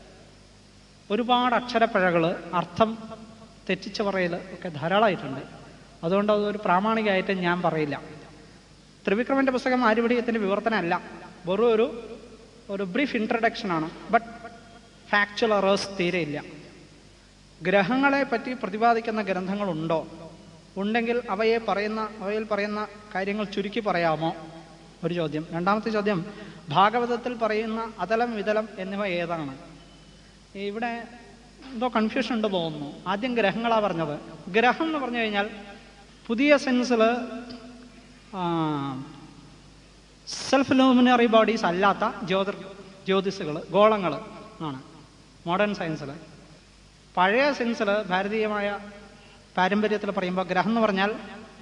ഒരുപാട് അക്ഷരപ്പിഴകൾ അർത്ഥം തെറ്റിച്ച് പറയൽ ഒക്കെ ധാരാളമായിട്ടുണ്ട് അതുകൊണ്ട് അതൊരു പ്രാമാണികമായിട്ട് ഞാൻ പറയില്ല ത്രിവിക്രമൻ്റെ പുസ്തകം ആര്യഭടീയത്തിൻ്റെ വിവർത്തനമല്ല വെറും ഒരു ഒരു ബ്രീഫ് ഇൻട്രഡക്ഷനാണ് ബട്ട് ഫാക്ച്വൽ എറേഴ്സ് തീരെയില്ല ഗ്രഹങ്ങളെ പറ്റി പ്രതിപാദിക്കുന്ന ഗ്രന്ഥങ്ങളുണ്ടോ ഉണ്ടെങ്കിൽ അവയെ പറയുന്ന അവയിൽ പറയുന്ന കാര്യങ്ങൾ ചുരുക്കി പറയാമോ ഒരു ചോദ്യം രണ്ടാമത്തെ ചോദ്യം ഭാഗവതത്തിൽ പറയുന്ന അതലം വിതലം എന്നിവ ഏതാണ് ഇവിടെ എന്തോ കൺഫ്യൂഷൻ ഉണ്ട് തോന്നുന്നു ആദ്യം ഗ്രഹങ്ങളാ പറഞ്ഞത് ഗ്രഹം എന്ന് പറഞ്ഞു കഴിഞ്ഞാൽ പുതിയ സെൻസിൽ സെൽഫ് ലൂമിനറി ബോഡീസ് അല്ലാത്ത ജ്യോതിർ ജ്യോതിസുകൾ ഗോളങ്ങൾ ആണ് മോഡേൺ സയൻസിൽ പഴയ സെൻസിൽ ഭാരതീയമായ പാരമ്പര്യത്തിൽ പറയുമ്പോൾ ഗ്രഹം എന്ന് പറഞ്ഞാൽ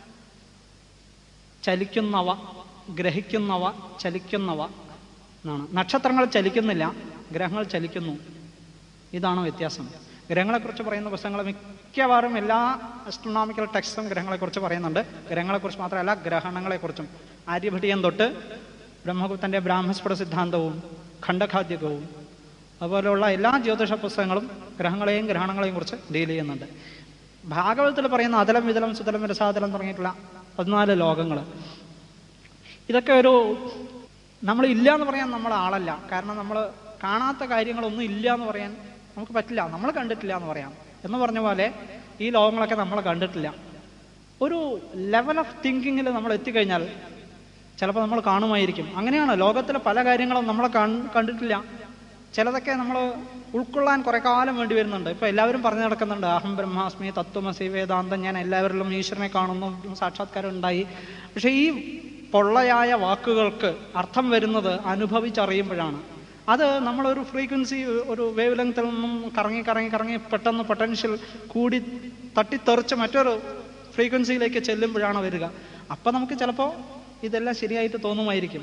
ചലിക്കുന്നവ ഗ്രഹിക്കുന്നവ ചലിക്കുന്നവ എന്നാണ് നക്ഷത്രങ്ങൾ ചലിക്കുന്നില്ല ഗ്രഹങ്ങൾ ചലിക്കുന്നു ഇതാണ് വ്യത്യാസം ഗ്രഹങ്ങളെക്കുറിച്ച് പറയുന്ന പുസ്തകങ്ങൾ മിക്കവാറും എല്ലാ അസ്ട്രോണോമിക്കൽ ടെക്സ്റ്റും ഗ്രഹങ്ങളെക്കുറിച്ച് പറയുന്നുണ്ട് ഗ്രഹങ്ങളെക്കുറിച്ച് മാത്രമല്ല ഗ്രഹണങ്ങളെക്കുറിച്ചും ആര്യഭടീയം തൊട്ട് ബ്രഹ്മഗുപ്തൻ്റെ ബ്രാഹ്മസ്ഫുട സിദ്ധാന്തവും ഖണ്ഡഖാദ്യകവും അതുപോലെയുള്ള എല്ലാ ജ്യോതിഷ പുസ്തകങ്ങളും ഗ്രഹങ്ങളെയും ഗ്രഹണങ്ങളെയും കുറിച്ച് ഡീൽ ചെയ്യുന്നുണ്ട് ഭാഗവതത്തിൽ പറയുന്ന അതലം വിതലം സുതലം രസാതലം തുടങ്ങിയിട്ടുള്ള പതിനാല് ലോകങ്ങൾ ഇതൊക്കെ ഒരു നമ്മൾ ഇല്ല എന്ന് പറയാൻ നമ്മൾ ആളല്ല കാരണം നമ്മൾ കാണാത്ത കാര്യങ്ങളൊന്നും ഇല്ല എന്ന് പറയാൻ നമുക്ക് പറ്റില്ല നമ്മൾ കണ്ടിട്ടില്ല എന്ന് പറയാം എന്ന് പറഞ്ഞ പോലെ ഈ ലോകങ്ങളൊക്കെ നമ്മൾ കണ്ടിട്ടില്ല ഒരു ലെവൽ ഓഫ് തിങ്കിങ്ങിൽ നമ്മൾ എത്തിക്കഴിഞ്ഞാൽ ചിലപ്പോൾ നമ്മൾ കാണുമായിരിക്കും അങ്ങനെയാണ് ലോകത്തിലെ പല കാര്യങ്ങളും നമ്മൾ കണ്ടിട്ടില്ല ചിലതൊക്കെ നമ്മൾ ഉൾക്കൊള്ളാൻ കുറെ കാലം വേണ്ടി വരുന്നുണ്ട് ഇപ്പൊ എല്ലാവരും പറഞ്ഞു നടക്കുന്നുണ്ട് അഹം ബ്രഹ്മാസ്മി തത്വമസി വേദാന്തം ഞാൻ എല്ലാവരിലും ഈശ്വരനെ കാണുന്നു സാക്ഷാത്കാരം ഉണ്ടായി പക്ഷെ ഈ പൊള്ളയായ വാക്കുകൾക്ക് അർത്ഥം വരുന്നത് അനുഭവിച്ചറിയുമ്പോഴാണ് അത് നമ്മളൊരു ഫ്രീക്വൻസി ഒരു വേവ് ലെങ്ത്തിൽ നിന്നും കറങ്ങി കറങ്ങി കറങ്ങി പെട്ടെന്ന് പൊട്ടൻഷ്യൽ കൂടി തട്ടിത്തെറിച്ച് മറ്റൊരു ഫ്രീക്വൻസിയിലേക്ക് ചെല്ലുമ്പോഴാണ് വരിക അപ്പം നമുക്ക് ചിലപ്പോൾ ഇതെല്ലാം ശരിയായിട്ട് തോന്നുമായിരിക്കും